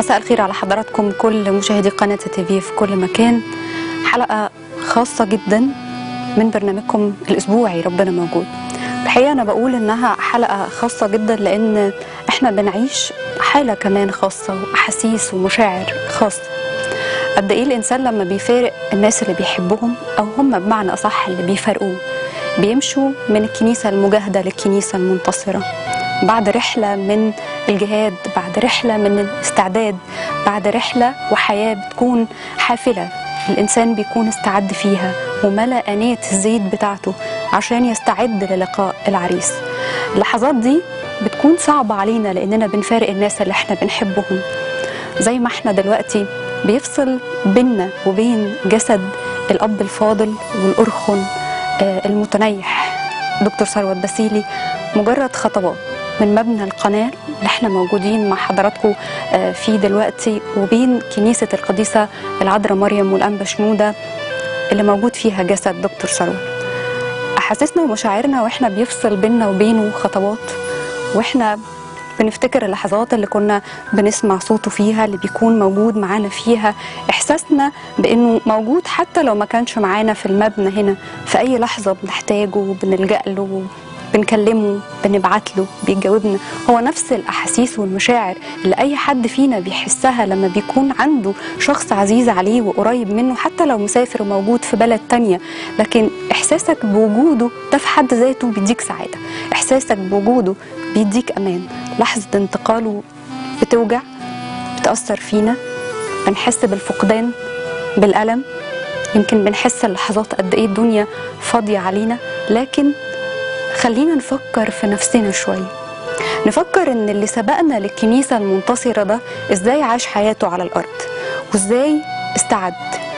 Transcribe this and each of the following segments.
مساء الخير على حضراتكم كل مشاهدي قناة تي في في كل مكان حلقة خاصة جدا من برنامجكم الأسبوعي ربنا موجود الحقيقة أنا بقول إنها حلقة خاصة جدا لأن إحنا بنعيش حالة كمان خاصة وأحاسيس ومشاعر خاصة قد إيه الإنسان لما بيفارق الناس اللي بيحبهم أو هم بمعنى أصح اللي بيفارقوه بيمشوا من الكنيسة المجاهدة للكنيسة المنتصرة بعد رحلة من الجهاد بعد رحلة من الاستعداد بعد رحلة وحياة بتكون حافلة الإنسان بيكون استعد فيها وملأ آنية الزيت بتاعته عشان يستعد للقاء العريس اللحظات دي بتكون صعبة علينا لأننا بنفارق الناس اللي احنا بنحبهم زي ما احنا دلوقتي بيفصل بيننا وبين جسد الأب الفاضل والأرخن آه، المتنيح دكتور ثروت بسيلي مجرد خطوات من مبنى القناة اللي احنا موجودين مع حضراتكم آه، فيه دلوقتي وبين كنيسة القديسة العذراء مريم والأنبا شنودة اللي موجود فيها جسد دكتور ثروت أحاسيسنا ومشاعرنا واحنا بيفصل بيننا وبينه خطوات واحنا بنفتكر اللحظات اللي كنا بنسمع صوته فيها اللي بيكون موجود معانا فيها احساسنا بانه موجود حتى لو ما كانش معانا في المبنى هنا في اي لحظه بنحتاجه بنلجا له بنكلمه بنبعت له بيجاوبنا هو نفس الاحاسيس والمشاعر اللي اي حد فينا بيحسها لما بيكون عنده شخص عزيز عليه وقريب منه حتى لو مسافر وموجود في بلد تانية لكن احساسك بوجوده ده في حد ذاته بيديك سعاده احساسك بوجوده بيديك امان لحظه انتقاله بتوجع بتاثر فينا بنحس بالفقدان بالالم يمكن بنحس اللحظات قد ايه الدنيا فاضيه علينا لكن خلينا نفكر في نفسنا شويه نفكر ان اللي سبقنا للكنيسه المنتصره ده ازاي عاش حياته على الارض وازاي استعد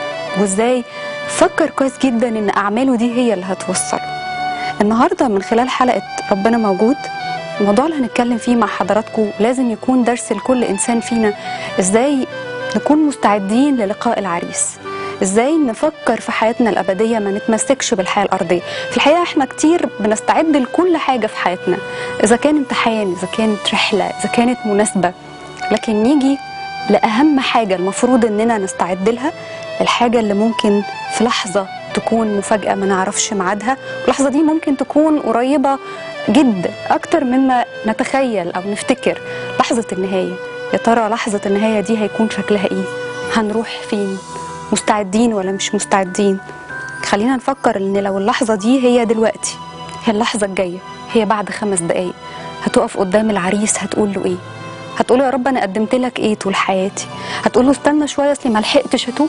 وازاي فكر كويس جدا ان اعماله دي هي اللي هتوصله النهارده من خلال حلقه ربنا موجود الموضوع اللي هنتكلم فيه مع حضراتكم لازم يكون درس لكل انسان فينا ازاي نكون مستعدين للقاء العريس ازاي نفكر في حياتنا الابديه ما نتمسكش بالحياه الارضيه في الحقيقه احنا كتير بنستعد لكل حاجه في حياتنا اذا كان امتحان اذا كانت رحله اذا كانت مناسبه لكن نيجي لاهم حاجه المفروض اننا نستعد لها الحاجه اللي ممكن في لحظه تكون مفاجاه ما نعرفش ميعادها اللحظه دي ممكن تكون قريبه جدا اكتر مما نتخيل او نفتكر لحظه النهايه يا ترى لحظه النهايه دي هيكون شكلها ايه هنروح فين مستعدين ولا مش مستعدين خلينا نفكر ان لو اللحظه دي هي دلوقتي هي اللحظه الجايه هي بعد خمس دقايق هتقف قدام العريس هتقول له ايه هتقول له يا رب انا قدمت لك ايه طول حياتي هتقول له استنى شويه اصلي ما لحقتش اتوب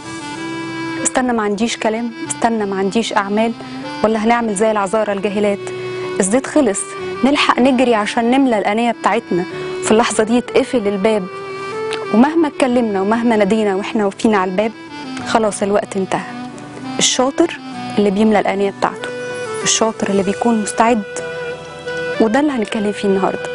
استنى ما عنديش كلام استنى ما عنديش اعمال ولا هنعمل زي العذارى الجاهلات الزيت خلص نلحق نجري عشان نملى الانيه بتاعتنا في اللحظه دي يتقفل الباب ومهما اتكلمنا ومهما نادينا واحنا واقفين على الباب خلاص الوقت انتهى الشاطر اللي بيملى الانيه بتاعته الشاطر اللي بيكون مستعد وده اللي هنتكلم فيه النهارده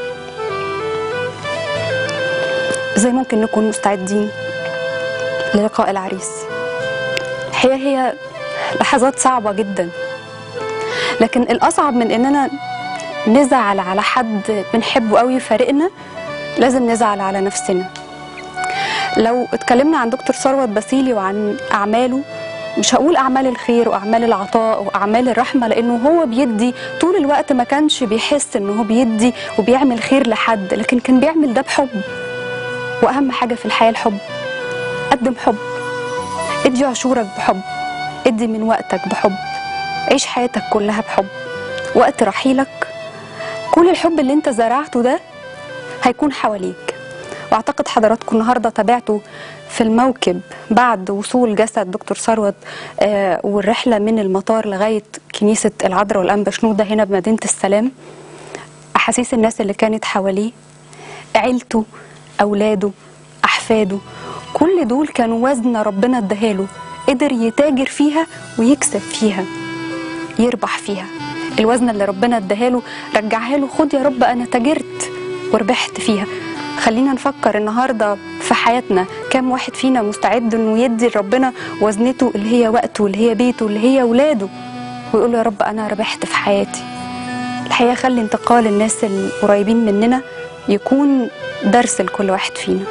ازاي ممكن نكون مستعدين للقاء العريس الحقيقه هي لحظات صعبه جدا لكن الاصعب من اننا نزعل على حد بنحبه قوي فارقنا لازم نزعل على نفسنا لو اتكلمنا عن دكتور ثروت بسيلي وعن اعماله مش هقول اعمال الخير واعمال العطاء واعمال الرحمه لانه هو بيدي طول الوقت ما كانش بيحس انه هو بيدي وبيعمل خير لحد لكن كان بيعمل ده بحب واهم حاجه في الحياه الحب قدم حب ادي عشورك بحب ادي من وقتك بحب عيش حياتك كلها بحب وقت رحيلك كل الحب اللي انت زرعته ده هيكون حواليك واعتقد حضراتكم النهارده تابعتوا في الموكب بعد وصول جسد دكتور ثروت آه والرحله من المطار لغايه كنيسه العذراء والانبا شنوده هنا بمدينه السلام احاسيس الناس اللي كانت حواليه عيلته اولاده احفاده كل دول كانوا وزن ربنا اداهاله قدر يتاجر فيها ويكسب فيها يربح فيها الوزن اللي ربنا اداهاله رجعها له خد يا رب انا تاجرت وربحت فيها خلينا نفكر النهارده في حياتنا كم واحد فينا مستعد انه يدي لربنا وزنته اللي هي وقته اللي هي بيته اللي هي اولاده ويقول له يا رب انا ربحت في حياتي الحقيقه خلي انتقال الناس القريبين مننا يكون درس لكل واحد فينا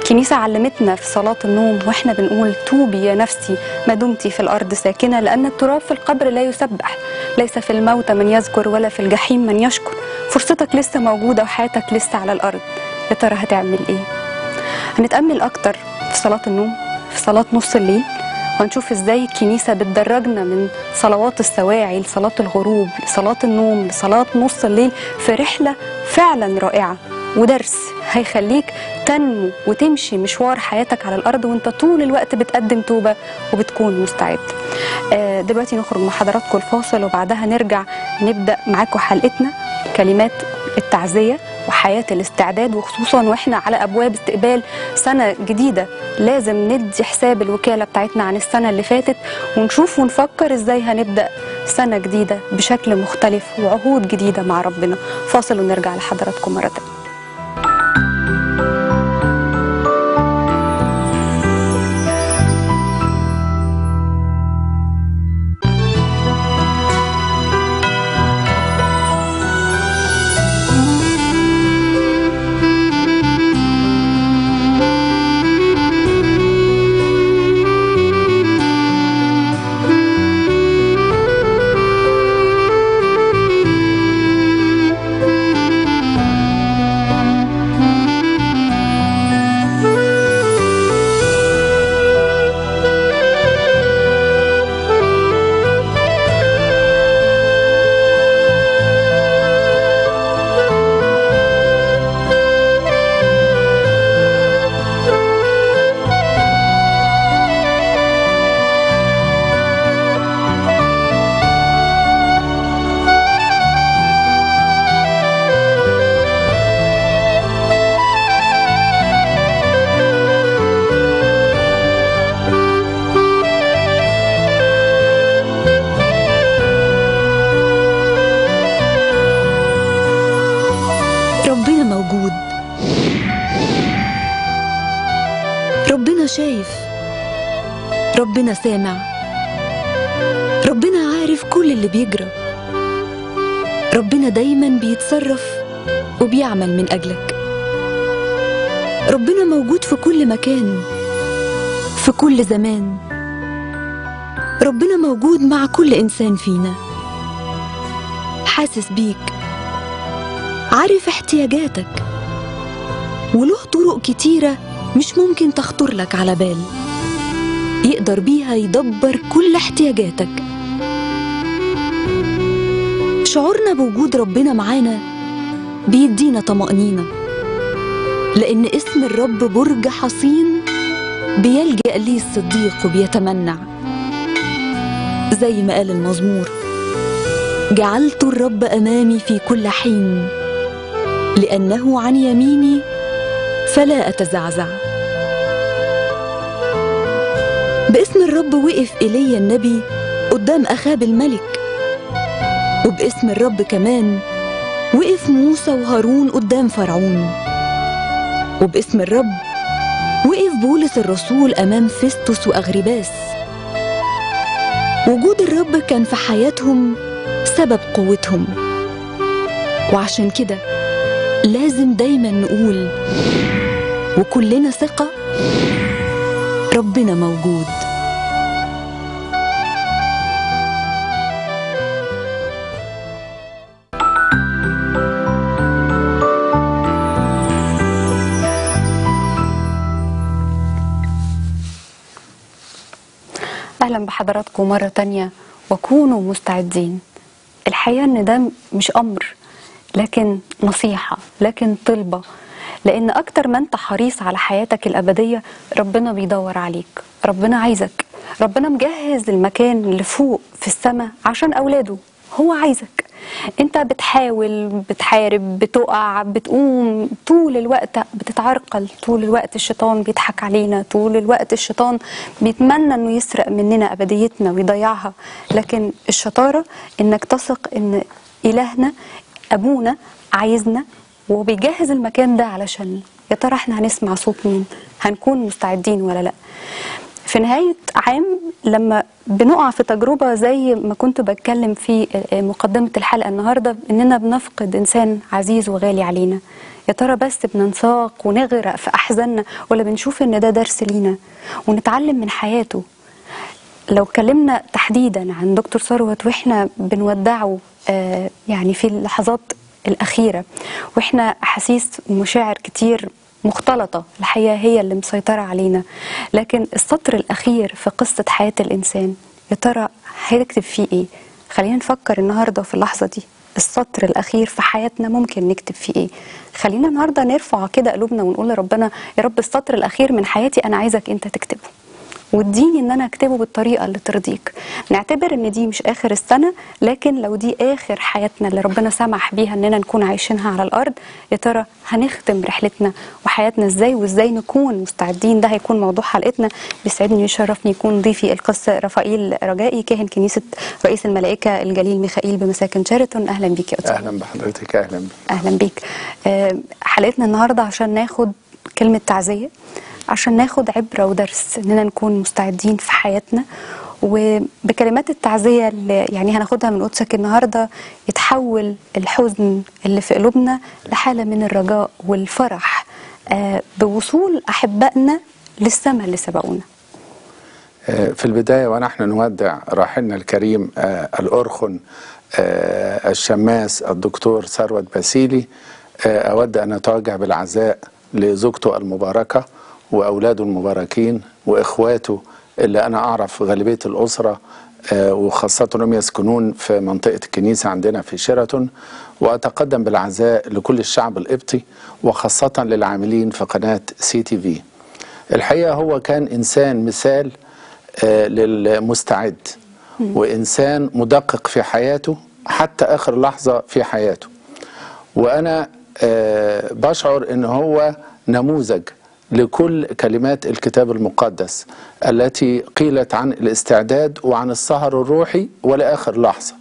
الكنيسة علمتنا في صلاة النوم واحنا بنقول توبي يا نفسي ما دمت في الأرض ساكنة لأن التراب في القبر لا يسبح ليس في الموت من يذكر ولا في الجحيم من يشكر فرصتك لسه موجودة وحياتك لسه على الأرض يا ترى هتعمل إيه؟ هنتأمل أكتر في صلاة النوم في صلاة نص الليل وهنشوف ازاي الكنيسة بتدرجنا من صلوات السواعي لصلاة الغروب لصلاة النوم لصلاة نص الليل في رحلة فعلا رائعة ودرس هيخليك تنمو وتمشي مشوار حياتك على الأرض وانت طول الوقت بتقدم توبة وبتكون مستعد آه، دلوقتي نخرج مع حضراتكم الفاصل وبعدها نرجع نبدأ معاكم حلقتنا كلمات التعزية وحياة الاستعداد وخصوصا واحنا على أبواب استقبال سنة جديدة لازم ندي حساب الوكالة بتاعتنا عن السنة اللي فاتت ونشوف ونفكر ازاي هنبدأ سنة جديدة بشكل مختلف وعهود جديدة مع ربنا فاصل ونرجع لحضراتكم مرة تانية ربنا موجود ربنا شايف ربنا سامع ربنا عارف كل اللي بيجرى ربنا دايما بيتصرف وبيعمل من أجلك ربنا موجود في كل مكان في كل زمان ربنا موجود مع كل إنسان فينا حاسس بيك عارف احتياجاتك وله طرق كتيرة مش ممكن تخطر لك على بال يقدر بيها يدبر كل احتياجاتك شعورنا بوجود ربنا معانا بيدينا طمأنينة لأن اسم الرب برج حصين بيلجأ ليه الصديق وبيتمنع زي ما قال المزمور جعلت الرب أمامي في كل حين لأنه عن يميني فلا أتزعزع باسم الرب وقف إيليا النبي قدام أخاب الملك وباسم الرب كمان وقف موسى وهارون قدام فرعون وباسم الرب وقف بولس الرسول أمام فيستوس وأغرباس وجود الرب كان في حياتهم سبب قوتهم وعشان كده لازم دايما نقول وكلنا ثقة ربنا موجود أهلا بحضراتكم مرة تانية وكونوا مستعدين الحقيقة إن ده مش أمر لكن نصيحة لكن طلبة لأن أكتر ما أنت حريص على حياتك الأبدية ربنا بيدور عليك ربنا عايزك ربنا مجهز المكان اللي فوق في السماء عشان أولاده هو عايزك انت بتحاول بتحارب بتقع بتقوم طول الوقت بتتعرقل طول الوقت الشيطان بيضحك علينا طول الوقت الشيطان بيتمنى انه يسرق مننا ابديتنا ويضيعها لكن الشطاره انك تثق ان الهنا ابونا عايزنا وبيجهز المكان ده علشان يا ترى احنا هنسمع صوت مين هنكون مستعدين ولا لا في نهاية عام لما بنقع في تجربة زي ما كنت بتكلم في مقدمة الحلقة النهاردة إننا بنفقد إنسان عزيز وغالي علينا يا ترى بس بننساق ونغرق في احزاننا ولا بنشوف ان ده درس لينا ونتعلم من حياته لو اتكلمنا تحديدا عن دكتور ثروت واحنا بنودعه آه يعني في اللحظات الاخيره واحنا احاسيس ومشاعر كتير مختلطه الحقيقه هي اللي مسيطره علينا لكن السطر الاخير في قصه حياه الانسان يا ترى هيكتب فيه ايه خلينا نفكر النهارده في اللحظه دي السطر الاخير في حياتنا ممكن نكتب فيه ايه خلينا النهارده نرفع كده قلوبنا ونقول لربنا يا رب السطر الاخير من حياتي انا عايزك انت تكتبه واديني ان انا اكتبه بالطريقه اللي ترضيك نعتبر ان دي مش اخر السنه لكن لو دي اخر حياتنا اللي ربنا سمح بيها اننا نكون عايشينها على الارض يا ترى هنختم رحلتنا وحياتنا ازاي وازاي نكون مستعدين ده هيكون موضوع حلقتنا بيسعدني ويشرفني يكون ضيفي القس رفائيل رجائي كاهن كنيسه رئيس الملائكه الجليل ميخائيل بمساكن شيراتون اهلا بيك يا أستاذ. اهلا بحضرتك اهلا بك اهلا بيك آه، حلقتنا النهارده عشان ناخد كلمه تعزيه عشان ناخد عبره ودرس اننا نكون مستعدين في حياتنا وبكلمات التعزيه اللي يعني هناخدها من قدسك النهارده يتحول الحزن اللي في قلوبنا لحاله من الرجاء والفرح آه، بوصول احبائنا للسماء اللي سبقونا آه، في البدايه ونحن نودع راحلنا الكريم آه، الارخن آه، الشماس الدكتور ثروت باسيلي آه، اود ان اتوجه بالعزاء لزوجته المباركه واولاده المباركين واخواته اللي انا اعرف غالبيه الاسره آه، وخاصة انهم يسكنون في منطقة الكنيسة عندنا في شيراتون وأتقدم بالعزاء لكل الشعب القبطي وخاصة للعاملين في قناة سي تي في الحقيقة هو كان إنسان مثال آه، للمستعد وإنسان مدقق في حياته حتى آخر لحظة في حياته وأنا آه، بشعر إن هو نموذج لكل كلمات الكتاب المقدس التي قيلت عن الاستعداد وعن السهر الروحي ولآخر لحظة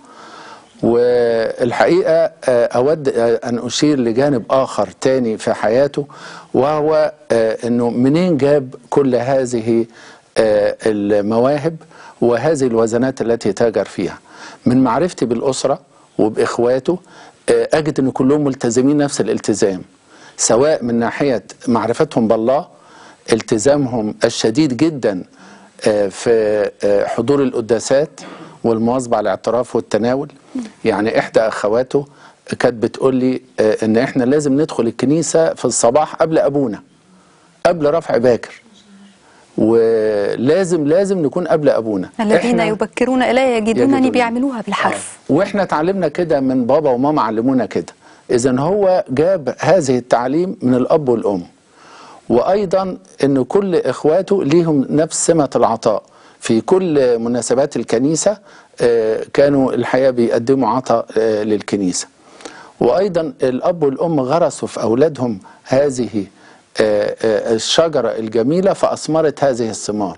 والحقيقة آه، أود آه، أن أشير لجانب آخر تاني في حياته وهو آه، أنه منين جاب كل هذه آه، المواهب وهذه الوزنات التي تاجر فيها من معرفتي بالأسرة وبإخواته آه، أجد أن كلهم ملتزمين نفس الالتزام سواء من ناحية معرفتهم بالله التزامهم الشديد جدا آه، في آه، حضور القداسات والمواظبة على الاعتراف والتناول يعني إحدى أخواته كانت بتقول لي آه، إن إحنا لازم ندخل الكنيسة في الصباح قبل أبونا قبل رفع باكر ولازم لازم نكون قبل أبونا الذين إحنا- يبكرون الي يجدونني يجدونني. بيعملوها بالحرف واحنا اتعلمنا كده من بابا وماما علمونا كده اذا هو جاب هذه التعليم من الاب والام وايضا ان كل اخواته ليهم نفس سمه العطاء في كل مناسبات الكنيسه آه، كانوا الحقيقه بيقدموا عطاء آه، للكنيسه وايضا الاب والام غرسوا في اولادهم هذه آه، آه، الشجره الجميله فاثمرت هذه الثمار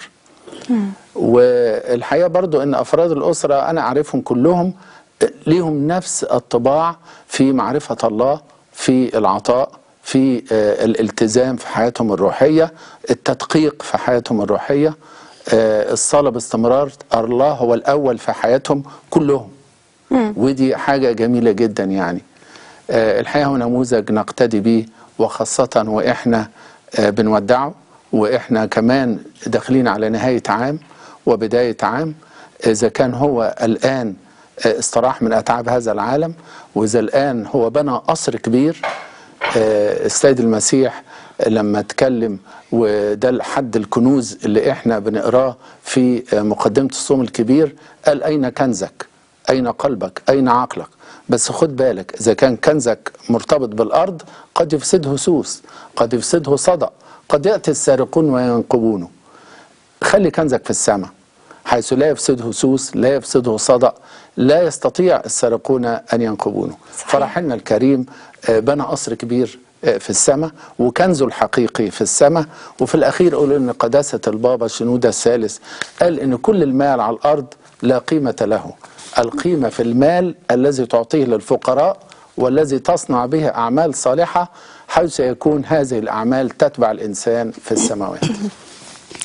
والحقيقه برضو ان افراد الاسره انا اعرفهم كلهم ليهم نفس الطباع في معرفه الله في العطاء في آه، الالتزام في حياتهم الروحيه التدقيق في حياتهم الروحيه آه، الصلاه باستمرار الله هو الاول في حياتهم كلهم ودي حاجه جميله جدا يعني آه، الحقيقه هو نموذج نقتدي به وخاصه واحنا آه، بنودعه واحنا كمان داخلين على نهايه عام وبدايه عام اذا كان هو الان آه، استراح من اتعاب هذا العالم واذا الان هو بنى قصر كبير آه، السيد المسيح لما اتكلم وده حد الكنوز اللي احنا بنقراه في آه، مقدمه الصوم الكبير قال اين كنزك؟ اين قلبك؟ اين عقلك؟ بس خد بالك اذا كان كنزك مرتبط بالارض قد يفسده سوس، قد يفسده صدأ، قد ياتي السارقون وينقبونه. خلي كنزك في السماء حيث لا يفسده سوس لا يفسده صدأ لا يستطيع السارقون أن ينقبونه صحيح. فرحلنا الكريم آه، بنى قصر كبير آه، في السماء وكنزه الحقيقي في السماء وفي الأخير قول إن قداسة البابا شنودة الثالث قال إن كل المال على الأرض لا قيمة له القيمة في المال الذي تعطيه للفقراء والذي تصنع به أعمال صالحة حيث يكون هذه الأعمال تتبع الإنسان في السماوات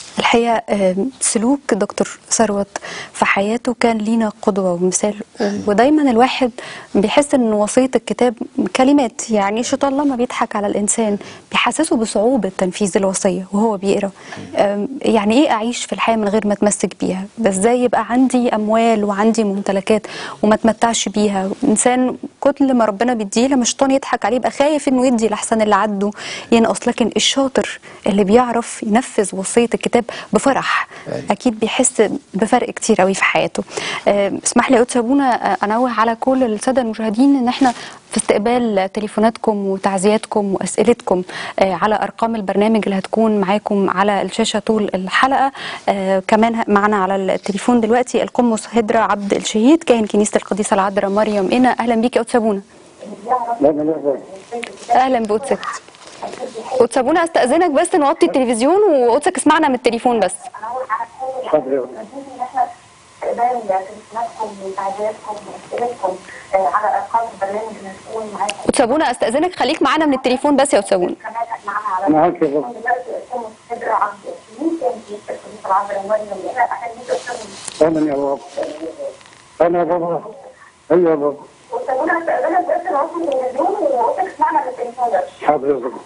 الحقيقة آم، سلوك دكتور ثروت في حياته كان لينا قدوة ومثال ودايما الواحد بيحس ان وصية الكتاب كلمات يعني شيطان لما بيضحك على الإنسان بيحسسه بصعوبة تنفيذ الوصية وهو بيقرأ آم، يعني ايه أعيش في الحياة من غير ما أتمسك بيها ازاي يبقى عندي أموال وعندي ممتلكات وما اتمتعش بيها إنسان كل ما ربنا بيديه لما الشيطان يضحك عليه يبقى خايف انه يدي لحسن اللي عنده ينقص لكن الشاطر اللي بيعرف ينفذ وصية الكتاب بفرح أيوة. اكيد بيحس بفرق كتير قوي في حياته آه، اسمح لي يا أستاذ ابونا آه، انوه على كل الساده المشاهدين ان احنا في استقبال تليفوناتكم وتعزياتكم واسئلتكم آه، على ارقام البرنامج اللي هتكون معاكم على الشاشه طول الحلقه آه، كمان معنا على التليفون دلوقتي القمص هدرة عبد الشهيد كاهن كنيسه القديسه العذراء مريم إنا اهلا بيك يا أستاذ ابونا لا لا لا اهلا بقدسك قدس ابونا استاذنك بس نوطي التلفزيون وقدسك اسمعنا من التليفون بس حاضر استقبال تليفوناتكم وتعزياتكم واسئلتكم آه، على ارقام البرنامج اللي هتكون معاكم قدس ابونا استاذنك خليك معانا من التليفون بس يا قدس ابونا كمان معانا على معاك يا بابا. دلوقتي اسمه صدر عبد الشهيد كان في الكنيسه العذراء مريم الى اهلا بيك استاذ اهلا يا بابا انا يا بابا ايوه يا بابا وسابونا استقبالك بس نوصل التلفزيون وقلت تسمعنا من التليفون بس حاضر يا بابا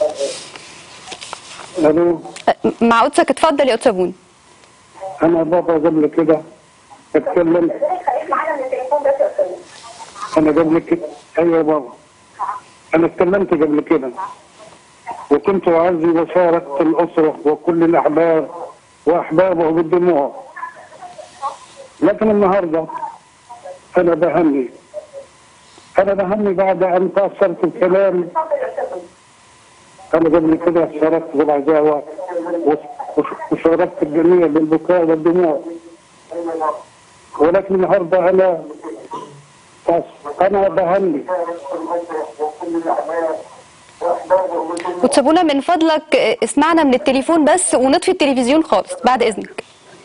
الو أه، مع قدسك اتفضل يا قدس ابونا انا يا بابا قبل كده اتكلمت استاذنك خليك معانا من التليفون بس يا استاذ انا قبل كده ايوه يا بابا انا اتكلمت قبل كده وكنت اعزي وشاركت الاسره وكل الاحباب واحبابه بالدموع لكن النهارده انا بهني انا بهني بعد ان تاثرت بكلام اتفضل يا استاذ انا قبل كده شاركت بالعزاوه وشاركت الجميع بالبكاء والدموع ولكن النهارده انا انا بهني قدس ابونا من فضلك أه، اسمعنا من التليفون بس ونطفي التلفزيون خالص بعد اذنك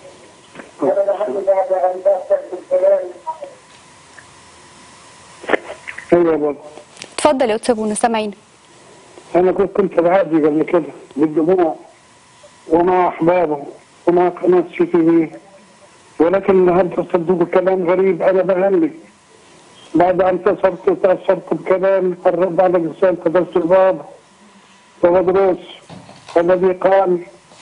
ايوه يا بابا اتفضل يا قدس ابونا سامعين انا كنت كنت بعدي قبل كده بالدموع ومع احبابه ومع قناه سي تي في ولكن النهارده صدقوا كلام غريب انا بغني بعد ان تصرت وتاثرت بكلام الرد على لسان قداسه البابا ومدروس الذي قال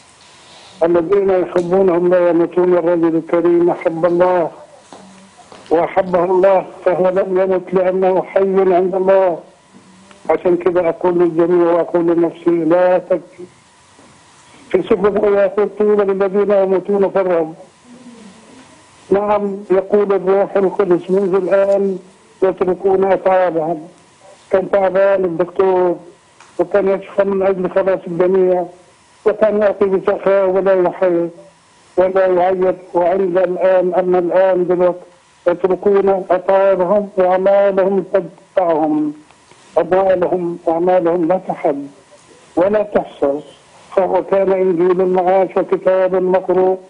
الذين يحبونهم لا يموتون الرجل الكريم احب الله واحبه الله فهو لم يمت لانه حي عند الله عشان كده اقول للجميع واقول لنفسي لا تبكي في سفر الرؤيا يقول طوبى للذين يموتون في الرب نعم يقول الروح القدس منذ الان يتركون اتعابهم كان تعبان الدكتور وكان يشفى من اجل خلاص الجميع وكان يعطي بسخاء ولا يحيي ولا يعيط وعند الان اما الان دلوقتي يتركون اتعابهم واعمالهم تدفعهم أموالهم وأعمالهم لا تحد ولا تحصى فهو كان إنجيل المعاش وكتاب مقروء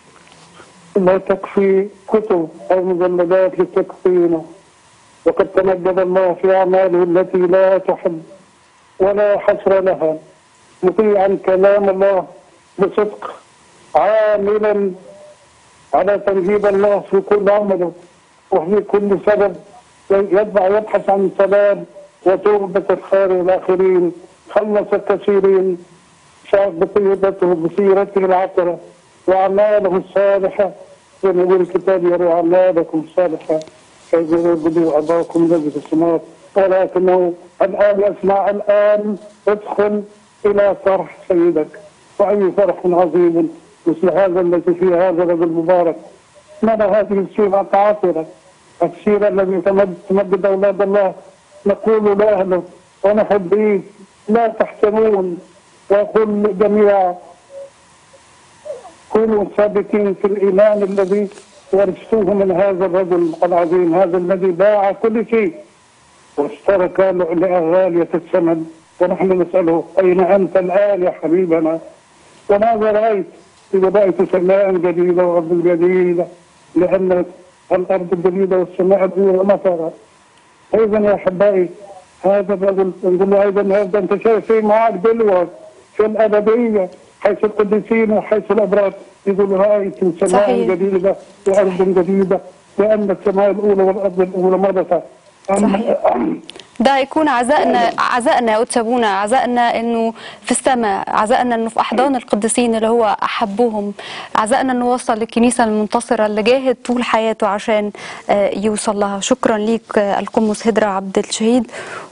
لا تكفي كتب أو مجلدات لتكفينا وقد تمجد الله في أعماله التي لا تحد ولا حصر لها مطيعا كلام الله بصدق عاملا على تنجيب الله في كل عمله وفي كل سبب يتبع يبحث عن سلام وتوبة الخير الآخرين خلص الكثيرين شاف بطيبته بسيرته العطرة وأعماله الصالحة ونقول الكتاب يرى أعمالكم الصالحة كيف يبدو أباكم الذي في السماوات ولكنه الآن يسمع الآن ادخل إلى فرح سيدك وأي فرح عظيم مثل هذا الذي في هذا الرجل المبارك ماذا هذه السيرة العاطرة السيرة التي تمد تمجد أولاد الله نقول لأهله ونحبيه لا تحسنون وأقول للجميع كونوا ثابتين في الإيمان الذي ورثتوه من هذا الرجل العظيم هذا الذي باع كل شيء واشترى لؤلؤة غالية الثمن ونحن نسأله أين أنت الآن يا حبيبنا وماذا رأيت؟ إذا رأيت سماء جديدة وأرض جديدة لأن الأرض الجديدة والسماء الأولى مطرت ايضا يا احبائي هذا الرجل نقول له ايضا هذا انت شايف في معاك دلوقتي في الابديه حيث القديسين وحيث الابرار يقولوا هاي سماء صحيح. جديده وارض جديده وان السماء الاولى والارض الاولى مضتا ده هيكون عزائنا عزائنا يا قدس ابونا عزائنا انه في السماء عزائنا انه في احضان القديسين اللي هو احبهم عزائنا انه وصل للكنيسه المنتصره اللي جاهد طول حياته عشان آه، يوصل لها شكرا ليك آه، القمص هدرة عبد الشهيد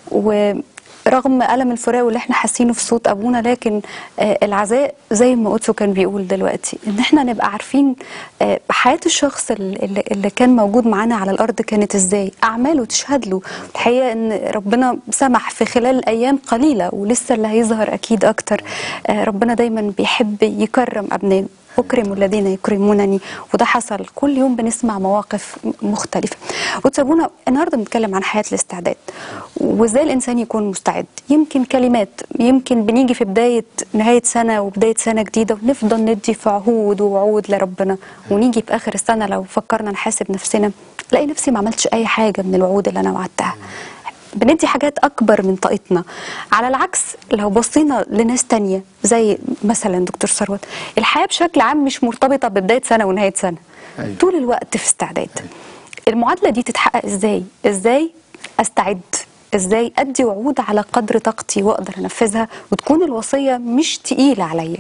ورغم ألم الفراق اللي احنا حاسينه في صوت ابونا لكن آه، العزاء زي ما قدسه كان بيقول دلوقتي ان احنا نبقى عارفين آه، حياه الشخص اللي, اللي كان موجود معانا على الارض كانت ازاي اعماله تشهد له الحقيقه ان ربنا سمح في خلال ايام قليله ولسه اللي هيظهر اكيد اكتر آه، ربنا دايما بيحب يكرم ابنائه أكرم الذين يكرمونني وده حصل كل يوم بنسمع مواقف مختلفة وتسابونا النهاردة بنتكلم عن حياة الاستعداد وإزاي الإنسان يكون مستعد يمكن كلمات يمكن بنيجي في بداية نهاية سنة وبداية سنة جديدة ونفضل ندي في عهود ووعود لربنا ونيجي في آخر السنة لو فكرنا نحاسب نفسنا لاقي نفسي ما عملتش أي حاجة من الوعود اللي أنا وعدتها بندي حاجات اكبر من طاقتنا على العكس لو بصينا لناس تانية زي مثلا دكتور ثروت الحياه بشكل عام مش مرتبطه ببدايه سنه ونهايه سنه أيوة. طول الوقت في استعداد المعادله دي تتحقق ازاي ازاي استعد ازاي ادي وعود على قدر طاقتي واقدر انفذها وتكون الوصيه مش تقيله عليا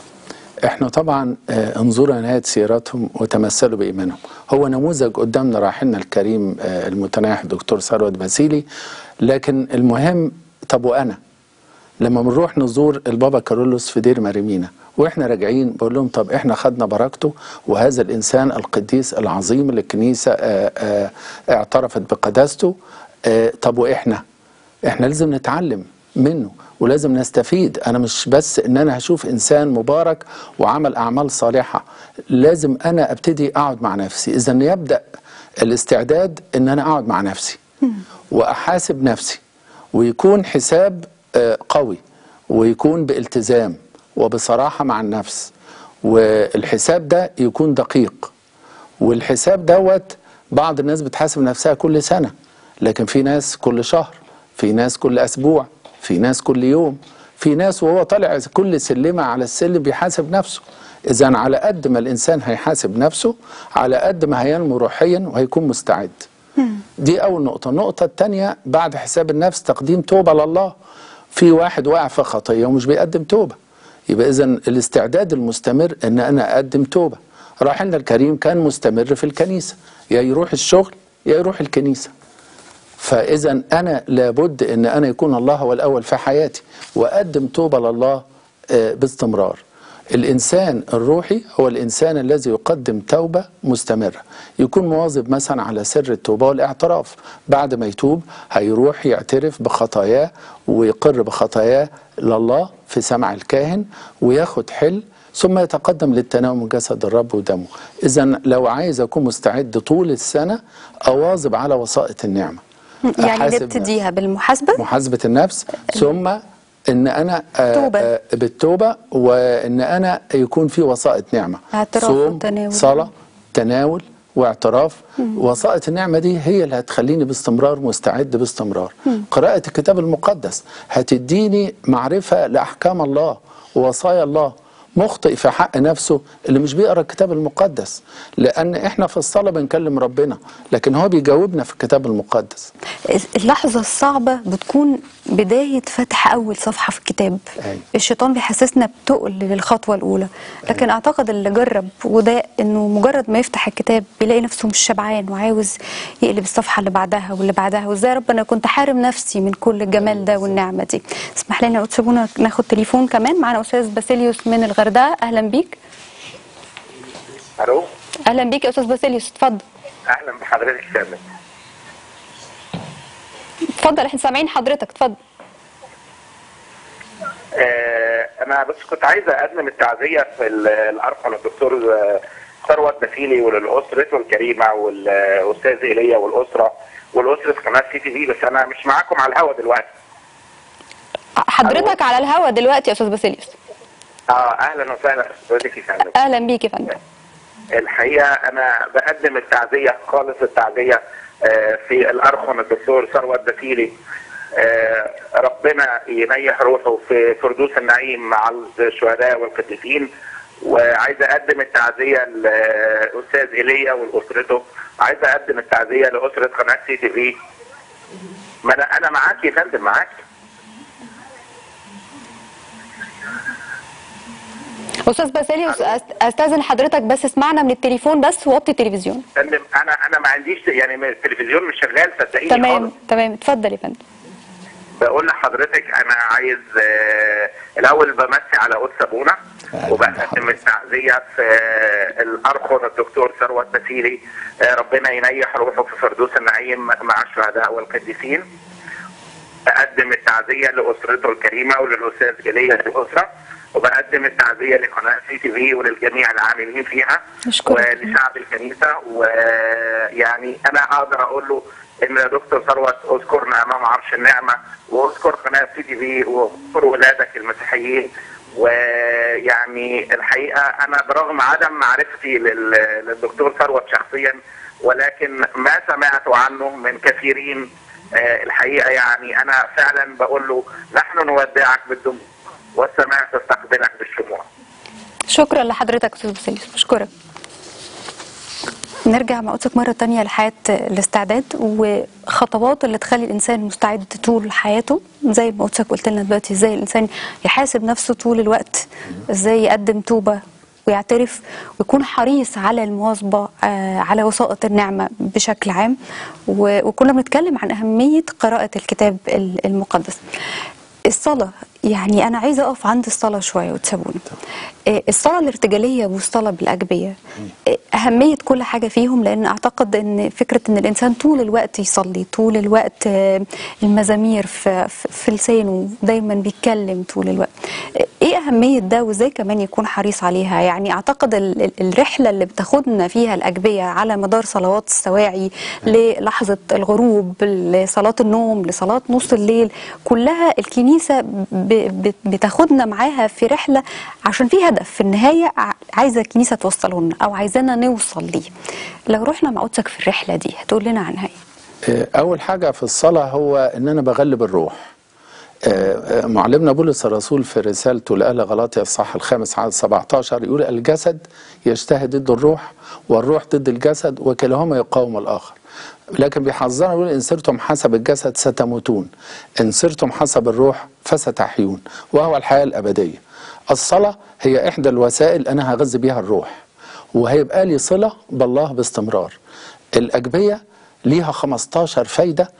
احنا طبعا آه، انظروا نهايه سيرتهم وتمثلوا بايمانهم هو نموذج قدامنا راحلنا الكريم آه، المتناح الدكتور ثروت باسيلي لكن المهم طب وانا لما بنروح نزور البابا كارولوس في دير مريمينا واحنا راجعين بقول لهم طب احنا خدنا بركته وهذا الانسان القديس العظيم اللي الكنيسه آه، آه، اعترفت بقداسته آه، طب واحنا احنا لازم نتعلم منه ولازم نستفيد انا مش بس ان انا هشوف انسان مبارك وعمل اعمال صالحه لازم انا ابتدي اقعد مع نفسي اذا يبدا الاستعداد ان انا اقعد مع نفسي واحاسب نفسي ويكون حساب آه، قوي ويكون بالتزام وبصراحه مع النفس والحساب ده يكون دقيق والحساب دوت بعض الناس بتحاسب نفسها كل سنة لكن في ناس كل شهر في ناس كل أسبوع في ناس كل يوم في ناس وهو طالع كل سلمة على السلم بيحاسب نفسه إذا على قد ما الإنسان هيحاسب نفسه على قد ما هينمو روحيا وهيكون مستعد دي أول نقطة النقطة الثانية بعد حساب النفس تقديم توبة لله في واحد واقع في خطية ومش بيقدم توبة يبقى إذا الاستعداد المستمر إن أنا أقدم توبة راحلنا الكريم كان مستمر في الكنيسة يا يروح الشغل يا يروح الكنيسة فإذا أنا لابد أن أنا يكون الله هو الأول في حياتي وأقدم توبة لله آه، باستمرار الإنسان الروحي هو الإنسان الذي يقدم توبة مستمرة يكون مواظب مثلا على سر التوبة والاعتراف بعد ما يتوب هيروح يعترف بخطاياه ويقر بخطاياه لله في سمع الكاهن وياخد حل ثم يتقدم للتناول من جسد الرب ودمه إذا لو عايز أكون مستعد طول السنة أواظب على وسائط النعمة يعني أحاسب نبتديها بالمحاسبه محاسبة النفس ثم ان انا آه، توبة. آه، بالتوبة وان انا يكون في وسائط نعمة اعتراف صوم وتناول. صلاة تناول واعتراف وسائط النعمة دي هي اللي هتخليني باستمرار مستعد باستمرار قراءة الكتاب المقدس هتديني معرفة لأحكام الله ووصايا الله مخطئ في حق نفسه اللي مش بيقرا الكتاب المقدس لان احنا في الصلاه بنكلم ربنا لكن هو بيجاوبنا في الكتاب المقدس اللحظة الصعبة بتكون بداية فتح أول صفحة في الكتاب أيوة. الشيطان بيحسسنا بتقل للخطوة الأولى لكن أعتقد اللي جرب وده إنه مجرد ما يفتح الكتاب بيلاقي نفسه مش شبعان وعاوز يقلب الصفحة اللي بعدها واللي بعدها وإزاي يا رب أنا كنت حارم نفسي من كل الجمال ده والنعمة دي اسمح لنا يا أستاذ سيبونا ناخد تليفون كمان معنا أستاذ باسيليوس من الغردقة أهلا بيك الو أهلا بيك يا أستاذ باسيليوس اتفضل اهلا بحضرتك سامي اتفضل احنا سامعين حضرتك اتفضل آه انا بس كنت عايز اقدم التعزيه في ال- الارقم الدكتور آه، ثروت بسيلي وللاسرته الكريمه والاستاذ ايليا والاسره والاسره قناه سي تي في بس انا مش معاكم على الهوا دلوقتي حضرتك على الهوا دلوقتي يا أستاذ باسيليوس اه اهلا وسهلا بحضرتك يا فندم أهلا بيك يا فندم الحقيقه انا بقدم التعزيه خالص التعزيه آه، في الارخم الدكتور ثروت بسيلي آه، ربنا ينيح روحه في فردوس النعيم مع الشهداء والقديسين وعايز اقدم التعزيه للاستاذ ايليا ولاسرته عايز اقدم التعزيه لاسره قناه سي تي في ما انا انا معاك يا فندم معاك استاذ باسيليوس أست- استاذن حضرتك بس اسمعنا من التليفون بس ووطي التلفزيون فندم انا انا ما عنديش يعني التلفزيون مش شغال صدقيني تمام خالص تمام اتفضل يا فندم بقول لحضرتك انا عايز آه، الاول بمسي على قدس ابونا أهلاً وبقدم بحضرتك. التعزيه في آه، الارخن الدكتور ثروت بسيلي آه، ربنا ينيح روحه في فردوس النعيم مع الشهداء والقديسين بقدم التعزيه لاسرته الكريمه وللاستاذ ايليا الاسره وبقدم التعزيه لقناه سي تي في وللجميع العاملين فيها نشكرك. ولشعب الكنيسه ويعني انا اقدر اقول له ان يا دكتور ثروت اذكرنا امام عرش النعمه واذكر قناه سي تي في واذكر ولادك المسيحيين ويعني الحقيقه انا برغم عدم معرفتي لل- للدكتور ثروت شخصيا ولكن ما سمعت عنه من كثيرين آه، الحقيقه يعني انا فعلا بقول له نحن نودعك بالدموع والسماء تستقبلك بالشموع شكرا لحضرتك استاذ باسيليوس بشكرك نرجع مع قدسك مرة تانية لحياة الاستعداد وخطوات اللي تخلي الإنسان مستعد طول حياته زي ما قدسك قلت لنا دلوقتي ازاي الإنسان يحاسب نفسه طول الوقت ازاي يقدم توبة ويعترف ويكون حريص على المواظبة آه، على وسائط النعمة بشكل عام و- وكنا بنتكلم عن أهمية قراءة الكتاب ال- المقدس الصلاة يعني أنا عايزة أقف عند الصلاة شوية وتسابوني آه، الصلاة الارتجالية والصلاة بالأجبية آه، أهمية كل حاجة فيهم لأن أعتقد أن فكرة أن الإنسان طول الوقت يصلي طول الوقت آه، المزامير في, في في لسانه دايما بيتكلم طول الوقت آه، إيه أهمية ده وإزاي كمان يكون حريص عليها يعني أعتقد ال- ال- الرحلة اللي بتاخدنا فيها الأجبية على مدار صلوات السواعي للحظة الغروب لصلاة النوم لصلاة نص الليل كلها الكنيسة ب- ب- بتاخدنا معاها في رحلة عشان في هدف في النهاية ع- عايزة الكنيسة توصله لنا أو عايزانا نوصل ليه لو رحنا مع قدسك في الرحلة دي هتقول لنا عنها إيه؟ أول حاجة في الصلاة هو إن أنا بغلب الروح آه، آه، معلمنا بولس الرسول في رسالته لأهل غلاطيا الصح الخامس عدد 17 يقول الجسد يشتهي ضد الروح والروح ضد الجسد وكلاهما يقاوم الآخر لكن بيحذرنا يقول إن سرتم حسب الجسد ستموتون إن سرتم حسب الروح فستحيون وهو الحياة الأبدية الصلاة هي إحدى الوسائل أنا هغذي بيها الروح وهيبقى لي صلة بالله باستمرار الأجبية ليها 15 فايدة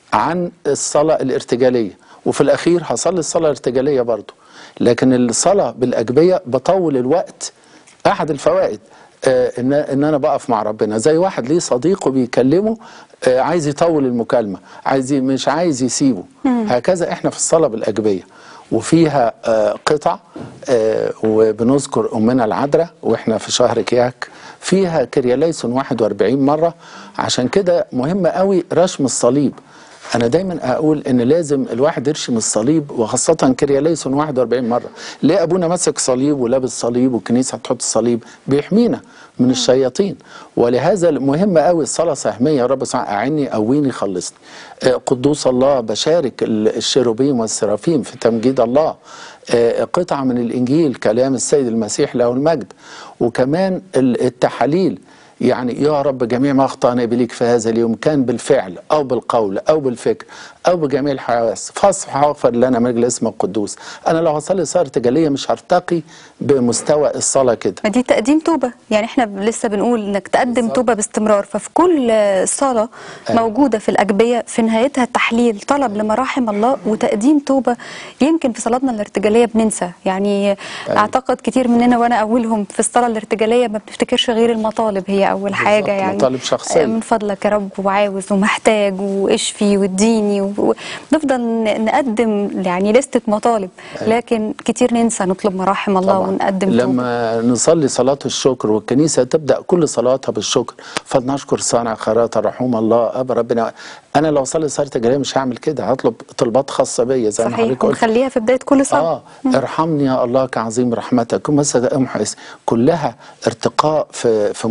عن الصلاة الارتجالية وفي الأخير هصلي الصلاة الارتجالية برضو لكن الصلاة بالأجبية بطول الوقت أحد الفوائد آه، ان ان انا بقف مع ربنا زي واحد ليه صديقه بيكلمه آه، عايز يطول المكالمه عايز ي- مش عايز يسيبه هكذا احنا في الصلاه بالاجبيه وفيها آه، قطع آه، وبنذكر امنا العذراء واحنا في شهر كياك فيها كرياليسون 41 مره عشان كده مهم قوي رسم الصليب انا دايما اقول ان لازم الواحد يرشم الصليب وخاصه كرياليسون 41 مره ليه ابونا ماسك صليب ولابس صليب والكنيسه تحط الصليب بيحمينا من الشياطين ولهذا مهم قوي الصلاه سهميه يا رب سبحانه اعني قويني خلصني آه، قدوس الله بشارك ال- الشيروبيم والسرافيم في تمجيد الله آه، قطعه من الانجيل كلام السيد المسيح له المجد وكمان ال- التحاليل يعني يا رب جميع ما اخطانا بليك في هذا اليوم كان بالفعل او بالقول او بالفكر او بجميع الحواس فاصفح واغفر لنا من اجل اسمك القدوس انا لو هصلي صلاه ارتجاليه مش هرتقي بمستوى الصلاه كده ما دي تقديم توبة يعني احنا لسه بنقول انك تقدم توبة باستمرار ففي كل صلاة موجودة في الأجبية في نهايتها تحليل طلب لمراحم الله وتقديم توبة يمكن في صلاتنا الارتجالية بننسى يعني اعتقد كتير مننا وانا اولهم في الصلاة الارتجالية ما بنفتكرش غير المطالب هي اول حاجة بالظبط، يعني مطالب شخصية. من فضلك يا رب وعاوز ومحتاج واشفي واديني و- ونفضل ن- نقدم يعني لستة مطالب لكن كتير ننسى نطلب مراحم الله طبعا ونقدم توبة لما نصلي صلاة الشكر والكنيسة تبدأ كل صلاتها بالشكر فلنشكر صانع خيرات الرحوم الله أب ربنا أنا لو صلي صلاة الجلالة مش هعمل كده هطلب طلبات خاصة بيا زي ما صحيح حضرتك قلت ونخليها في بداية كل صلاة اه ارحمني يا الله كعظيم رحمتك ومسد امحس كلها ارتقاء في في مستوى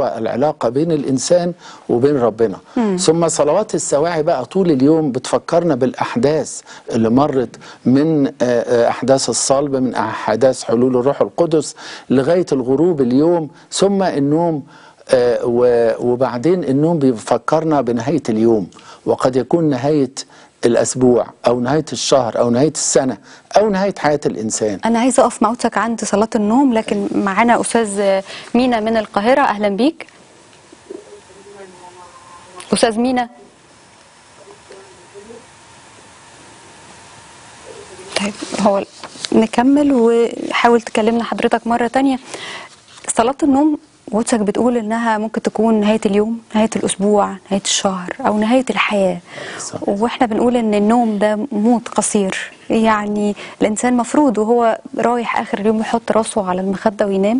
مستوى العلاقة بين الإنسان وبين ربنا ثم صلوات السواعي بقى طول اليوم بتفكرنا بالأحداث اللي مرت من آه، آه، أحداث الصلب من أحداث حلول الروح القدس لغاية الغروب اليوم ثم النوم آه، و- وبعدين النوم بيفكرنا بنهاية اليوم وقد يكون نهاية الأسبوع أو نهاية الشهر أو نهاية السنة أو نهاية حياة الإنسان انا عايزه اقف مع قدسك عند صلاه النوم لكن معانا استاذ مينا من القاهره اهلا بيك استاذ مينا طيب هو نكمل وحاول تكلمنا حضرتك مره تانية صلاه النوم قدسك بتقول انها ممكن تكون نهايه اليوم نهايه الاسبوع نهايه الشهر او نهايه الحياه صح. واحنا بنقول ان النوم ده موت قصير يعني الانسان مفروض وهو رايح اخر اليوم يحط راسه على المخده وينام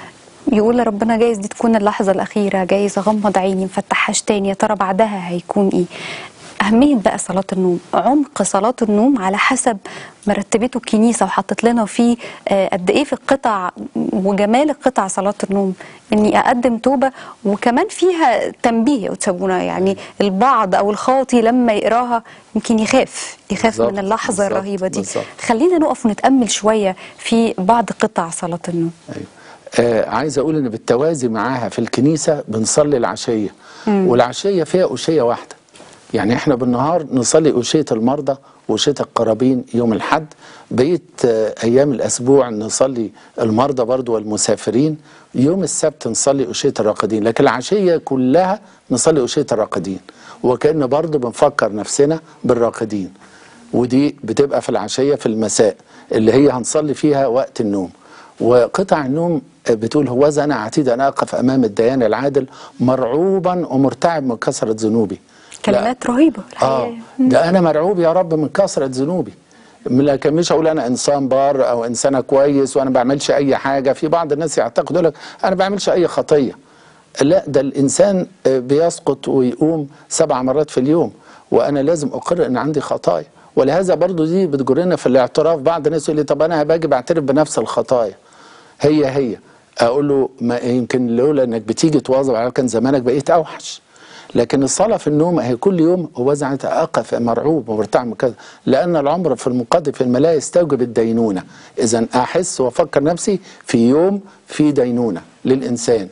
يقول لربنا جايز دي تكون اللحظه الاخيره جايز اغمض عيني مفتحهاش تاني يا ترى بعدها هيكون ايه أهمية بقى صلاة النوم عمق صلاة النوم على حسب ما رتبته الكنيسة وحطت لنا فيه آه، قد إيه في القطع وجمال القطع صلاة النوم إني أقدم توبة وكمان فيها تنبيه يا أتسابونا يعني البعض أو الخاطي لما يقراها يمكن يخاف يخاف بالظبط، من اللحظة بالظبط، الرهيبة دي بالظبط. خلينا نقف ونتأمل شوية في بعض قطع صلاة النوم أيوة. آه عايز اقول ان بالتوازي معاها في الكنيسه بنصلي العشيه والعشيه فيها أشية واحده يعني احنا بالنهار نصلي أشية المرضى وأشية القرابين يوم الحد بقيت آه ايام الاسبوع نصلي المرضى برضو والمسافرين يوم السبت نصلي أشية الراقدين لكن العشيه كلها نصلي أشية الراقدين وكأن برضو بنفكر نفسنا بالراقدين ودي بتبقى في العشيه في المساء اللي هي هنصلي فيها وقت النوم وقطع النوم بتقول هوذا انا عتيد ان اقف امام الديان العادل مرعوبا ومرتعب من كثره ذنوبي كلمات رهيبة اه الحقيقة ده انا مرعوب يا رب من كثره ذنوبي لكن مش اقول انا انسان بار او انسانه كويس وانا ما بعملش اي حاجه في بعض الناس يعتقدوا يقول لك انا ما بعملش اي خطيه لا ده الانسان آه، بيسقط ويقوم سبع مرات في اليوم وانا لازم اقر ان عندي خطايا ولهذا برضو دي بتجرنا في الاعتراف بعض الناس يقول لي طب انا باجي بعترف بنفس الخطايا هي هي اقول له ما يمكن لولا انك بتيجي تواظب على كان زمانك بقيت اوحش لكن الصلاة في النوم هي كل يوم هو زعت أقف مرعوب ومرتاع من كذا لأن العمر في المقدم في الملاء يستوجب الدينونة إذا أحس وأفكر نفسي في يوم في دينونة للإنسان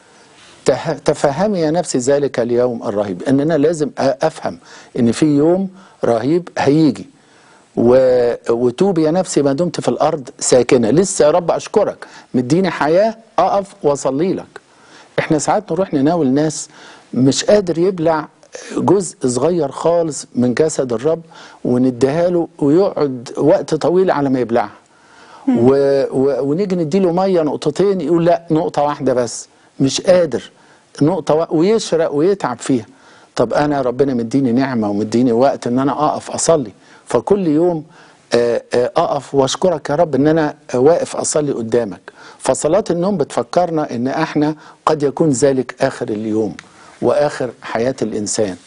ته- تفهمي يا نفسي ذلك اليوم الرهيب ان انا لازم أ- افهم ان في يوم رهيب هيجي و... وتوبي يا نفسي ما دمت في الارض ساكنه لسه يا رب اشكرك مديني حياه اقف واصلي لك احنا ساعات نروح نناول ناس مش قادر يبلع جزء صغير خالص من جسد الرب ونديها له ويقعد وقت طويل على ما يبلعها و... و... ونيجي نديله ميه نقطتين يقول لا نقطه واحده بس مش قادر نقطه و... ويشرق ويتعب فيها طب انا ربنا مديني نعمه ومديني وقت ان انا اقف اصلي فكل يوم آه، آه، اقف واشكرك يا رب ان انا واقف اصلي قدامك فصلاه النوم بتفكرنا ان احنا قد يكون ذلك اخر اليوم واخر حياه الانسان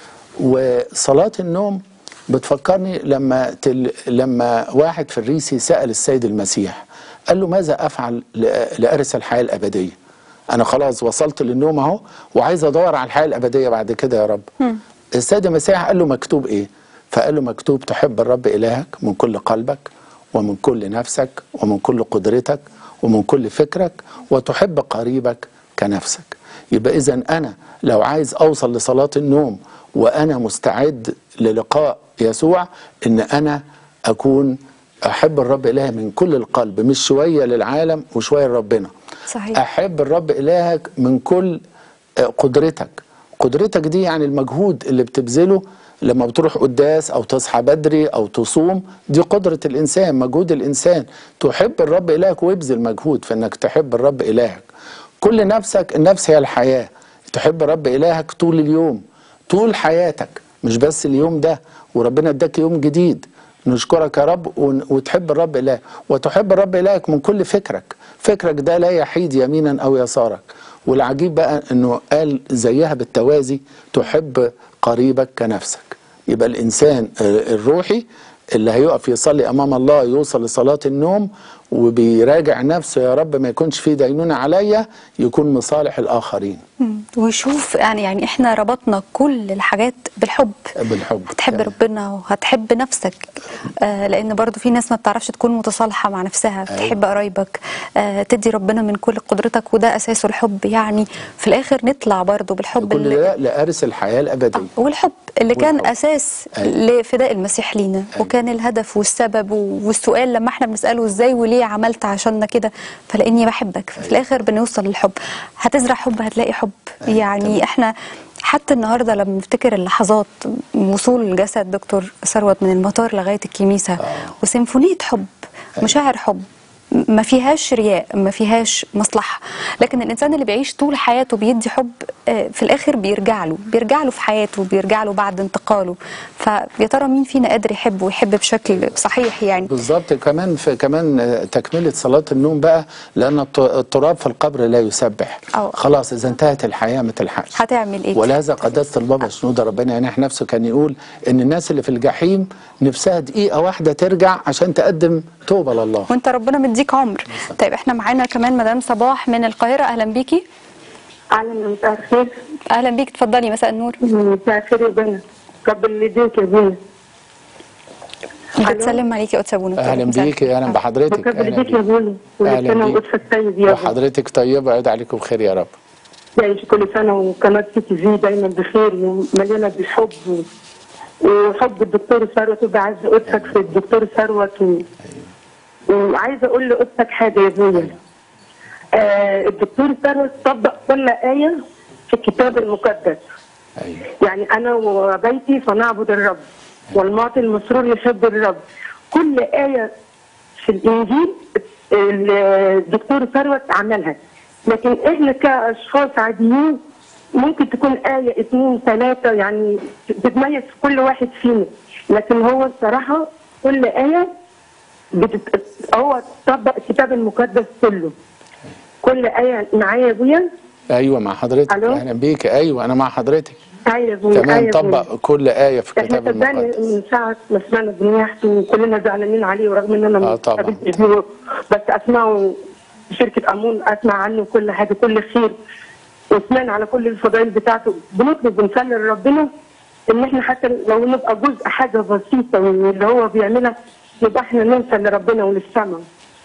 وصلاة النوم بتفكرني لما تل... لما واحد فريسي سأل السيد المسيح قال له ماذا أفعل ل... لأرث الحياة الأبدية أنا خلاص وصلت للنوم أهو وعايز أدور على الحياة الأبدية بعد كده يا رب السيد المسيح قال له مكتوب إيه فقال له مكتوب تحب الرب إلهك من كل قلبك ومن كل نفسك ومن كل قدرتك ومن كل فكرك وتحب قريبك كنفسك يبقى إذا أنا لو عايز أوصل لصلاة النوم وأنا مستعد للقاء يسوع إن أنا أكون أحب الرب إلهي من كل القلب مش شوية للعالم وشوية لربنا صحيح أحب الرب إلهك من كل آه، قدرتك قدرتك دي يعني المجهود اللي بتبذله لما بتروح قداس أو تصحى بدري أو تصوم دي قدرة الإنسان مجهود الإنسان تحب الرب إلهك وابذل مجهود في إنك تحب الرب إلهك كل نفسك النفس هي الحياة تحب رب إلهك طول اليوم طول حياتك مش بس اليوم ده وربنا اداك يوم جديد نشكرك يا رب ون- وتحب الرب إلهك وتحب الرب إلهك من كل فكرك فكرك ده لا يحيد يمينا أو يسارك والعجيب بقى أنه قال زيها بالتوازي تحب قريبك كنفسك يبقى الإنسان الروحي اللي هيقف يصلي امام الله يوصل لصلاه النوم وبيراجع نفسه يا رب ما يكونش في دينونه عليا يكون مصالح الاخرين مم. ويشوف يعني يعني احنا ربطنا كل الحاجات بالحب بالحب هتحب تمام. ربنا وهتحب نفسك آه لان برضو في ناس ما بتعرفش تكون متصالحه مع نفسها بتحب قرايبك آه تدي ربنا من كل قدرتك وده اساسه الحب يعني في الاخر نطلع برضو بالحب كل ده لارث الحياه الابديه والحب اللي كان والحب. اساس أيوة. لفداء المسيح لينا وكان الهدف والسبب والسؤال لما احنا بنساله ازاي وليه عملت عشاننا كده فلاني بحبك في الاخر بنوصل للحب هتزرع حب هتلاقي حب يعني احنا حتى النهارده لما نفتكر اللحظات وصول الجسد دكتور ثروت من المطار لغايه الكنيسه وسيمفونيه حب مشاعر حب ما فيهاش رياء ما فيهاش مصلحة لكن الإنسان اللي بيعيش طول حياته بيدي حب آه، في الآخر بيرجع له بيرجع له في حياته بيرجع له بعد انتقاله فيا ترى مين فينا قادر يحب ويحب بشكل صحيح يعني بالظبط كمان في كمان آه، تكمله صلاه النوم بقى لان الت- التراب في القبر لا يسبح أو. خلاص اذا انتهت الحياه ما تلحقش هتعمل إيه ولهذا قداسه البابا شنوده ربنا ينح نفسه كان يقول ان الناس اللي في الجحيم نفسها دقيقه واحده ترجع عشان تقدم توبه لله وانت ربنا مديك عمر طيب احنا معانا كمان مدام صباح من القاهرة أهلا بيكي اهلا مساء الخير أهلا بيك اتفضلي مساء النور مساء الخير يا بنا رب اللي يديك يا بنا بتسلم عليكي يا أستاذ بونو اهلا مساء بيكي اهلا بحضرتك رب اهلا يديك يا بيك بنا كل أهلا سنه بيك. وقدسك طيب يا بنا وحضرتك طيبه عيد عليكم بخير يا رب يعيش كل سنه وقناه سي تي في دايما بخير ومليانه بالحب و- وحب الدكتور ثروت وبعز قدسك في الدكتور ثروت و... وعايزه اقول لقدسك حاجه يا بويا آه الدكتور ثروت طبق كل ايه في الكتاب المقدس ايوه يعني انا وبيتي فنعبد الرب والمعطي المسرور يحب الرب كل ايه في الانجيل الدكتور ثروت عملها لكن احنا كاشخاص عاديين ممكن تكون ايه اثنين ثلاثه يعني بتميز كل واحد فينا لكن هو الصراحه كل ايه بتت... هو طبق الكتاب المقدس كله كل ايه معايا يا ابويا ايوه مع حضرتك ألو؟ اهلا بيك ايوه انا مع حضرتك ايوه يا ابويا تمام أيوة يا أبويا. طبق كل ايه في احنا الكتاب صدقني المقدس من ساعة ما سمعنا بنياحته وكلنا زعلانين عليه ورغم ان انا آه ما طبعاً. قابلتش بيه بس اسمعه في شركة امون اسمع عنه كل حاجة كل خير وسمعنا على كل الفضائل بتاعته بنطلب ونصلي لربنا ان احنا حتى لو نبقى جزء حاجة بسيطة من اللي هو بيعملها يبقى احنا ننسى لربنا وللسماء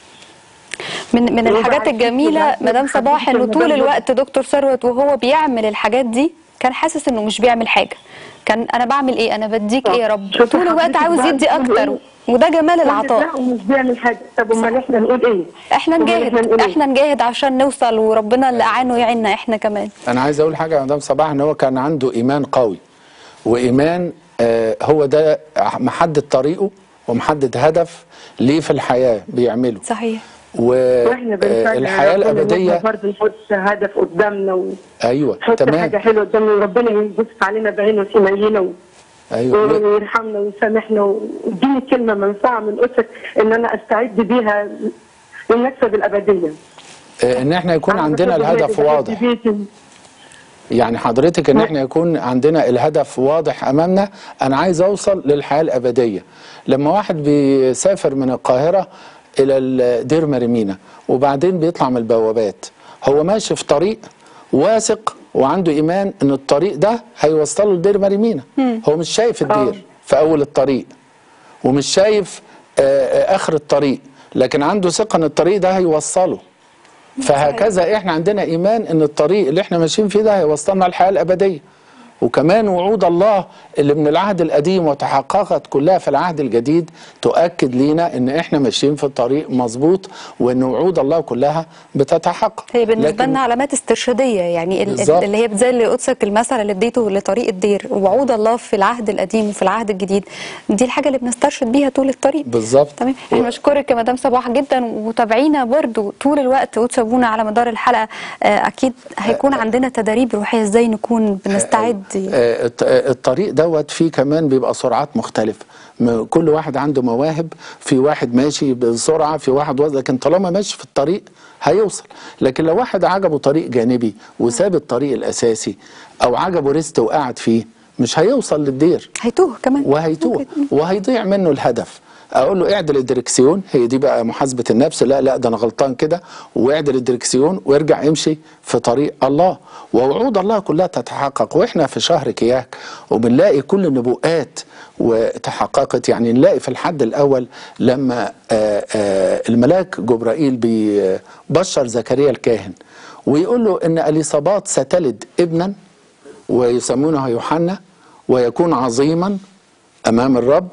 من من وبعد الحاجات كده الجميلة بعد مدام كده صباح انه حبيبتي طول المدام الوقت دكتور ثروت وهو بيعمل الحاجات دي كان حاسس انه مش بيعمل حاجة كان انا بعمل ايه انا بديك ايه يا رب شوفي طول الوقت حضرتك عاوز بقى يدي بتقولي اكتر إيه؟ وده جمال لا العطاء ومش بيعمل حاجة طب امال احنا نقول ايه؟ احنا أمال نجاهد نقول إيه؟ احنا نجاهد عشان نوصل وربنا اللي اعانه يعيننا احنا كمان انا عايز اقول حاجه يا مدام صباح ان هو كان عنده ايمان قوي وايمان آه هو ده محدد طريقه ومحدد هدف ليه في الحياه بيعمله صحيح واحنا بنصلي والحياه ربنا إن الابديه إحنا برضه نحط هدف قدامنا و... ايوه حط تمام حاجه حلوه قدامنا وربنا يبص علينا بعينه ويميلنا و... ايوه ويرحمنا ويسامحنا واديني كلمه منفعه من قدسك ان انا استعد بيها للمكسب الابديه آه ان احنا يكون أنا عندنا بحب الهدف بيتي، واضح بحب بيتي. يعني حضرتك ان احنا يكون عندنا الهدف واضح امامنا انا عايز اوصل للحياه الابديه لما واحد بيسافر من القاهره الى ال- دير مريمينا وبعدين بيطلع من البوابات هو ماشي في طريق واثق وعنده ايمان ان الطريق ده هيوصله لدير مريمينا هو مش شايف الدير في اول الطريق ومش شايف آه، آه، اخر الطريق لكن عنده ثقه ان الطريق ده هيوصله فهكذا احنا عندنا ايمان ان الطريق اللي احنا ماشيين فيه ده هيوصلنا للحياه الابديه وكمان وعود الله اللي من العهد القديم وتحققت كلها في العهد الجديد تؤكد لينا ان احنا ماشيين في الطريق مظبوط وان وعود الله كلها بتتحقق هي بالنسبة لكن- لنا علامات استرشادية يعني ال- بالظبط. اللي هي زي اللي قدسك المثل اللي اديته لطريق الدير وعود الله في العهد القديم وفي العهد الجديد دي الحاجة اللي بنسترشد بيها طول الطريق بالظبط تمام احنا بشكرك يا مدام صباح جدا وتابعينا برضو طول الوقت وتسابونا على مدار الحلقة آه، اكيد هيكون عندنا تدريب روحية ازاي نكون بنستعد آه، الط- آه، الطريق دوت فيه كمان بيبقى سرعات مختلفة م- كل واحد عنده مواهب في واحد ماشي بسرعة في واحد وزن لكن طالما ماشي في الطريق هيوصل لكن لو واحد عجبه طريق جانبي وساب الطريق الأساسي أو عجبه ريست وقعد فيه مش هيوصل للدير هيتوه كمان وهيتوه ممكن. وهيضيع منه الهدف اقول له اعدل الدركسيون هي دي بقى محاسبه النفس لا لا ده انا غلطان كده واعدل الدركسيون وارجع امشي في طريق الله ووعود الله كلها تتحقق واحنا في شهر كياك وبنلاقي كل النبوءات وتحققت يعني نلاقي في الحد الاول لما آه، آه، الملاك جبرائيل بيبشر زكريا الكاهن ويقول له ان اليصابات ستلد ابنا ويسمونه يوحنا ويكون عظيما امام الرب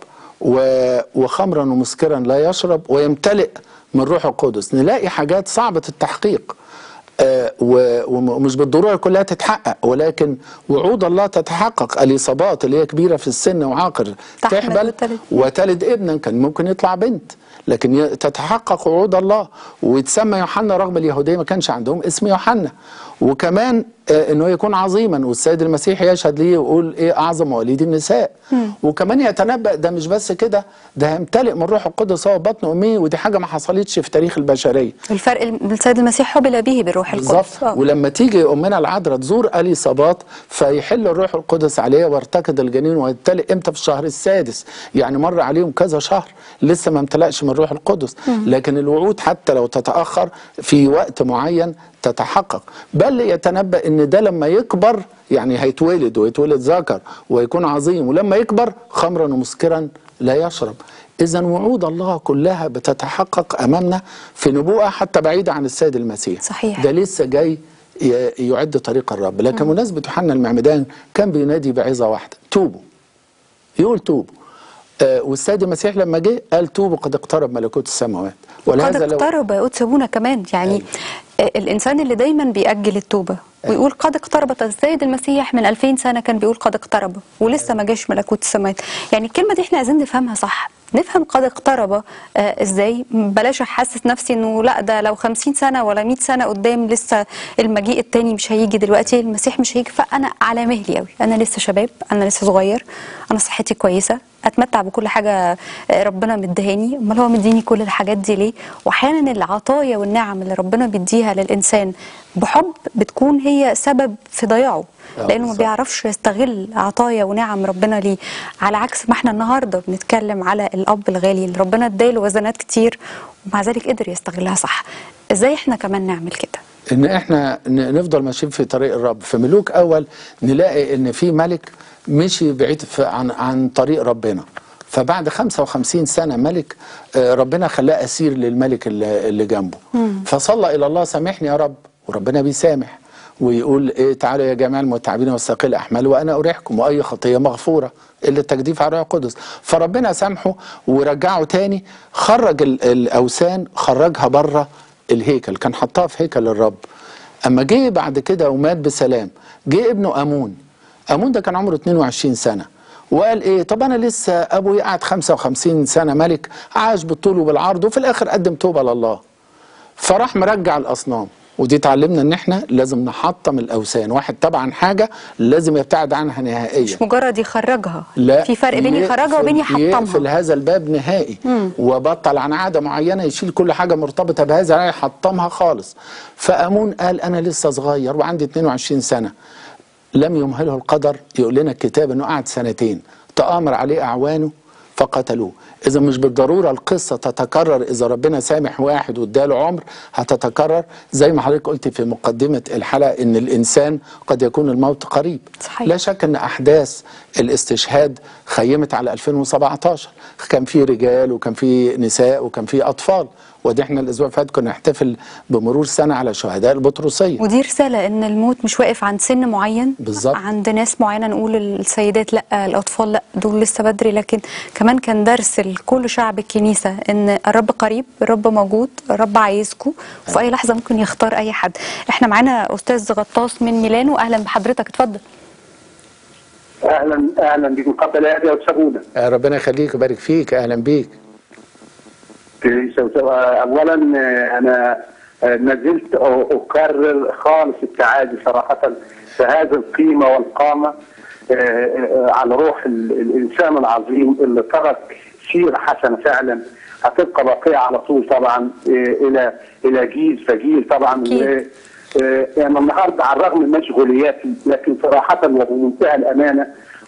و- وخمرا ومسكرا لا يشرب ويمتلئ من روح القدس نلاقي حاجات صعبه التحقيق آه، و- ومش بالضروره كلها تتحقق ولكن وعود الله تتحقق اليصابات اللي هي كبيره في السن وعاقر تحمل تحبل وتلد. وتلد ابنا كان ممكن يطلع بنت لكن ي- تتحقق وعود الله ويتسمى يوحنا رغم اليهوديه ما كانش عندهم اسم يوحنا وكمان آه، انه يكون عظيما والسيد المسيح يشهد ليه ويقول ايه اعظم مواليد النساء وكمان يتنبأ ده مش بس كده ده هيمتلئ من روح القدس هو بطن امه ودي حاجه ما حصلتش في تاريخ البشريه الفرق الم- السيد المسيح حبل به بالروح القدس بالظبط آه. ولما تيجي امنا العذراء تزور اليصابات فيحل الروح القدس عليها ويرتقد الجنين ويمتلئ امتى في الشهر السادس يعني مر عليهم كذا شهر لسه ما امتلأش من الروح القدس لكن الوعود حتى لو تتاخر في وقت معين تتحقق بل يتنبأ ان ده لما يكبر يعني هيتولد ويتولد ذكر ويكون عظيم ولما يكبر خمرا ومسكرا لا يشرب إذا وعود الله كلها بتتحقق أمامنا في نبوءة حتى بعيدة عن السيد المسيح صحيح. ده لسه جاي ي- يعد طريق الرب لكن مناسبة يوحنا المعمدان كان بينادي بعظة واحدة توبوا يقول توبوا آه والسيد المسيح لما جه قال توبوا قد اقترب ملكوت السماوات قد اقترب يا قدس ابونا كمان يعني آه، الانسان اللي دايما بيأجل التوبه ويقول قد اقتربت السيد المسيح من 2000 سنه كان بيقول قد اقترب ولسه ما جاش ملكوت السماوات يعني الكلمه دي احنا عايزين نفهمها صح نفهم قد اقترب آه ازاي بلاش احسس نفسي انه لا ده لو 50 سنه ولا 100 سنه قدام لسه المجيء التاني مش هيجي دلوقتي المسيح مش هيجي فانا على مهلي قوي انا لسه شباب انا لسه صغير انا صحتي كويسه اتمتع بكل حاجه آه، ربنا مدهاني امال هو مديني كل الحاجات دي ليه واحيانا العطايا والنعم اللي ربنا بيديها للانسان بحب بتكون هي سبب في ضياعه آه، لانه ما بالظبط. بيعرفش يستغل عطايا ونعم ربنا ليه على عكس ما احنا النهارده بنتكلم على الاب الغالي اللي ربنا اداله وزنات كتير ومع ذلك قدر يستغلها صح ازاي احنا كمان نعمل كده ان احنا ن- نفضل ماشيين في طريق الرب في ملوك اول نلاقي ان في ملك مشي بعيد في عن عن طريق ربنا فبعد 55 سنه ملك آه، ربنا خلاه اسير للملك اللي اللي جنبه فصلى الى الله سامحني يا رب وربنا بيسامح ويقول ايه تعالوا يا جميع المتعبين والثقيل الاحمال وانا اريحكم واي خطيه مغفوره الا التجديف على الروح القدس فربنا سامحه ورجعه تاني خرج ال- الاوثان خرجها بره الهيكل كان حطها في هيكل الرب اما جه بعد كده ومات بسلام جه ابنه امون امون ده كان عمره 22 سنه وقال ايه طب انا لسه ابوي قعد 55 سنه ملك عاش بالطول وبالعرض وفي الاخر قدم توبه لله فراح مرجع الاصنام ودي تعلمنا ان احنا لازم نحطم الاوثان واحد طبعا حاجه لازم يبتعد عنها نهائيا مش مجرد يخرجها لا في فرق بين يخرجها يقفل- وبين يقفل يحطمها هذا الباب نهائي وبطل عن عاده معينه يشيل كل حاجه مرتبطه بهذا لا يحطمها خالص فامون قال انا لسه صغير وعندي 22 سنه لم يمهله القدر يقول لنا الكتاب انه قعد سنتين تآمر عليه اعوانه فقتلوه اذا مش بالضروره القصه تتكرر اذا ربنا سامح واحد واداله عمر هتتكرر زي ما حضرتك قلت في مقدمه الحلقه ان الانسان قد يكون الموت قريب صحيح. لا شك ان احداث الاستشهاد خيمت على 2017 كان في رجال وكان في نساء وكان في اطفال ودي احنا الاسبوع اللي فات كنا نحتفل بمرور سنه على شهداء البطرسيه ودي رسالة إن الموت مش واقف عند سن معين بالظبط. عند ناس معينة نقول السيدات لا الأطفال لا دول لسه بدري لكن كمان كان درس لكل شعب الكنيسة إن الرب قريب الرب موجود الرب عايزكم وفي أي لحظة ممكن يختار أي حد إحنا معانا أستاذ غطاس من ميلانو أهلا بحضرتك اتفضل اهلا اهلا بكم قبل هذه وتسابونا آه، ربنا يخليك ويبارك فيك اهلا بيك اولا آه، انا آه، ما زلت أ- اكرر خالص التعازي صراحه فهذه القيمه والقامه آه، آه، على روح ال- الانسان العظيم اللي ترك سيره حسنه فعلا هتبقى باقيه على طول طبعا آه، الى الى جيل فجيل طبعا أكيد. و- آه، يعني النهارده على الرغم من مشغولياتي لكن صراحه وبمنتهى الامانه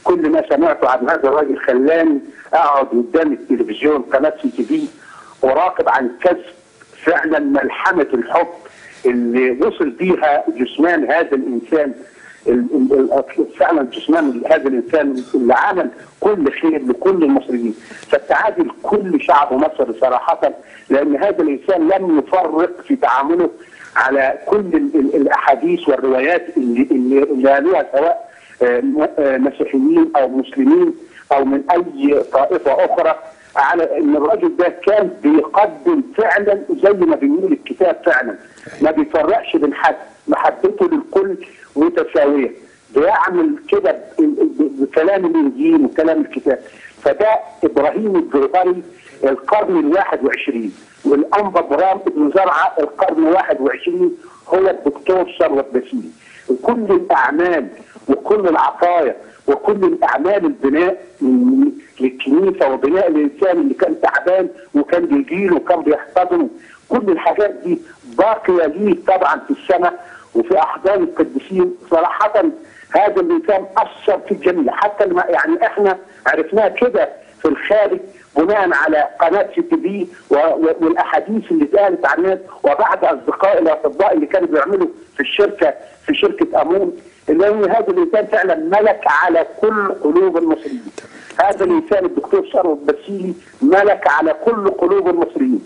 كل ما سمعته عن هذا الراجل خلاني اقعد قدام التلفزيون قناه سي تي في وراقب عن كسب فعلا ملحمه الحب اللي وصل بيها جثمان هذا الانسان ال- ال- ال- فعلا جثمان هذا الانسان اللي عمل كل خير لكل المصريين فالتعادل كل شعب مصر صراحه لان هذا الانسان لم يفرق في تعامله على كل ال- ال- الاحاديث والروايات اللي اللي اللي قالوها سواء آه، م- آه، مسيحيين او مسلمين او من اي طائفه اخرى على ان الراجل ده كان بيقدم فعلا زي ما بيقول الكتاب فعلا ما بيفرقش بين حد محبته للكل متساويه بيعمل كده ب- ب- بكلام الانجيل وكلام الكتاب فده ابراهيم الجربري القرن الواحد وعشرين والانبا برام ابن زرعه القرن الواحد وعشرين هو الدكتور ثروت بسيلي وكل الاعمال وكل العطايا وكل الاعمال البناء من- للكنيسه وبناء الانسان اللي كان تعبان وكان بيجيله وكان بيحتضنه كل الحاجات دي باقيه ليه طبعا في السماء وفي احضان القديسين صراحه هذا الانسان اثر في الجميع حتى الم- يعني احنا عرفناه كده في الخارج بناء على قناه سي تي في و- و- والاحاديث اللي اتقالت عن الناس وبعض اصدقائي الاطباء اللي كانوا بيعملوا في الشركه في شركه امون اللي هو هذا الانسان فعلا ملك على كل قلوب المصريين. هذا الانسان الدكتور ثروت بسيلي ملك على كل قلوب المصريين.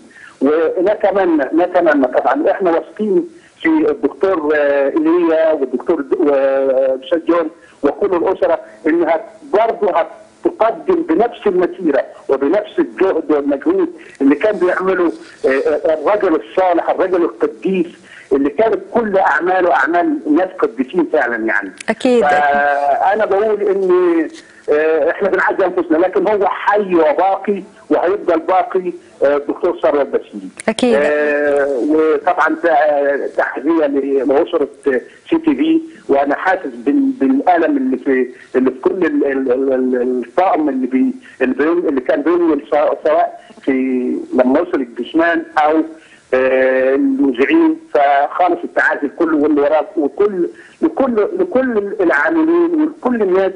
ونتمنى نتمنى طبعا احنا واثقين في الدكتور آه، ايليا والدكتور د- والاستاذ جون وكل الاسره انها برضه هتقدم بنفس المسيره وبنفس الجهد والمجهود اللي كان بيعمله آه، آه، الرجل الصالح الرجل القديس اللي كانت كل اعماله اعمال ناس قديسين فعلا يعني أكيد. فانا بقول ان آه، احنا بنعزي انفسنا لكن هو حي وباقي وهيفضل باقي آه، الدكتور ثروت بسيلي أكيد. آه، وطبعا ت- تحذيه لاسره سي تي في وانا حاسس بال- بالالم اللي في اللي في كل ال- ال- ال- ال- الطاقم اللي بي اللي, بي اللي كان بينزل سواء سواء في لما وصل الجثمان او آه، المذيعين فخالص التعازي كله واللي وراه وكل لكل لكل العاملين ولكل الناس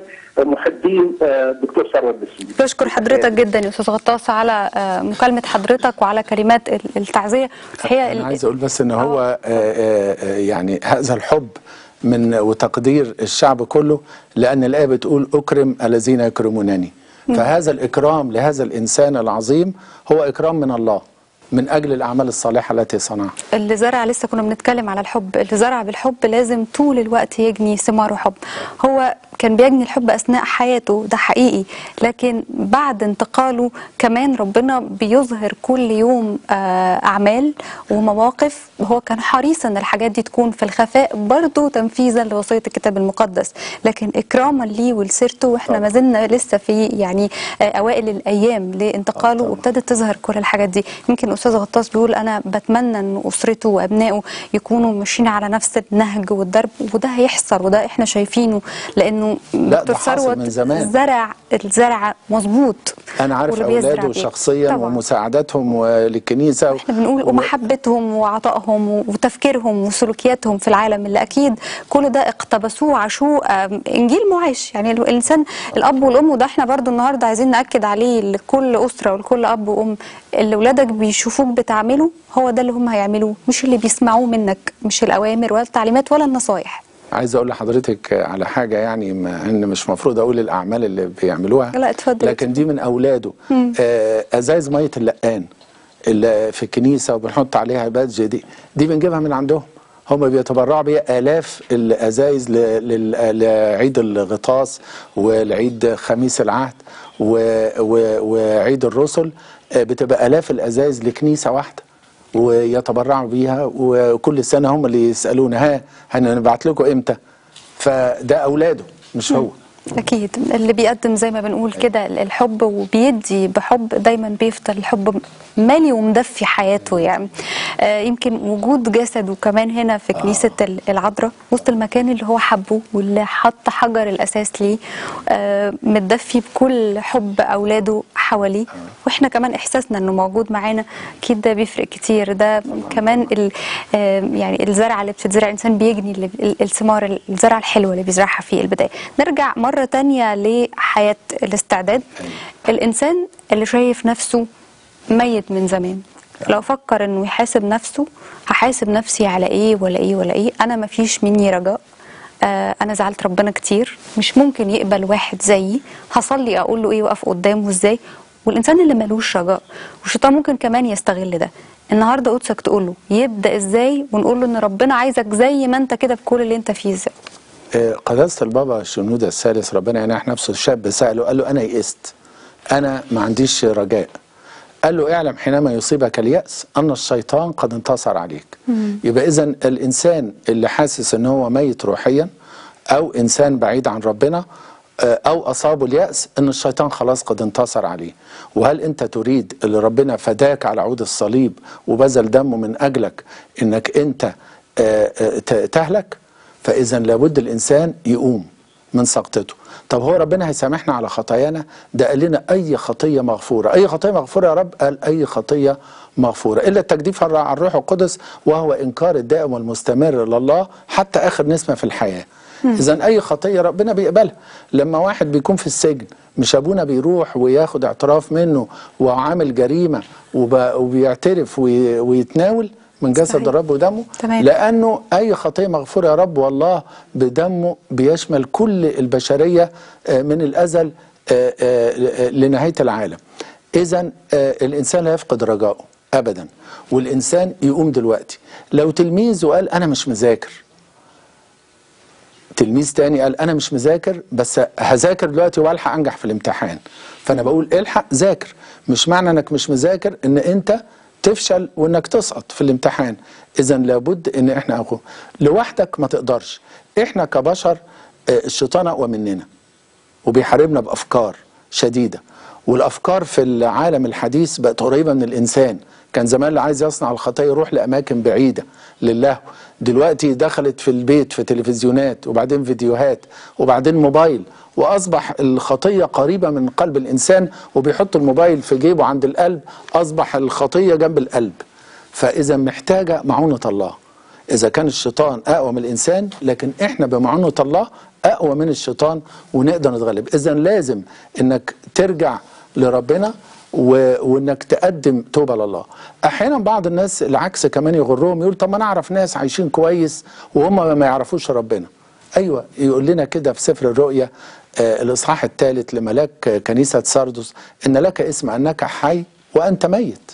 محبين آه، دكتور ثروت بسيلي بشكر حضرتك جدا يا استاذ غطاس على آه، مكالمه حضرتك وعلى كلمات ال- التعزيه الحقيقه انا ال- عايز اقول بس ان هو آه، آه، آه، يعني هذا الحب من وتقدير الشعب كله لان الايه بتقول اكرم الذين يكرمونني فهذا الاكرام لهذا الانسان العظيم هو اكرام من الله من اجل الاعمال الصالحه التي صنعها اللي زرع لسه كنا بنتكلم على الحب اللي زرع بالحب لازم طول الوقت يجني ثماره حب هو كان بيجني الحب اثناء حياته ده حقيقي لكن بعد انتقاله كمان ربنا بيظهر كل يوم آه، اعمال ومواقف هو كان حريص ان الحاجات دي تكون في الخفاء برضه تنفيذا لوصيه الكتاب المقدس لكن اكراما ليه ولسيرته واحنا ما زلنا لسه في يعني آه، اوائل الايام لانتقاله وابتدت تظهر كل الحاجات دي يمكن الاستاذ غطاس بيقول انا بتمنى ان اسرته وابنائه يكونوا ماشيين على نفس النهج والدرب وده هيحصل وده احنا شايفينه لانه لا، دكتور ده حاصل ثروت من زمان. زرع الزرع مظبوط انا عارف واللي بيزرع اولاده بيه. شخصيا طبعاً. ومساعدتهم للكنيسه احنا بنقول و- ومحبتهم وعطائهم وتفكيرهم وسلوكياتهم في العالم اللي اكيد كل ده اقتبسوه وعاشوه آم، انجيل معاش يعني الانسان الاب والام وده احنا برضو النهارده عايزين ناكد عليه لكل اسره ولكل اب وام اللي ولادك بيشوفوك بتعمله هو ده اللي هم هيعملوه مش اللي بيسمعوه منك مش الاوامر ولا التعليمات ولا النصايح عايز اقول لحضرتك على حاجه يعني ما ان مش مفروض اقول الاعمال اللي بيعملوها لا، اتفضل. لكن دي من اولاده آه، ازايز ميه اللقان اللي في الكنيسه وبنحط عليها بادج دي دي بنجيبها من عندهم هم بيتبرعوا بيها الاف الازايز ل- لل- لعيد الغطاس والعيد خميس العهد و- و- وعيد الرسل آه، بتبقى الاف الازايز لكنيسه واحده ويتبرعوا بيها وكل سنه هم اللي يسالونا ها هنبعت لكم امتى فده اولاده مش هو أكيد اللي بيقدم زي ما بنقول كده الحب وبيدي بحب دايما بيفضل الحب مالي ومدفي حياته يعني آه يمكن وجود جسده كمان هنا في كنيسة ال- العذراء وسط المكان اللي هو حبه واللي حط حجر الأساس ليه آه متدفي بكل حب أولاده حواليه وإحنا كمان إحساسنا إنه موجود معانا أكيد ده بيفرق كتير ده كمان ال آه يعني الزرعة اللي بتتزرع الإنسان بيجني اللي- ال- الثمار الزرعة الحلوة اللي بيزرعها في البداية نرجع مرة مرة تانية لحياة الاستعداد الإنسان اللي شايف نفسه ميت من زمان لو فكر انه يحاسب نفسه هحاسب نفسي على ايه ولا ايه ولا ايه انا مفيش مني رجاء آه انا زعلت ربنا كتير مش ممكن يقبل واحد زيي هصلي اقول له ايه واقف قدامه ازاي والانسان اللي ملوش رجاء والشيطان ممكن كمان يستغل ده النهارده قدسك تقول له يبدا ازاي ونقول له ان ربنا عايزك زي ما انت كده بكل اللي انت فيه ازاي آه، قداسة البابا شنودة الثالث ربنا يناح نفسه الشاب سأله قال له أنا يئست أنا ما عنديش رجاء قال له اعلم حينما يصيبك اليأس أن الشيطان قد انتصر عليك يبقى إذا الإنسان اللي حاسس أن هو ميت روحيا أو إنسان بعيد عن ربنا آه، أو أصابه اليأس أن الشيطان خلاص قد انتصر عليه وهل أنت تريد اللي ربنا فداك على عود الصليب وبذل دمه من أجلك أنك أنت آه، آه، ت- تهلك فإذا لابد الإنسان يقوم من سقطته طب هو ربنا هيسامحنا على خطايانا ده قال لنا أي خطية مغفورة أي خطية مغفورة يا رب قال أي خطية مغفورة إلا التجديف على الروح القدس وهو إنكار الدائم والمستمر لله حتى آخر نسمة في الحياة إذا أي خطية ربنا بيقبلها لما واحد بيكون في السجن مش أبونا بيروح وياخد اعتراف منه وعامل جريمة وب- وبيعترف وي- ويتناول من جسد صحيح. الرب ودمه تمام. لانه اي خطيه مغفوره يا رب والله بدمه بيشمل كل البشريه آه، من الازل آه، آه، لنهايه العالم اذا الانسان لا يفقد رجائه ابدا والانسان يقوم دلوقتي لو تلميذ وقال انا مش مذاكر تلميذ تاني قال انا مش مذاكر بس هذاكر دلوقتي والحق انجح في الامتحان فانا بقول الحق ذاكر مش معنى انك مش مذاكر ان انت تفشل وانك تسقط في الامتحان اذا لابد ان احنا اقوم لوحدك ما تقدرش احنا كبشر آه، الشيطان اقوى مننا وبيحاربنا بافكار شديده والافكار في العالم الحديث بقت قريبه من الانسان كان زمان اللي عايز يصنع الخطايا يروح لاماكن بعيده لله دلوقتي دخلت في البيت في تلفزيونات وبعدين فيديوهات وبعدين موبايل واصبح الخطيه قريبه من قلب الانسان وبيحط الموبايل في جيبه عند القلب اصبح الخطيه جنب القلب فاذا محتاجه معونه الله إذا كان الشيطان أقوى من الإنسان لكن إحنا بمعونة الله أقوى من الشيطان ونقدر نتغلب إذا لازم إنك ترجع لربنا و... وإنك تقدم توبة لله أحيانا بعض الناس العكس كمان يغرهم يقول طب ما أنا أعرف ناس عايشين كويس وهم ما يعرفوش ربنا أيوة يقول لنا كده في سفر الرؤيا آه الإصحاح الثالث لملاك آه، كنيسة ساردس إن لك اسم أنك حي وأنت ميت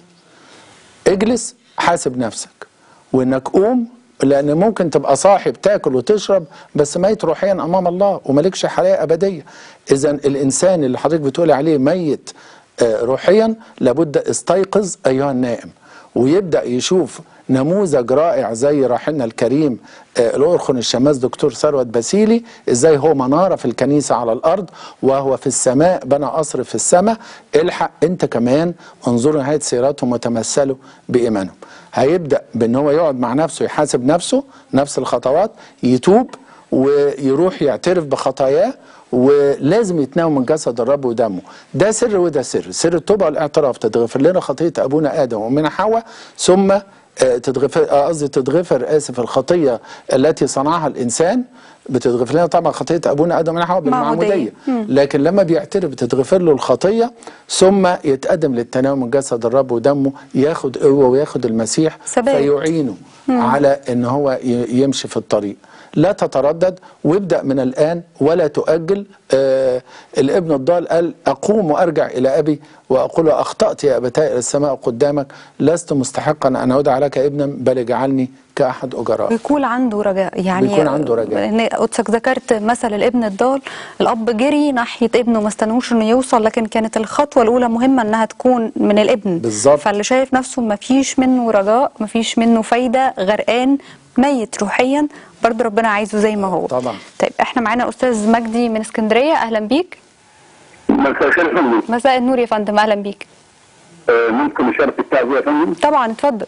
اجلس حاسب نفسك وانك قوم لان ممكن تبقى صاحب تاكل وتشرب بس ميت روحيا امام الله وملكش حياه ابديه اذا الانسان اللي حضرتك بتقولي عليه ميت آه، روحيا لابد استيقظ ايها النائم ويبدا يشوف نموذج رائع زي راحلنا الكريم آه، الأرخن الشماس دكتور ثروت باسيلي ازاي هو منارة في الكنيسة على الأرض وهو في السماء بنى قصر في السماء الحق انت كمان انظروا نهاية سيراتهم وتمثلوا بإيمانهم هيبدأ بأن هو يقعد مع نفسه يحاسب نفسه نفس الخطوات يتوب ويروح يعترف بخطاياه ولازم يتناول من جسد الرب ودمه ده سر وده سر سر التوبه والاعتراف تتغفر لنا خطيه ابونا ادم ومن حواء ثم آه، تتغفر آه، قصدي تتغفر اسف الخطيه التي صنعها الانسان بتتغفر لنا طبعا خطيه ابونا ادم ومن حواء بالمعموديه لكن لما بيعترف بتتغفر له الخطيه ثم يتقدم للتناول من جسد الرب ودمه ياخد قوه وياخد المسيح ثبات. فيعينه على ان هو ي- يمشي في الطريق لا تتردد وابدا من الان ولا تؤجل آه الابن الضال قال اقوم وارجع الى ابي واقول له اخطات يا ابتاي الى السماء قدامك لست مستحقا ان ادعى لك ابنا بل اجعلني كاحد اجراء بيكون عنده رجاء يعني بيكون عنده رجاء. ان قدسك ذكرت مثل الابن الضال الاب جري ناحيه ابنه ما استنوش انه يوصل لكن كانت الخطوه الاولى مهمه انها تكون من الابن بالظبط. فاللي شايف نفسه ما فيش منه رجاء ما فيش منه فايده غرقان ميت روحيا برضه ربنا عايزه زي ما هو طبعا. طيب احنا معانا استاذ مجدي من اسكندريه اهلا بيك مساء الخير يا فندم مساء النور يا فندم اهلا بيك آه، ممكن اشارك التعزيه يا فندم طبعا اتفضل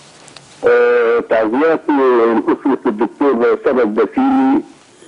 آه، تعزياتي لأسرة الدكتور ثبت باسيلي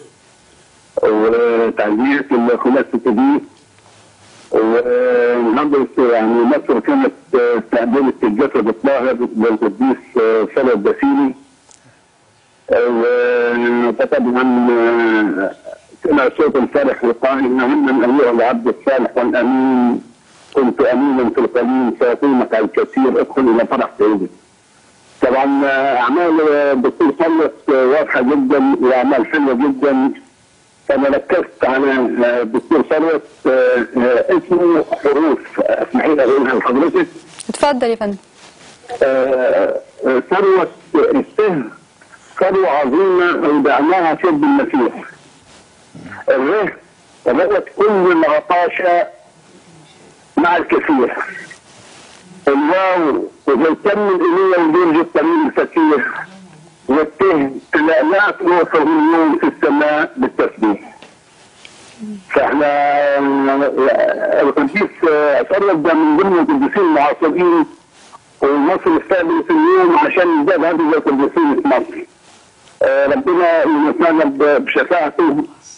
وتعزياتي لخلاصة دي والنهارده يعني مصر كانت آه، استقبلت الجسد الطاهر للقديس آه، ثبت باسيلي آه، وطبعا آه، سمع صوت الفرح وقال إنهن أيها العبد الصالح والأمين كنت أمينا في القليل سأقيمك على الكثير ادخل إلى فرح سيدك. طبعا آه، أعمال آه، الدكتور صلت آه، واضحة جدا وأعمال حلوة جدا فأنا ركزت على آه، الدكتور ثروت آه، آه، اسمه حروف آه، اسمحي لي أقولها لحضرتك اتفضل يا فندم آه، آه، ثروة السهم ثروة عظيمة أودعناها في ابن المسيح الره وبقت كل العطاشة مع الكثير الواو وبيكمل إليه ويرجع الطريق الفكير والته تلألأت روحه اليوم في السماء بالتسبيح فاحنا آه، القديس آه، ثروت ده من ضمن القديسين المعاصرين ومصر استقبلت اليوم عشان يزداد هذه القديسين في مصر. آه، ربنا يمتعنا ب- بشفاعته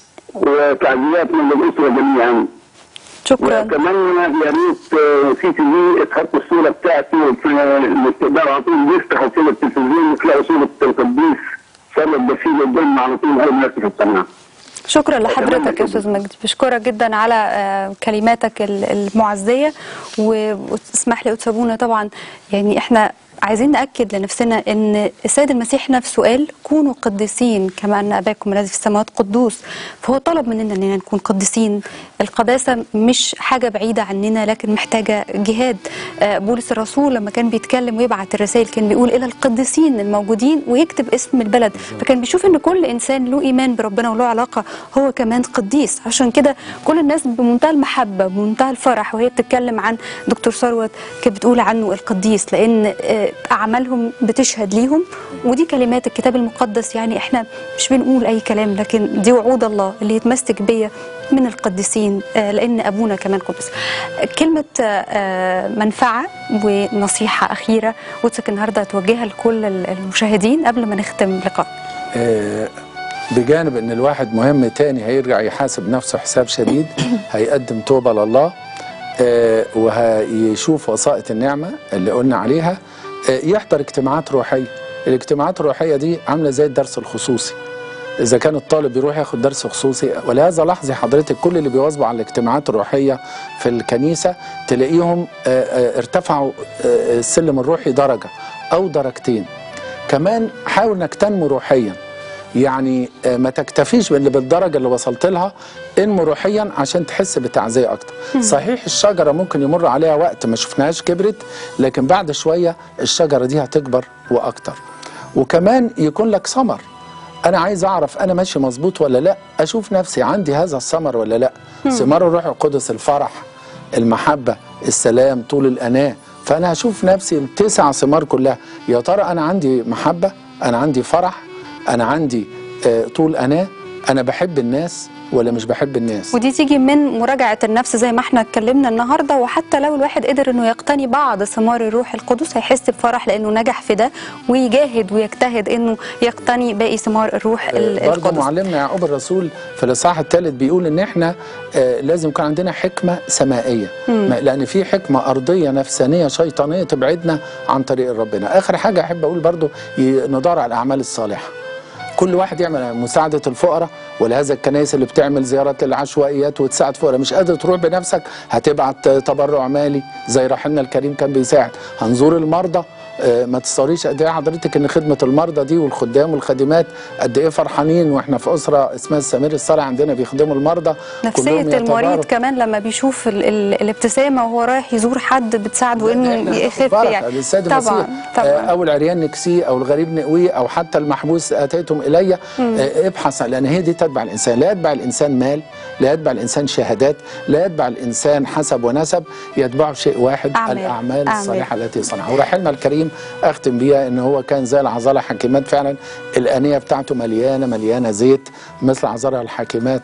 وتعزياتنا للاسره جميعا. شكرا وكمان يا ريت آه، سي تي في تحط الصوره بتاعته في الاستقبال على طول يفتحوا كده التلفزيون وتلاقوا صوره القديس ثروت بسيط قدامنا على طول اول ما يفتح القناه. شكرا لحضرتك يا أتمنى استاذ مجدي بشكرك جدا على آه، كلماتك ال- المعزيه و- وتسمح لي أتسابونا طبعا يعني احنا عايزين ناكد لنفسنا ان السيد المسيح نفسه قال كونوا قديسين كما ان اباكم الذي في السماوات قدوس فهو طلب مننا اننا نكون قديسين القداسه مش حاجه بعيده عننا لكن محتاجه جهاد آه، بولس الرسول لما كان بيتكلم ويبعت الرسائل كان بيقول الى القديسين الموجودين ويكتب اسم البلد فكان بيشوف ان كل انسان له ايمان بربنا وله علاقه هو كمان قديس عشان كده كل الناس بمنتهى المحبه بمنتهى الفرح وهي بتتكلم عن دكتور ثروت كانت بتقول عنه القديس لان آه، اعمالهم بتشهد ليهم ودي كلمات الكتاب المقدس يعني احنا مش بنقول اي كلام لكن دي وعود الله اللي يتمسك بيا من القديسين آه، لان ابونا كمان قدس كلمه آه، آه، منفعه ونصيحه اخيره وتسك النهارده توجهها لكل المشاهدين قبل ما نختم اللقاء آه، بجانب ان الواحد مهم تاني هيرجع يحاسب نفسه حساب شديد هيقدم توبه لله آه، وهيشوف وسائط النعمه اللي قلنا عليها آه، يحضر اجتماعات روحيه الاجتماعات الروحيه دي عامله زي الدرس الخصوصي اذا كان الطالب يروح ياخد درس خصوصي ولهذا لاحظي حضرتك كل اللي بيواظبوا على الاجتماعات الروحيه في الكنيسه تلاقيهم آه، آه، ارتفعوا آه، السلم الروحي درجه او درجتين كمان حاول انك تنمو روحيا يعني آه، ما تكتفيش باللي بالدرجه اللي وصلت لها انمو روحيا عشان تحس بتعزيه اكتر صحيح الشجره ممكن يمر عليها وقت ما شفناهاش كبرت لكن بعد شويه الشجره دي هتكبر واكتر وكمان يكون لك ثمر انا عايز اعرف انا ماشي مظبوط ولا لا اشوف نفسي عندي هذا الثمر ولا لا ثمار الروح القدس الفرح المحبه السلام طول الاناه فانا هشوف نفسي التسع ثمار كلها يا ترى انا عندي محبه انا عندي فرح انا عندي آه، طول اناه انا بحب الناس ولا مش بحب الناس ودي تيجي من مراجعة النفس زي ما احنا اتكلمنا النهاردة وحتى لو الواحد قدر انه يقتني بعض ثمار الروح القدس هيحس بفرح لانه نجح في ده ويجاهد ويجتهد انه يقتني باقي ثمار الروح ال- برضه القدس معلمنا يعقوب الرسول في الاصحاح الثالث بيقول ان احنا آه، لازم يكون عندنا حكمه سمائيه ما- لان في حكمه ارضيه نفسانيه شيطانيه تبعدنا عن طريق ربنا اخر حاجه احب اقول برضه ي- ندور على الاعمال الصالحه كل واحد يعمل مساعدة الفقراء ولهذا الكنائس اللي بتعمل زيارات للعشوائيات وتساعد فقراء مش قادر تروح بنفسك هتبعت تبرع مالي زي رحمنا الكريم كان بيساعد هنزور المرضى آه، ما تصوريش قد ايه حضرتك ان خدمه المرضى دي والخدام والخادمات قد ايه فرحانين واحنا في اسره اسمها السمير الصالح عندنا بيخدموا المرضى نفسية كلهم المريض يتباركوا. كمان لما بيشوف ال ال الابتسامة وهو رايح يزور حد بتساعده انه إحنا يخف بركة يعني للسيد طبعا المسيح آه، طبعا او العريان نكسيه او الغريب نقويه او حتى المحبوس اتيتم الي آه، ابحث لان هي دي تتبع الانسان لا يتبع الانسان مال لا يتبع الانسان شهادات لا يتبع الانسان حسب ونسب يتبعه شيء واحد أعمال. الاعمال أعمال. الصالحه التي صنعها ورحلنا الكريم اختم بيها ان هو كان زي العذارى الحكيمات فعلا الانيه بتاعته مليانه مليانه زيت مثل عذارى الحكيمات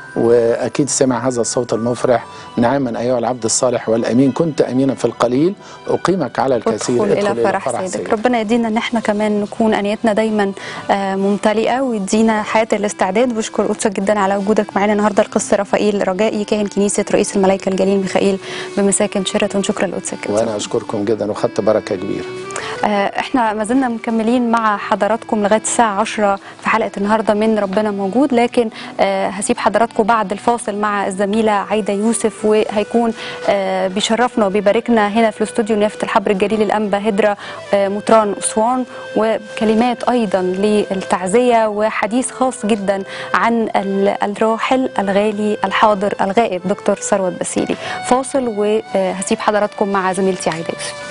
واكيد سمع هذا الصوت المفرح نعما ايها العبد الصالح والامين كنت امينا في القليل اقيمك على الكثير ادخل الى فرح سيدك ربنا يدينا ان احنا كمان نكون انيتنا دايما آه، ممتلئه ويدينا حياه الاستعداد بشكر قدسك جدا على وجودك معانا النهارده القس رفائيل رجائي كاهن كنيسه رئيس الملائكه الجليل ميخائيل بمساكن شيراتون شكرا لقدسك وانا اشكركم جدا وخدت بركه كبيره آه، احنا ما زلنا مكملين مع حضراتكم لغايه الساعه 10 في حلقه النهارده من ربنا موجود لكن آه، هسيب حضراتكم بعد الفاصل مع الزميله عايده يوسف وهيكون آه، بيشرفنا وبيباركنا هنا في الاستوديو نيافه الحبر الجليل الانبا هدره آه، مطران اسوان وكلمات ايضا للتعزيه وحديث خاص جدا عن ال- الراحل الغالي الحاضر الغائب دكتور ثروت بسيلي فاصل وهسيب حضراتكم مع زميلتي عايده يوسف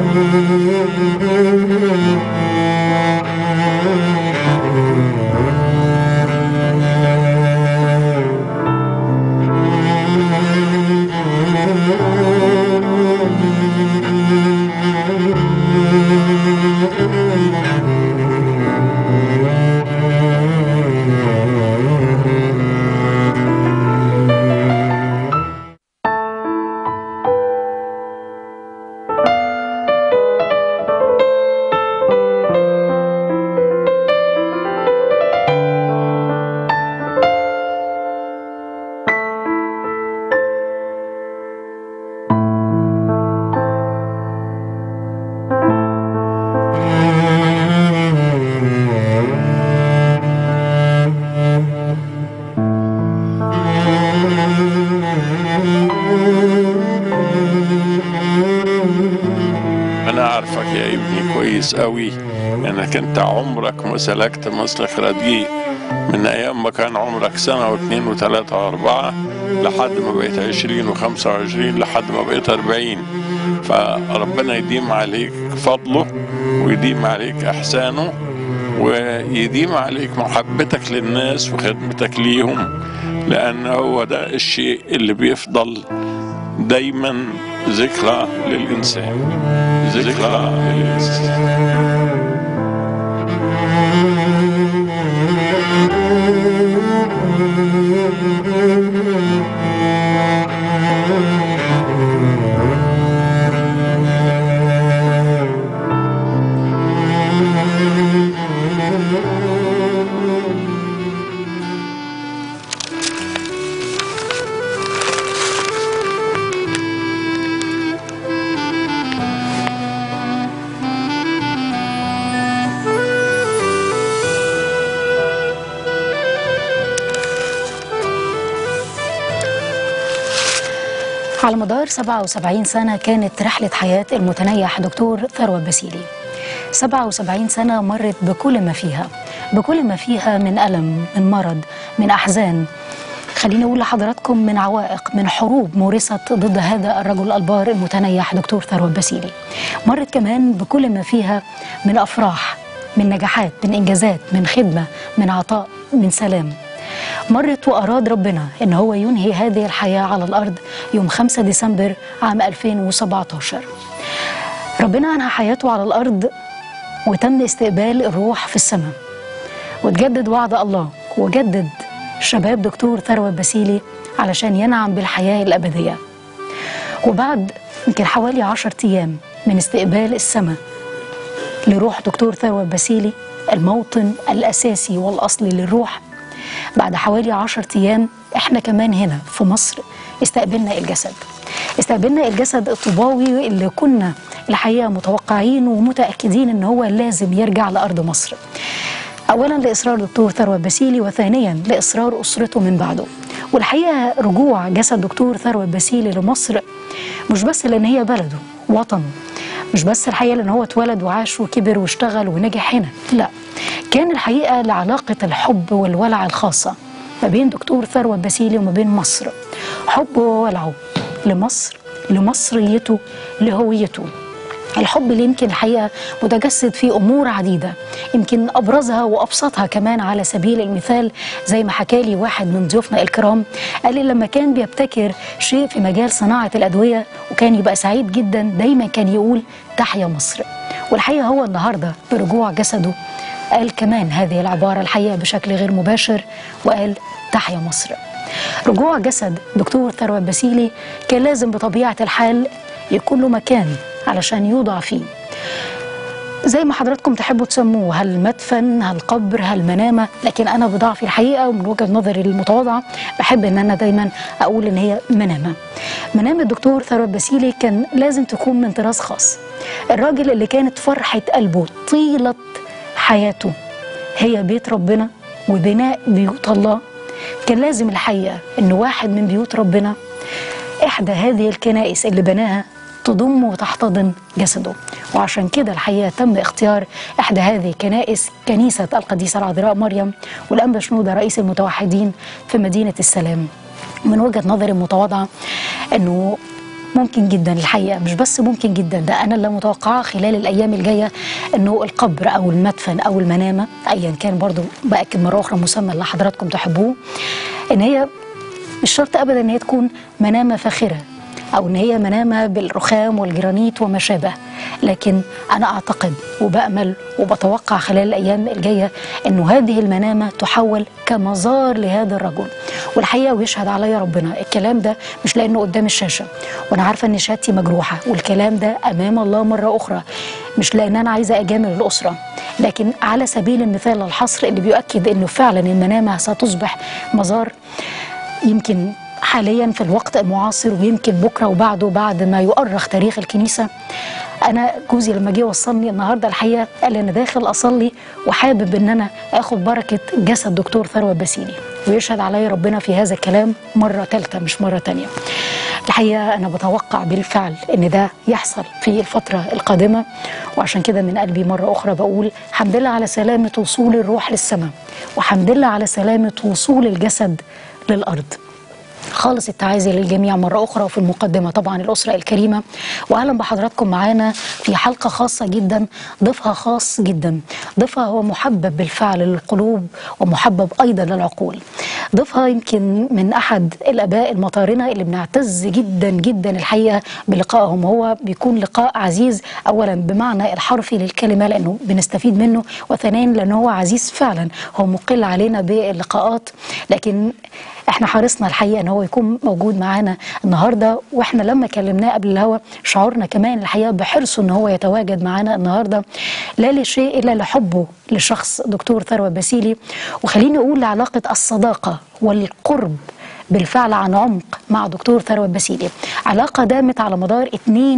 انا عارفك يا ابني كويس قوي انك انت عمرك ما سلكت مسلك رديء من ايام ما كان عمرك سنه واثنين وثلاثه واربعه لحد ما بقيت عشرين وخمسه وعشرين لحد ما بقيت اربعين فربنا يديم عليك فضله ويديم عليك احسانه ويديم عليك محبتك للناس وخدمتك ليهم لان هو ده الشيء اللي بيفضل دايما ذكرى للإنسان ذكرى للإنسان على مدار 77 سنة كانت رحلة حياة المتنيح دكتور ثروت بسيلي 77 سنة مرت بكل ما فيها بكل ما فيها من ألم من مرض من أحزان خليني أقول لحضراتكم من عوائق من حروب مورست ضد هذا الرجل البار المتنيح دكتور ثروت بسيلي مرت كمان بكل ما فيها من أفراح من نجاحات من إنجازات من خدمة من عطاء من سلام مرت وأراد ربنا إن هو ينهي هذه الحياة على الأرض يوم 5 ديسمبر عام 2017 ربنا أنهى حياته على الأرض وتم استقبال الروح في السماء وتجدد وعد الله وجدد شباب دكتور ثروت بسيلي علشان ينعم بالحياة الأبدية وبعد يمكن حوالي عشر أيام من استقبال السماء لروح دكتور ثروت بسيلي الموطن الأساسي والأصلي للروح بعد حوالي عشر أيام إحنا كمان هنا في مصر استقبلنا الجسد استقبلنا الجسد الطوباوي اللي كنا الحقيقة متوقعين ومتأكدين إن هو لازم يرجع لأرض مصر أولا لإصرار دكتور ثروت بسيلي وثانيا لإصرار أسرته من بعده والحقيقة رجوع جسد دكتور ثروت بسيلي لمصر مش بس لأن هي بلده وطنه مش بس الحقيقة لأن هو اتولد وعاش وكبر واشتغل ونجح هنا لا كان الحقيقة لعلاقة الحب والولع الخاصة ما بين دكتور ثروت بسيلي وما بين مصر حبه وولعه لمصر لمصريته لهويته الحب اللي يمكن الحقيقه متجسد في امور عديده يمكن ابرزها وابسطها كمان على سبيل المثال زي ما حكى لي واحد من ضيوفنا الكرام قال لي لما كان بيبتكر شيء في مجال صناعه الادويه وكان يبقى سعيد جدا دايما كان يقول تحيا مصر والحقيقه هو النهارده برجوع جسده قال كمان هذه العباره الحقيقه بشكل غير مباشر وقال تحيا مصر رجوع جسد دكتور ثروت بسيلي كان لازم بطبيعه الحال يكون له مكان علشان يوضع فيه زي ما حضراتكم تحبوا تسموه هل مدفن هل قبر هل منامة لكن أنا بضعفي الحقيقة ومن وجهة نظري المتواضعة بحب إن أنا دايما أقول إن هي منامة منام الدكتور ثروت بسيلي كان لازم تكون من طراز خاص الراجل اللي كانت فرحة قلبه طيلة حياته هي بيت ربنا وبناء بيوت الله كان لازم الحقيقة إن واحد من بيوت ربنا إحدى هذه الكنائس اللي بناها تضم وتحتضن جسده وعشان كده الحقيقة تم اختيار إحدى هذه الكنائس كنيسة القديسة العذراء مريم والأنبا شنودة رئيس المتوحدين في مدينة السلام من وجهة نظري المتواضعة أنه ممكن جدا الحقيقه مش بس ممكن جدا ده انا اللي متوقعاه خلال الايام الجايه انه القبر او المدفن او المنامه ايا كان برضو باكد مره اخرى مسمى اللي حضراتكم تحبوه ان هي مش شرط ابدا ان هي تكون منامه فاخره او ان هي منامه بالرخام والجرانيت وما شابه لكن انا اعتقد وبامل وبتوقع خلال الايام الجايه انه هذه المنامه تحول كمزار لهذا الرجل والحقيقه ويشهد عليا ربنا الكلام ده مش لانه قدام الشاشه وانا عارفه ان شهادتي مجروحه والكلام ده امام الله مره اخرى مش لان انا عايزه اجامل الاسره لكن على سبيل المثال الحصر اللي بيؤكد انه فعلا المنامه ستصبح مزار يمكن حاليا في الوقت المعاصر ويمكن بكره وبعده بعد ما يؤرخ تاريخ الكنيسه انا جوزي لما جه وصلني النهارده الحقيقه قال لي انا داخل اصلي وحابب ان انا اخد بركه جسد دكتور ثروت باسيلي ويشهد علي ربنا في هذا الكلام مره ثالثه مش مره ثانيه الحقيقه انا بتوقع بالفعل ان ده يحصل في الفتره القادمه وعشان كده من قلبي مره اخرى بقول حمد لله على سلامه وصول الروح للسماء وحمد لله على سلامه وصول الجسد للارض خالص التعازي للجميع مرة أخرى وفي المقدمة طبعا الأسرة الكريمة وأهلا بحضراتكم معانا في حلقة خاصة جدا ضيفها خاص جدا ضيفها هو محبب بالفعل للقلوب ومحبب أيضا للعقول ضيفها يمكن من أحد الآباء المطارنة اللي بنعتز جدا جدا الحقيقة بلقائهم هو بيكون لقاء عزيز أولا بمعنى الحرفي للكلمة لأنه بنستفيد منه وثانيا لأنه هو عزيز فعلا هو مقل علينا باللقاءات لكن احنا حرصنا الحقيقه ان هو يكون موجود معانا النهارده واحنا لما كلمناه قبل الهوا شعورنا كمان الحقيقه بحرصه ان هو يتواجد معانا النهارده لا لشيء الا لحبه لشخص دكتور ثروت باسيلي وخليني اقول لعلاقه الصداقه والقرب بالفعل عن عمق مع دكتور ثروت باسيلي علاقة دامت على مدار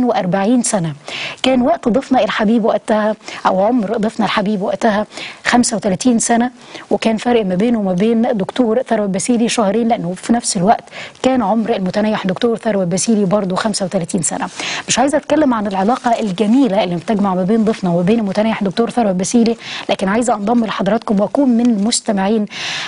42 سنة كان وقت ضيفنا الحبيب وقتها أو عمر ضيفنا الحبيب وقتها 35 سنة وكان فرق ما بينه وما بين دكتور ثروت باسيلي شهرين لأنه في نفس الوقت كان عمر المتنيح دكتور ثروت باسيلي برضه 35 سنة مش عايزة أتكلم عن العلاقة الجميلة اللي بتجمع ما بين ضيفنا وبين المتنيح دكتور ثروت باسيلي لكن عايزة أنضم لحضراتكم وأكون من المستمعين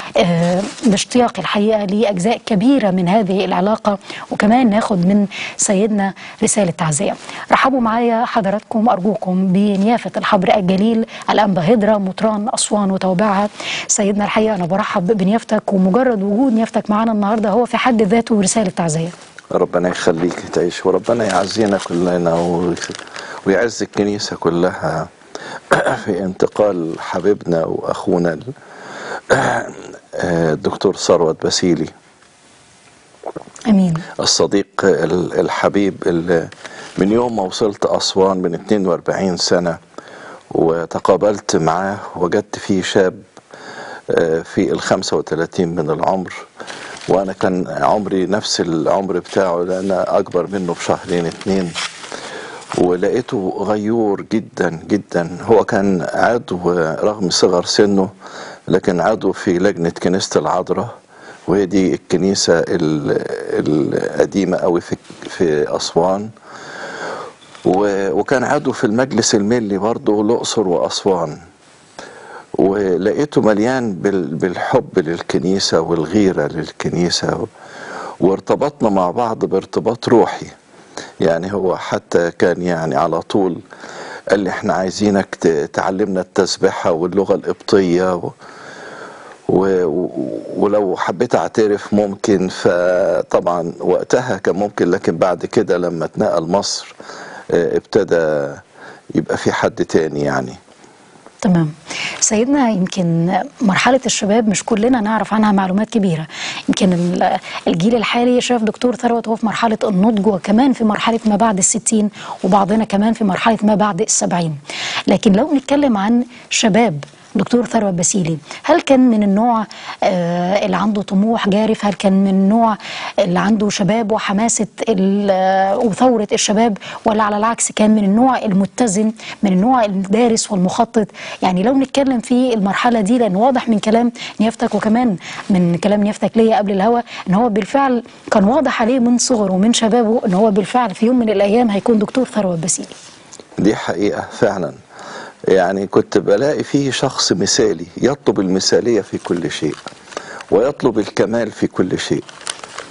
آه باشتياق الحقيقة لأجزاء كبيرة من هذه العلاقة وكمان ناخد من سيدنا رسالة تعزية رحبوا معايا حضراتكم أرجوكم بنيافة الحبر الجليل الأنبا هدرة مطران أسوان وتوابعها سيدنا الحقيقة أنا برحب بنيافتك ومجرد وجود نيافتك معانا النهاردة هو في حد ذاته رسالة تعزية ربنا يخليك تعيش وربنا يعزينا كلنا و- ويعز الكنيسة كلها في انتقال حبيبنا وأخونا ال- الدكتور ثروت باسيلي أمين الصديق ال- الحبيب اللي من يوم ما وصلت أسوان من 42 سنة وتقابلت معاه وجدت فيه شاب آه، في ال 35 من العمر وأنا كان عمري نفس العمر بتاعه لأن أنا أكبر منه بشهرين اتنين ولقيته غيور جدا جدا هو كان عضو رغم صغر سنه لكن عضو في لجنة كنيسة العذراء وهي دي الكنيسة ال- القديمة أوي في في أسوان و- وكان عضو في المجلس الملي برضه الأقصر وأسوان ولقيته مليان بال- بالحب للكنيسة والغيرة للكنيسة وارتبطنا مع بعض بارتباط روحي يعني هو حتى كان يعني على طول قال لي احنا عايزينك ت- تعلمنا التسبحة واللغة القبطية و و و- ولو حبيت اعترف ممكن فطبعا وقتها كان ممكن لكن بعد كده لما اتنقل مصر اه، ابتدى يبقى في حد تاني يعني تمام سيدنا يمكن مرحلة الشباب مش كلنا نعرف عنها معلومات كبيرة يمكن ال- الجيل الحالي شاف دكتور ثروت هو في مرحلة النضج وكمان في مرحلة ما بعد الستين وبعضنا كمان في مرحلة ما بعد السبعين لكن لو نتكلم عن شباب دكتور ثروت باسيلي هل كان من النوع آه، اللي عنده طموح جارف هل كان من النوع اللي عنده شباب وحماسة ال- آه، وثورة الشباب ولا على العكس كان من النوع المتزن من النوع الدارس والمخطط يعني لو نتكلم في المرحلة دي لأن واضح من كلام نيافتك وكمان من كلام نيافتك ليا قبل الهوا ان هو بالفعل كان واضح عليه من صغره ومن شبابه ان هو بالفعل في يوم من الأيام هيكون دكتور ثروت باسيلي دي حقيقة فعلا يعني كنت بلاقي فيه شخص مثالي يطلب المثالية في كل شيء ويطلب الكمال في كل شيء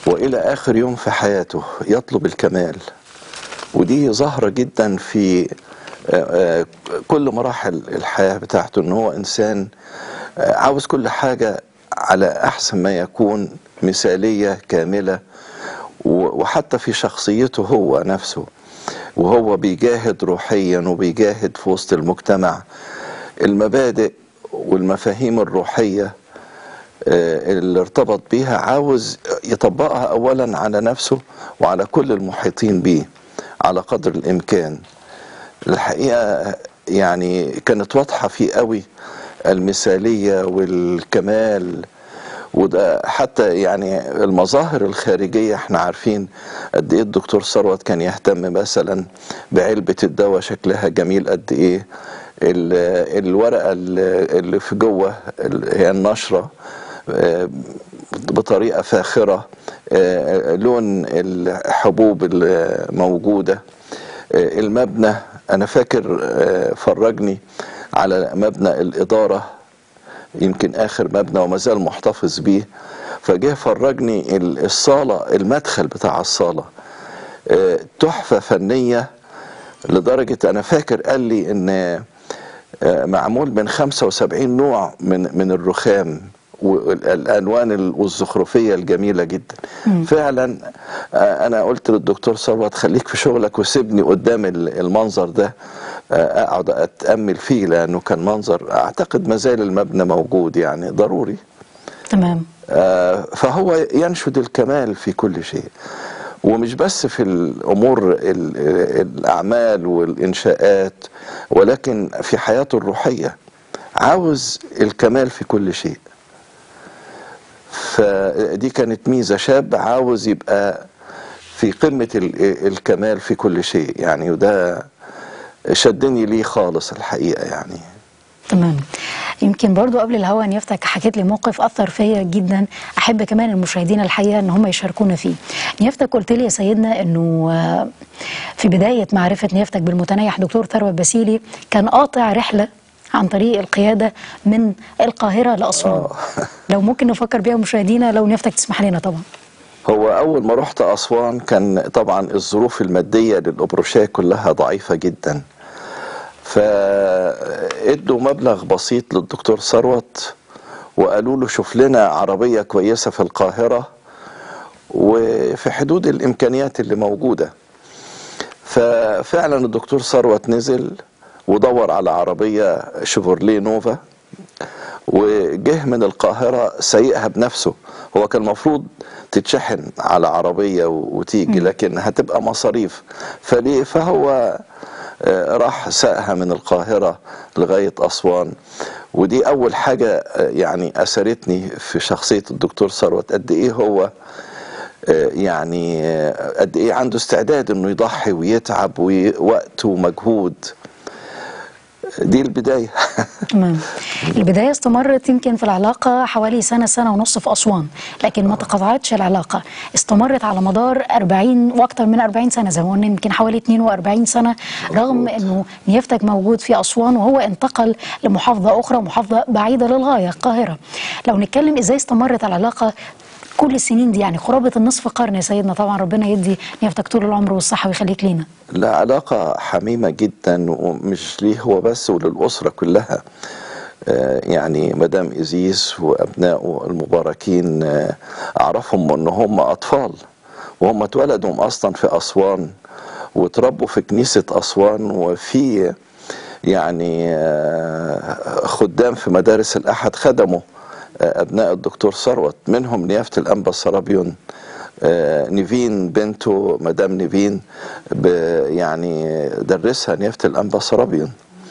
والى اخر يوم في حياته يطلب الكمال ودي ظاهره جدا في آه، آه، كل مراحل الحياه بتاعته ان هو انسان آه، عاوز كل حاجه على احسن ما يكون مثاليه كامله و- وحتى في شخصيته هو نفسه وهو بيجاهد روحيا وبيجاهد في وسط المجتمع المبادئ والمفاهيم الروحيه آه، اللي ارتبط بيها عاوز يطبقها اولا على نفسه وعلى كل المحيطين بيه على قدر الامكان الحقيقه يعني كانت واضحه فيه قوي المثاليه والكمال وده حتى يعني المظاهر الخارجيه احنا عارفين قد ايه الدكتور ثروت كان يهتم مثلا بعلبه الدواء شكلها جميل قد ايه ال- الورقه اللي اللي في جوه ال- هي النشره آه، بطريقه فاخره آه، لون الحبوب الموجوده آه، المبنى انا فاكر آه، فرجني على مبنى الاداره يمكن اخر مبنى وما زال محتفظ بيه فجه فرجني ال- الصاله المدخل بتاع الصاله آه، تحفه فنيه لدرجه انا فاكر قال لي ان آه، معمول من 75 نوع من من الرخام والالوان ال- والزخرفيه الجميله جدا فعلا آه، انا قلت للدكتور ثروت خليك في شغلك وسيبني قدام ال- المنظر ده آه، اقعد اتامل فيه لانه كان منظر اعتقد ما زال المبنى موجود يعني ضروري تمام آه، فهو ينشد الكمال في كل شيء ومش بس في الامور ال- الاعمال والانشاءات ولكن في حياته الروحيه عاوز الكمال في كل شيء فدي كانت ميزه شاب عاوز يبقى في قمه ال- الكمال في كل شيء يعني وده شدني ليه خالص الحقيقه يعني تمام يمكن برضو قبل الهوا نيافتك حكيت لي موقف اثر فيا جدا احب كمان المشاهدين الحقيقه ان هم يشاركونا فيه نيافتك قلت لي يا سيدنا انه آه، في بدايه معرفه نيافتك بالمتنيح دكتور ثروت باسيلي كان قاطع رحله عن طريق القياده من القاهره لاسوان لو ممكن نفكر بيها مشاهدينا لو نيافتك تسمح لنا طبعا هو أول ما رحت أسوان كان طبعا الظروف المادية للأبروشية كلها ضعيفة جدا فادوا مبلغ بسيط للدكتور ثروت وقالوا له شوف لنا عربية كويسة في القاهرة وفي حدود الإمكانيات اللي موجودة ففعلا الدكتور ثروت نزل ودور على عربية شيفورليه نوفا وجه من القاهرة سايقها بنفسه هو كان المفروض تتشحن على عربية و- وتيجي لكن هتبقى مصاريف فليه فهو آه، راح ساقها من القاهرة لغاية أسوان ودي أول حاجة آه، يعني أثرتني في شخصية الدكتور ثروت قد إيه هو آه، يعني آه، قد إيه عنده استعداد إنه يضحي ويتعب ووقت ومجهود دي البداية تمام البداية استمرت يمكن في العلاقة حوالي سنة سنة ونص في أسوان لكن ما تقاطعتش العلاقة استمرت على مدار 40 وأكثر من 40 سنة زي ما قلنا يمكن حوالي 42 سنة رغم أنه نيافتك موجود في أسوان وهو انتقل لمحافظة أخرى محافظة بعيدة للغاية القاهرة لو نتكلم إزاي استمرت العلاقة كل السنين دي يعني قرابة النصف قرن يا سيدنا طبعا ربنا يدي نيافتك طول العمر والصحة ويخليك لينا لا علاقة حميمة جدا ومش ليه هو بس وللأسرة كلها آه، يعني مدام إزيس وأبنائه المباركين آه، أعرفهم أن هم أطفال وهم اتولدوا أصلا في أسوان وتربوا في كنيسة أسوان وفي يعني آه، خدام في مدارس الأحد خدموا آه، أبناء الدكتور ثروت منهم نيافة الأنبا سرابيون آه، نيفين بنته مدام نيفين ب- يعني درسها نيافة الأنبا سرابيون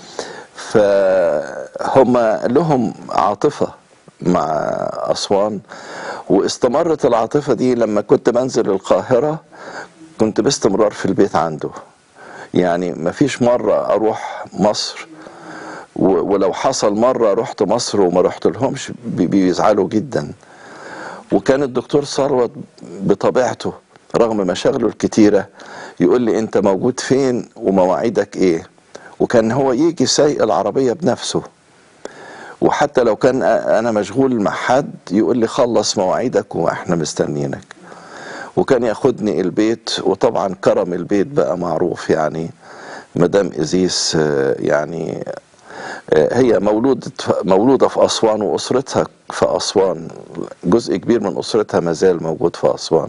فهم لهم عاطفة مع أسوان واستمرت العاطفة دي لما كنت بنزل القاهرة كنت باستمرار في البيت عنده يعني ما فيش مرة أروح مصر و- ولو حصل مرة رحت مصر وما رحت لهمش بي- بيزعلوا جدا وكان الدكتور ثروت بطبيعته رغم مشاغله الكتيرة يقول لي انت موجود فين ومواعيدك ايه وكان هو يجي سايق العربية بنفسه وحتى لو كان انا مشغول مع حد يقول لي خلص مواعيدك واحنا مستنيينك وكان ياخدني البيت وطبعا كرم البيت بقى معروف يعني مدام ازيس آه، يعني آه، هي مولودة مولودة في أسوان وأسرتها في أسوان جزء كبير من أسرتها ما زال موجود في أسوان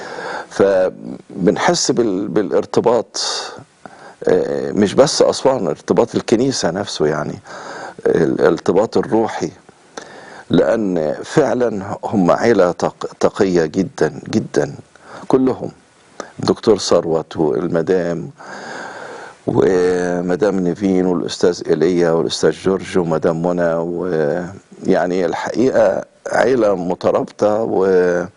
فبنحس بال- بالارتباط آه، مش بس أسوان ارتباط الكنيسة نفسه يعني الارتباط الروحي لأن فعلا هم عيلة تق- تقية جدا جدا كلهم الدكتور ثروت والمدام ومدام نيفين والاستاذ ايليا والاستاذ جورج ومدام منى ويعني الحقيقه عيله مترابطه و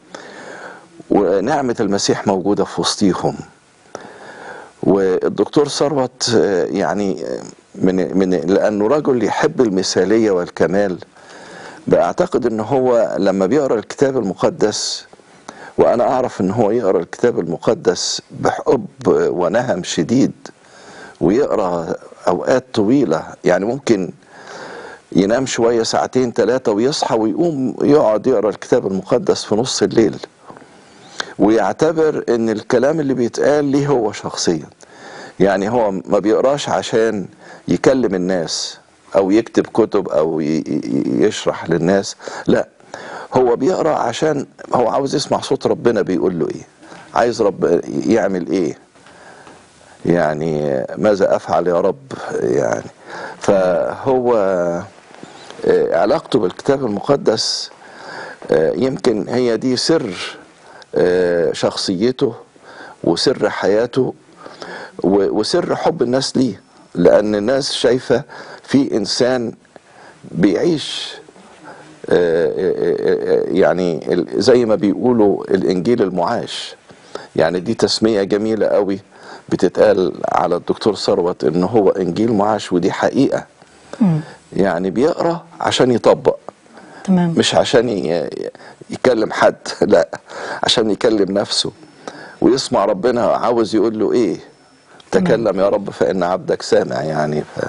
ونعمه المسيح موجوده في وسطيهم والدكتور ثروت آه، يعني آه، من من لانه رجل يحب المثاليه والكمال بعتقد ان هو لما بيقرا الكتاب المقدس وانا اعرف ان هو يقرا الكتاب المقدس بحب ونهم شديد ويقرا اوقات طويله يعني ممكن ينام شويه ساعتين ثلاثه ويصحى ويقوم يقعد يقرا الكتاب المقدس في نص الليل ويعتبر ان الكلام اللي بيتقال ليه هو شخصيا يعني هو ما بيقراش عشان يكلم الناس او يكتب كتب او ي- ي- يشرح للناس لا هو بيقرا عشان هو عاوز يسمع صوت ربنا بيقول له ايه عايز رب يعمل ايه يعني ماذا افعل يا رب يعني فهو آه، علاقته بالكتاب المقدس آه، يمكن هي دي سر آه، شخصيته وسر حياته و- وسر حب الناس ليه لان الناس شايفه في انسان بيعيش آه، آه، آه، يعني ال- زي ما بيقولوا الانجيل المعاش يعني دي تسميه جميله قوي بتتقال على الدكتور ثروت ان هو انجيل معاش ودي حقيقه مم. يعني بيقرا عشان يطبق تمام مش عشان ي- يكلم حد لا عشان يكلم نفسه ويسمع ربنا عاوز يقول له ايه تكلم يا رب فان عبدك سامع يعني ف...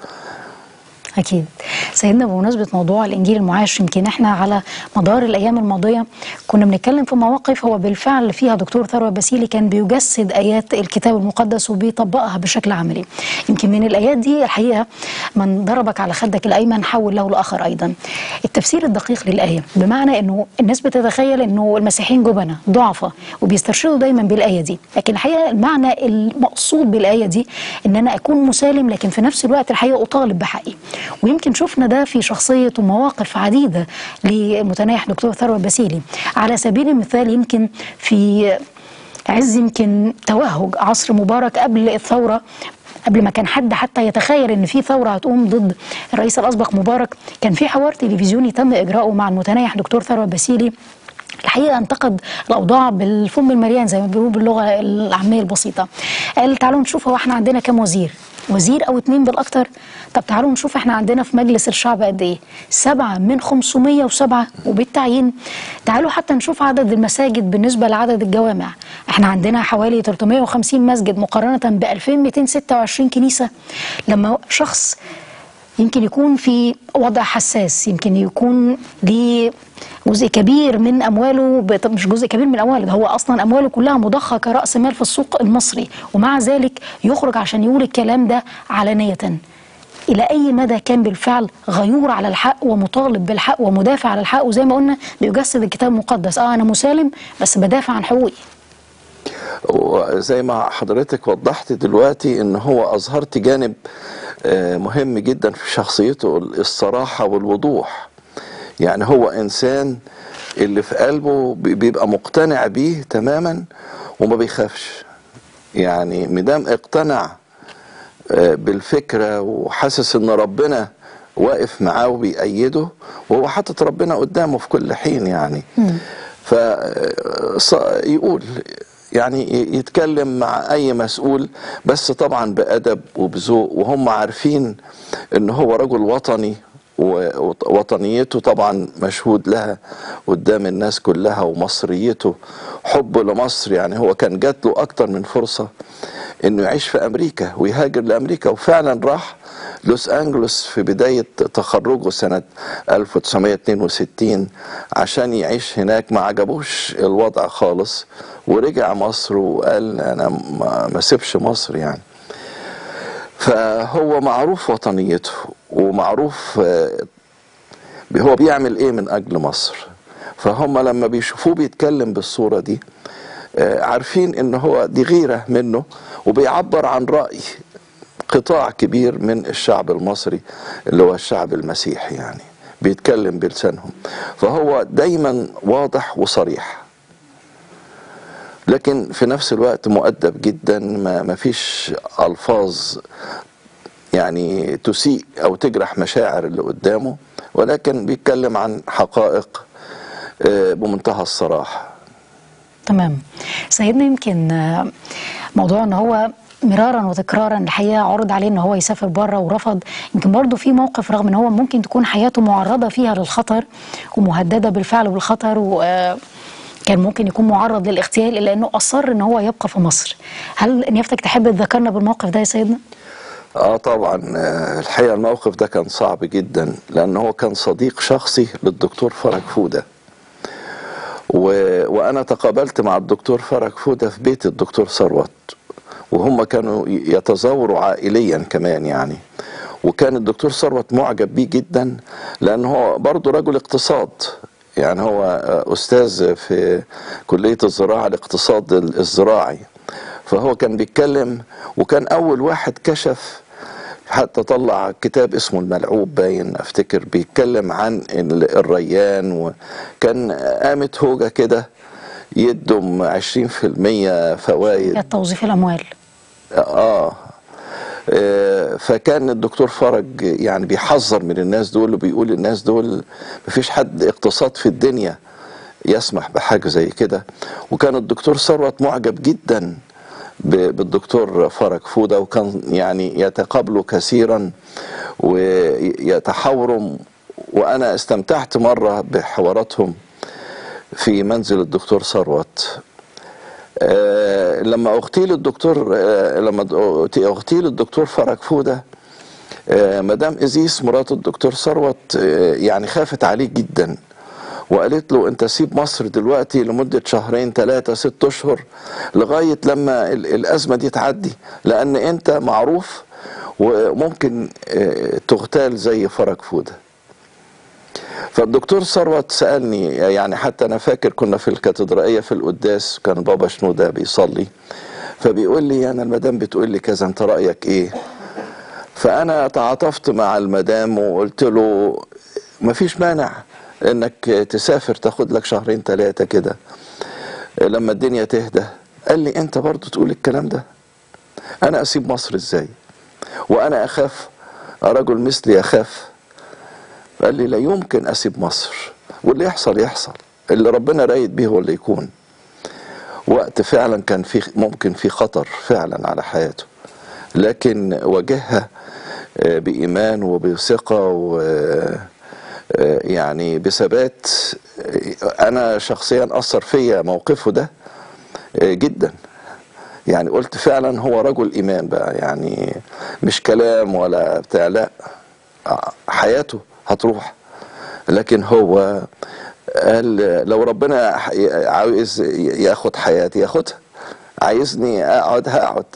أكيد سيدنا بمناسبة موضوع الإنجيل المعاش يمكن إحنا على مدار الأيام الماضية كنا بنتكلم في مواقف هو بالفعل فيها دكتور ثروت باسيلي كان بيجسد آيات الكتاب المقدس وبيطبقها بشكل عملي يمكن من الآيات دي الحقيقة من ضربك على خدك الأيمن حول له الآخر أيضا التفسير الدقيق للآية بمعنى أنه الناس بتتخيل أنه المسيحيين جبنة ضعفة وبيسترشدوا دايما بالآية دي لكن الحقيقة المعنى المقصود بالآية دي أن أنا أكون مسالم لكن في نفس الوقت الحقيقة أطالب بحقي ويمكن شفنا ده في شخصية ومواقف عديدة للمتنايح دكتور ثروت باسيلي على سبيل المثال يمكن في عز يمكن توهج عصر مبارك قبل الثورة قبل ما كان حد حتى يتخيل ان في ثوره هتقوم ضد الرئيس الاسبق مبارك كان في حوار تلفزيوني تم اجراؤه مع المتنايح دكتور ثروت باسيلي الحقيقه انتقد الاوضاع بالفم المليان زي ما بيقولوا باللغه العاميه البسيطه قال تعالوا نشوف هو احنا عندنا كام وزير وزير او اتنين بالاكتر طب تعالوا نشوف احنا عندنا في مجلس الشعب قد ايه سبعة من 507 وبالتعيين تعالوا حتى نشوف عدد المساجد بالنسبة لعدد الجوامع احنا عندنا حوالي 350 مسجد مقارنة ب 2226 كنيسة لما شخص يمكن يكون في وضع حساس يمكن يكون ليه جزء كبير من امواله بت- مش جزء كبير من امواله ده هو اصلا امواله كلها مضخه كراس مال في السوق المصري ومع ذلك يخرج عشان يقول الكلام ده علانيه الى اي مدى كان بالفعل غيور على الحق ومطالب بالحق ومدافع على الحق وزي ما قلنا بيجسد الكتاب المقدس اه انا مسالم بس بدافع عن حقوقي وزي ما حضرتك وضحت دلوقتي ان هو اظهرت جانب آه، مهم جدا في شخصيته الصراحة والوضوح يعني هو انسان اللي في قلبه بي- بيبقى مقتنع بيه تماما وما بيخافش يعني مدام اقتنع آه، بالفكرة وحاسس ان ربنا واقف معاه وبيأيده وهو حاطط ربنا قدامه في كل حين يعني فيقول يعني ي- يتكلم مع اي مسؤول بس طبعا بادب وبذوق وهم عارفين ان هو رجل وطني ووطنيته طبعا مشهود لها قدام الناس كلها ومصريته حبه لمصر يعني هو كان جات له اكتر من فرصه انه يعيش في امريكا ويهاجر لامريكا وفعلا راح لوس انجلوس في بدايه تخرجه سنه 1962 عشان يعيش هناك ما عجبوش الوضع خالص ورجع مصر وقال انا ما ما سيبش مصر يعني فهو معروف وطنيته ومعروف آه، هو بيعمل ايه من اجل مصر فهم لما بيشوفوه بيتكلم بالصوره دي آه، عارفين ان هو دي غيره منه وبيعبر عن راي قطاع كبير من الشعب المصري اللي هو الشعب المسيحي يعني بيتكلم بلسانهم فهو دايما واضح وصريح لكن في نفس الوقت مؤدب جدا ما ما فيش الفاظ يعني تسيء او تجرح مشاعر اللي قدامه ولكن بيتكلم عن حقائق آه، بمنتهى الصراحه تمام سيدنا يمكن آه، موضوع ان هو مرارا وتكرارا الحقيقه عرض عليه ان هو يسافر بره ورفض يمكن برضه في موقف رغم ان هو ممكن تكون حياته معرضه فيها للخطر ومهدده بالفعل بالخطر و كان ممكن يكون معرض للاغتيال الا انه اصر ان هو يبقى في مصر هل نيافتك تحب تذكرنا بالموقف ده يا سيدنا اه طبعا آه، الحقيقه الموقف ده كان صعب جدا لان هو كان صديق شخصي للدكتور فرج فوده و... وانا تقابلت مع الدكتور فرج فوده في بيت الدكتور ثروت وهم كانوا ي- يتزاوروا عائليا كمان يعني وكان الدكتور ثروت معجب بيه جدا لان هو برضه رجل اقتصاد يعني هو آه، استاذ في كليه الزراعه الاقتصاد الزراعي فهو كان بيتكلم وكان اول واحد كشف حتى طلع كتاب اسمه الملعوب باين افتكر بيتكلم عن ال- الريان وكان قامت هوجة كده يدهم 20% فوائد توظيف الاموال آه. آه فكان الدكتور فرج يعني بيحذر من الناس دول وبيقول الناس دول مفيش حد اقتصاد في الدنيا يسمح بحاجة زي كده وكان الدكتور ثروت معجب جدا ب- بالدكتور فرج فودة وكان يعني يتقابلوا كثيرا ويتحاوروا وأنا استمتعت مرة بحواراتهم في منزل الدكتور ثروت آه، لما اغتيل الدكتور آه، لما اغتيل الدكتور فرج فوده آه، مدام ازيس مرات الدكتور ثروت آه، يعني خافت عليه جدا وقالت له انت سيب مصر دلوقتي لمده شهرين ثلاثه ست اشهر لغايه لما ال- الازمه دي تعدي لان انت معروف وممكن آه، تغتال زي فرج فوده فالدكتور ثروت سالني يعني حتى انا فاكر كنا في الكاتدرائيه في القداس كان بابا شنوده بيصلي فبيقول لي انا المدام بتقول لي كذا انت رايك ايه فانا تعاطفت مع المدام وقلت له مفيش مانع انك تسافر تاخد لك شهرين ثلاثه كده لما الدنيا تهدى قال لي انت برضو تقول الكلام ده انا اسيب مصر ازاي وانا اخاف رجل مثلي يخاف قال لي لا يمكن اسيب مصر واللي يحصل يحصل اللي ربنا رايد بيه هو اللي يكون وقت فعلا كان في ممكن في خطر فعلا على حياته لكن واجهها آه، بإيمان وبثقة و آه، يعني بثبات آه، أنا شخصيا أثر فيا موقفه ده آه، جدا يعني قلت فعلا هو رجل إيمان بقى يعني مش كلام ولا بتاع لا آه، حياته هتروح لكن هو قال لو ربنا عاوز ياخد حياتي ياخدها عايزني اقعد هقعد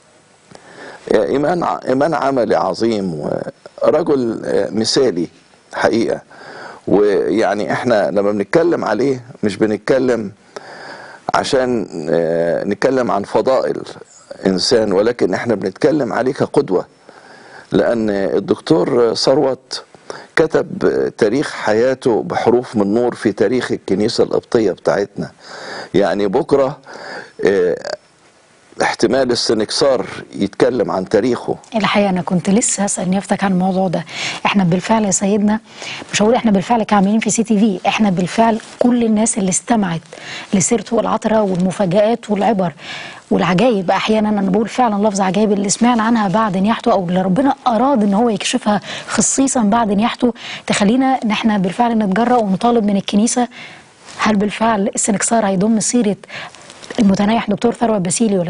ايمان ايمان عملي عظيم ورجل مثالي حقيقه ويعني احنا لما بنتكلم عليه مش بنتكلم عشان آه، نتكلم عن فضائل انسان ولكن احنا بنتكلم عليه كقدوه لان الدكتور ثروت كتب تاريخ حياته بحروف من نور في تاريخ الكنيسه القبطيه بتاعتنا يعني بكره آه، احتمال السنكسار يتكلم عن تاريخه الحقيقه انا كنت لسه هسال نيافتك عن الموضوع ده احنا بالفعل يا سيدنا مش هقول احنا بالفعل كعاملين في سي تي في احنا بالفعل كل الناس اللي استمعت لسيرته والعطره والمفاجآت والعبر والعجائب احيانا انا بقول فعلا لفظ عجائب اللي سمعنا عنها بعد نياحته او اللي ربنا اراد ان هو يكشفها خصيصا بعد نياحته تخلينا ان احنا بالفعل نتجرأ ونطالب من الكنيسه هل بالفعل السنكسار هيضم سيره المتنايح دكتور ثروت باسيلي ولا لا؟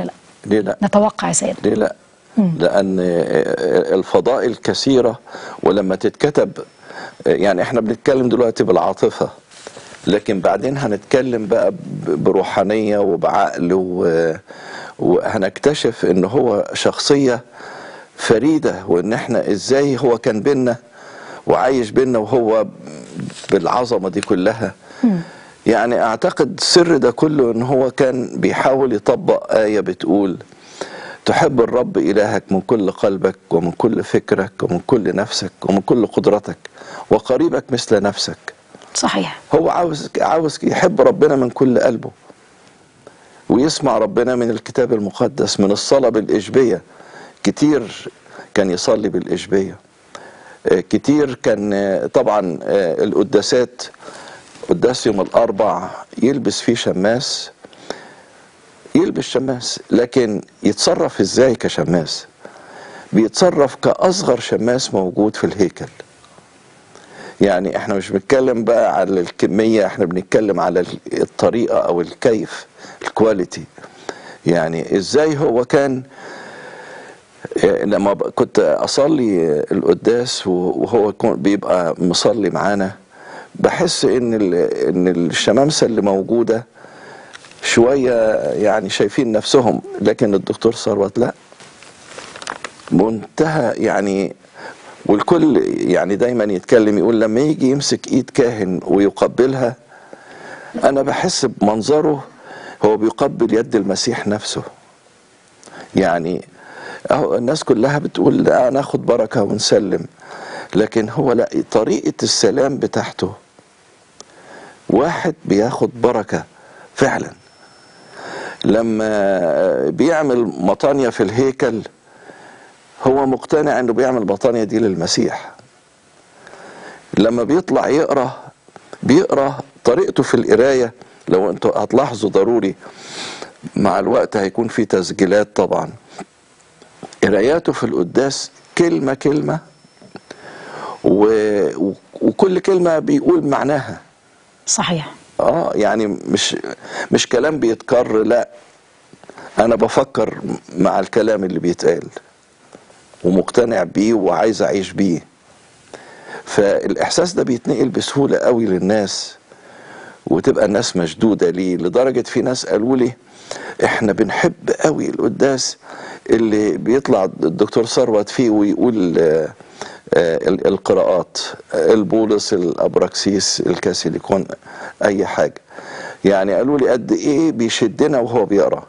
ليه لا نتوقع يا سيدنا ليه لا مم. لان الفضائل كثيره ولما تتكتب يعني احنا بنتكلم دلوقتي بالعاطفه لكن بعدين هنتكلم بقى ب- بروحانيه وبعقل و- وهنكتشف ان هو شخصيه فريده وان احنا ازاي هو كان بينا وعايش بينا وهو بالعظمه دي كلها يعني اعتقد السر ده كله ان هو كان بيحاول يطبق ايه بتقول تحب الرب إلهك من كل قلبك ومن كل فكرك ومن كل نفسك ومن كل قدرتك وقريبك مثل نفسك صحيح هو عاوز عاوز يحب ربنا من كل قلبه ويسمع ربنا من الكتاب المقدس من الصلاة بالإشبية كتير كان يصلي بالإشبية آه، كتير كان آه، طبعا آه، القداسات قداس يوم الأربع يلبس فيه شماس يلبس شماس لكن يتصرف ازاي كشماس بيتصرف كأصغر شماس موجود في الهيكل يعني احنا مش بنتكلم بقى على الكمية احنا بنتكلم على ال- الطريقة او الكيف الكواليتي يعني ازاي هو كان آه، لما ب- كنت اصلي القداس و- وهو يكون- بيبقى مصلي معانا بحس ان ال- ان الشمامسه اللي موجوده شويه يعني شايفين نفسهم لكن الدكتور ثروت لا منتهى يعني والكل يعني دايما يتكلم يقول لما يجي يمسك ايد كاهن ويقبلها انا بحس بمنظره هو بيقبل يد المسيح نفسه يعني اهو الناس كلها بتقول لا ناخد بركه ونسلم لكن هو لا طريقه السلام بتاعته واحد بياخد بركه فعلا لما بيعمل مطانية في الهيكل هو مقتنع انه بيعمل مطانية دي للمسيح لما بيطلع يقرا بيقرا طريقته في القرايه لو انتوا هتلاحظوا ضروري مع الوقت هيكون في تسجيلات طبعا قراياته في القداس كلمه كلمه و... و... وكل كلمه بيقول معناها صحيح اه يعني مش مش كلام بيتكرر لا انا بفكر مع الكلام اللي بيتقال ومقتنع بيه وعايز اعيش بيه فالاحساس ده بيتنقل بسهوله قوي للناس وتبقى الناس مشدوده ليه لدرجه في ناس قالوا لي احنا بنحب قوي القداس اللي بيطلع الدكتور ثروت فيه ويقول آه، آه، ال- القراءات آه، البولس الابراكسيس الكاسيليكون اي حاجه يعني قالوا لي قد ايه بيشدنا وهو بيقرا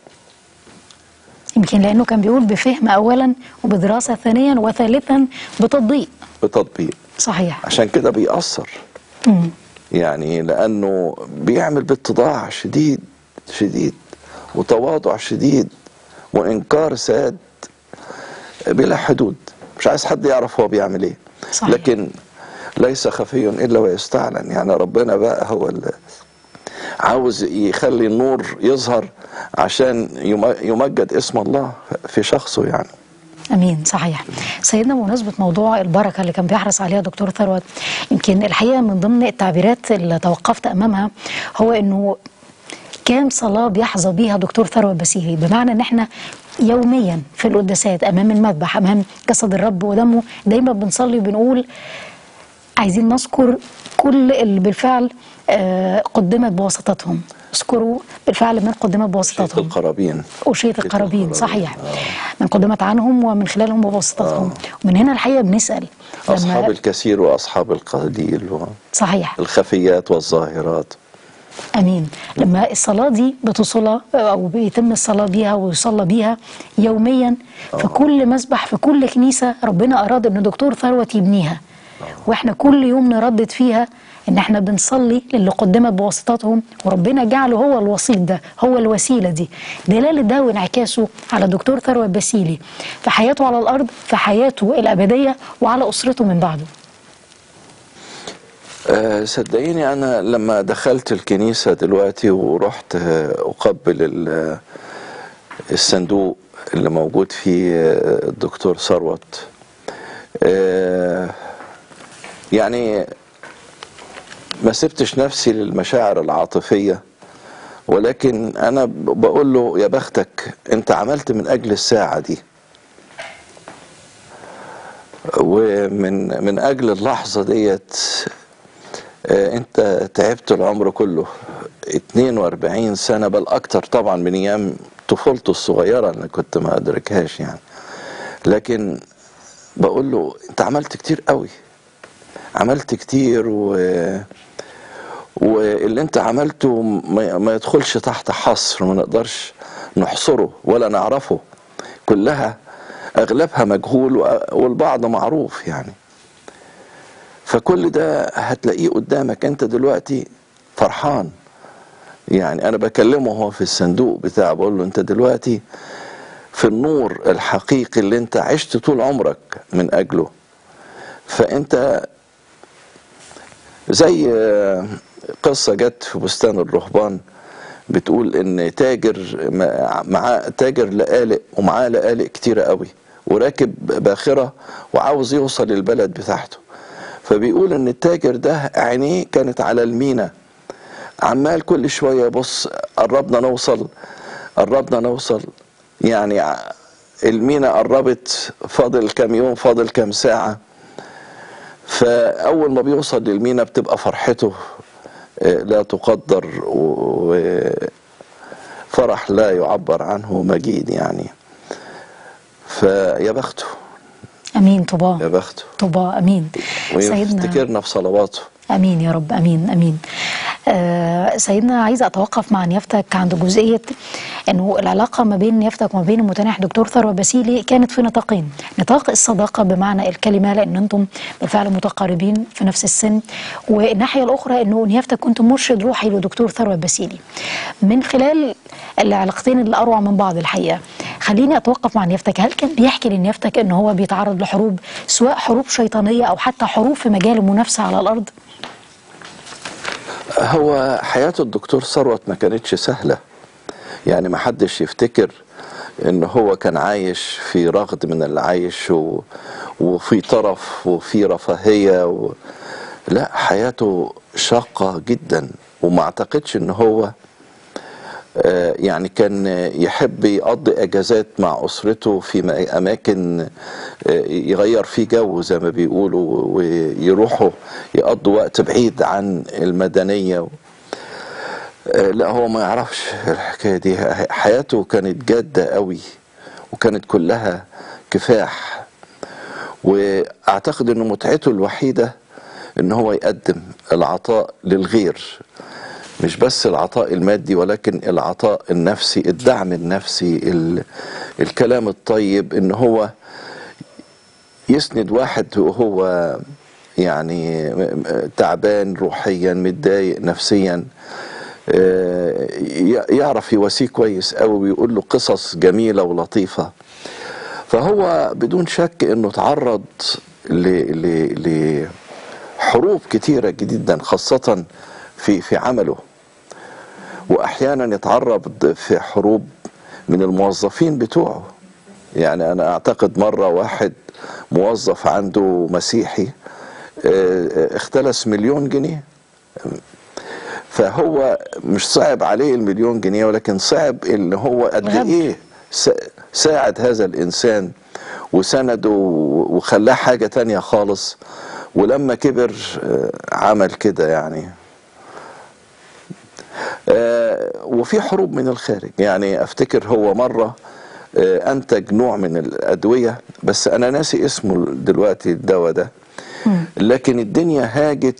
يمكن لانه كان بيقول بفهم اولا وبدراسه ثانيا وثالثا بتطبيق بتطبيق صحيح عشان كده بيأثر مم. يعني لأنه بيعمل باتضاع شديد شديد وتواضع شديد وإنكار ساد بلا حدود مش عايز حد يعرف هو بيعمل ايه صحيح. لكن ليس خفي إلا ويستعلن يعني ربنا بقى هو اللي عاوز يخلي النور يظهر عشان يم- يمجد اسم الله في شخصه يعني امين صحيح سيدنا بمناسبه موضوع البركه اللي كان بيحرص عليها دكتور ثروت يمكن الحقيقه من ضمن التعبيرات اللي توقفت امامها هو انه كام صلاه بيحظى بيها دكتور ثروت بسيري بمعنى ان احنا يوميا في القداسات امام المذبح امام جسد الرب ودمه دايما بنصلي وبنقول عايزين نذكر كل اللي بالفعل آه، قدمت بواسطتهم اذكروا بالفعل من قدمت بواسطتهم القرابين أوشية القرابين صحيح من قدمت عنهم ومن خلالهم بواسطتهم ومن هنا الحقيقة بنسأل أصحاب الكثير وأصحاب القليل و... صحيح الخفيات والظاهرات امين لما الصلاه دي بتصلى او بيتم الصلاه بيها ويصلى بيها يوميا في كل مسبح في كل كنيسه ربنا اراد ان دكتور ثروت يبنيها واحنا كل يوم نردد فيها ان احنا بنصلي للي قدمت بواسطتهم وربنا جعله هو الوسيط ده هو الوسيله دي دلاله ده وانعكاسه على دكتور ثروت بسيلي في حياته على الارض في حياته الابديه وعلى اسرته من بعده أه صدقيني أنا لما دخلت الكنيسة دلوقتي ورحت آه، أقبل ال- الصندوق اللي موجود فيه آه، الدكتور ثروت أه يعني ما سبتش نفسي للمشاعر العاطفية ولكن انا ب- بقول له يا بختك انت عملت من اجل الساعه دي ومن من اجل اللحظه ديت آه، انت تعبت العمر كله 42 سنه بل اكتر طبعا من ايام طفولته الصغيره اللي كنت ما ادركهاش يعني لكن بقول له انت عملت كتير قوي عملت كتير و واللي انت عملته ما ما يدخلش تحت حصر ما نقدرش نحصره ولا نعرفه كلها اغلبها مجهول و- والبعض معروف يعني فكل ده هتلاقيه قدامك انت دلوقتي فرحان يعني انا بكلمه هو في الصندوق بتاعه بقول له انت دلوقتي في النور الحقيقي اللي انت عشت طول عمرك من اجله فانت زي آه، قصة جت في بستان الرهبان بتقول ان تاجر مع- معاه تاجر لقالق ومعاه لقالق كتيرة قوي وراكب باخرة وعاوز يوصل البلد بتاعته فبيقول ان التاجر ده عينيه كانت على المينا عمال كل شوية يبص قربنا نوصل قربنا نوصل يعني ع- المينا قربت فاضل كام يوم فاضل كام ساعة فأول ما بيوصل للمينا بتبقى فرحته آه، لا تقدر وفرح لا يعبر عنه مجيد يعني فيا بخته امين طوباه يا بخته طوباه امين سيدنا ويفتكرنا في صلواته امين يا رب امين امين آه سيدنا عايزه اتوقف مع نيافتك عند جزئيه انه العلاقه ما بين نيافتك وما بين المتناح دكتور ثروت باسيلي كانت في نطاقين نطاق الصداقه بمعنى الكلمه لان انتم بالفعل متقاربين في نفس السن والناحيه الاخرى انه نيافتك كنت مرشد روحي لدكتور ثروت باسيلي من خلال العلاقتين اللي اروع من بعض الحقيقه خليني اتوقف مع نيافتك هل كان بيحكي لنيافتك ان هو بيتعرض لحروب سواء حروب شيطانيه او حتى حروب في مجال المنافسه على الارض هو حياة الدكتور ثروت ما كانتش سهلة يعني ما حدش يفتكر ان هو كان عايش في رغد من اللي عايش و... وفي طرف وفي رفاهية و... لا حياته شاقة جدا وما اعتقدش ان هو آه، يعني كان يحب يقضي اجازات مع اسرته في م- اماكن آه، يغير فيه جو زي ما بيقولوا ويروحوا يقضوا وقت بعيد عن المدنيه آه، لا هو ما يعرفش الحكايه دي حياته كانت جاده قوي وكانت كلها كفاح واعتقد ان متعته الوحيده ان هو يقدم العطاء للغير مش بس العطاء المادي ولكن العطاء النفسي الدعم النفسي ال... الكلام الطيب ان هو يسند واحد وهو يعني م- م- تعبان روحيا متضايق نفسيا آه، ي- يعرف يواسيه كويس قوي ويقول له قصص جميلة ولطيفة فهو بدون شك انه تعرض ل... ل... لحروب كتيرة جدا خاصة في في عمله واحيانا يتعرض في حروب من الموظفين بتوعه يعني انا اعتقد مره واحد موظف عنده مسيحي آه، آه، اختلس مليون جنيه فهو مش صعب عليه المليون جنيه ولكن صعب ان هو قد الغدر. ايه سا- ساعد هذا الانسان وسنده وخلاه حاجه تانية خالص ولما كبر آه، عمل كده يعني آه، وفي حروب من الخارج يعني افتكر هو مره آه، انتج نوع من الادويه بس انا ناسي اسمه دلوقتي الدواء ده لكن الدنيا هاجت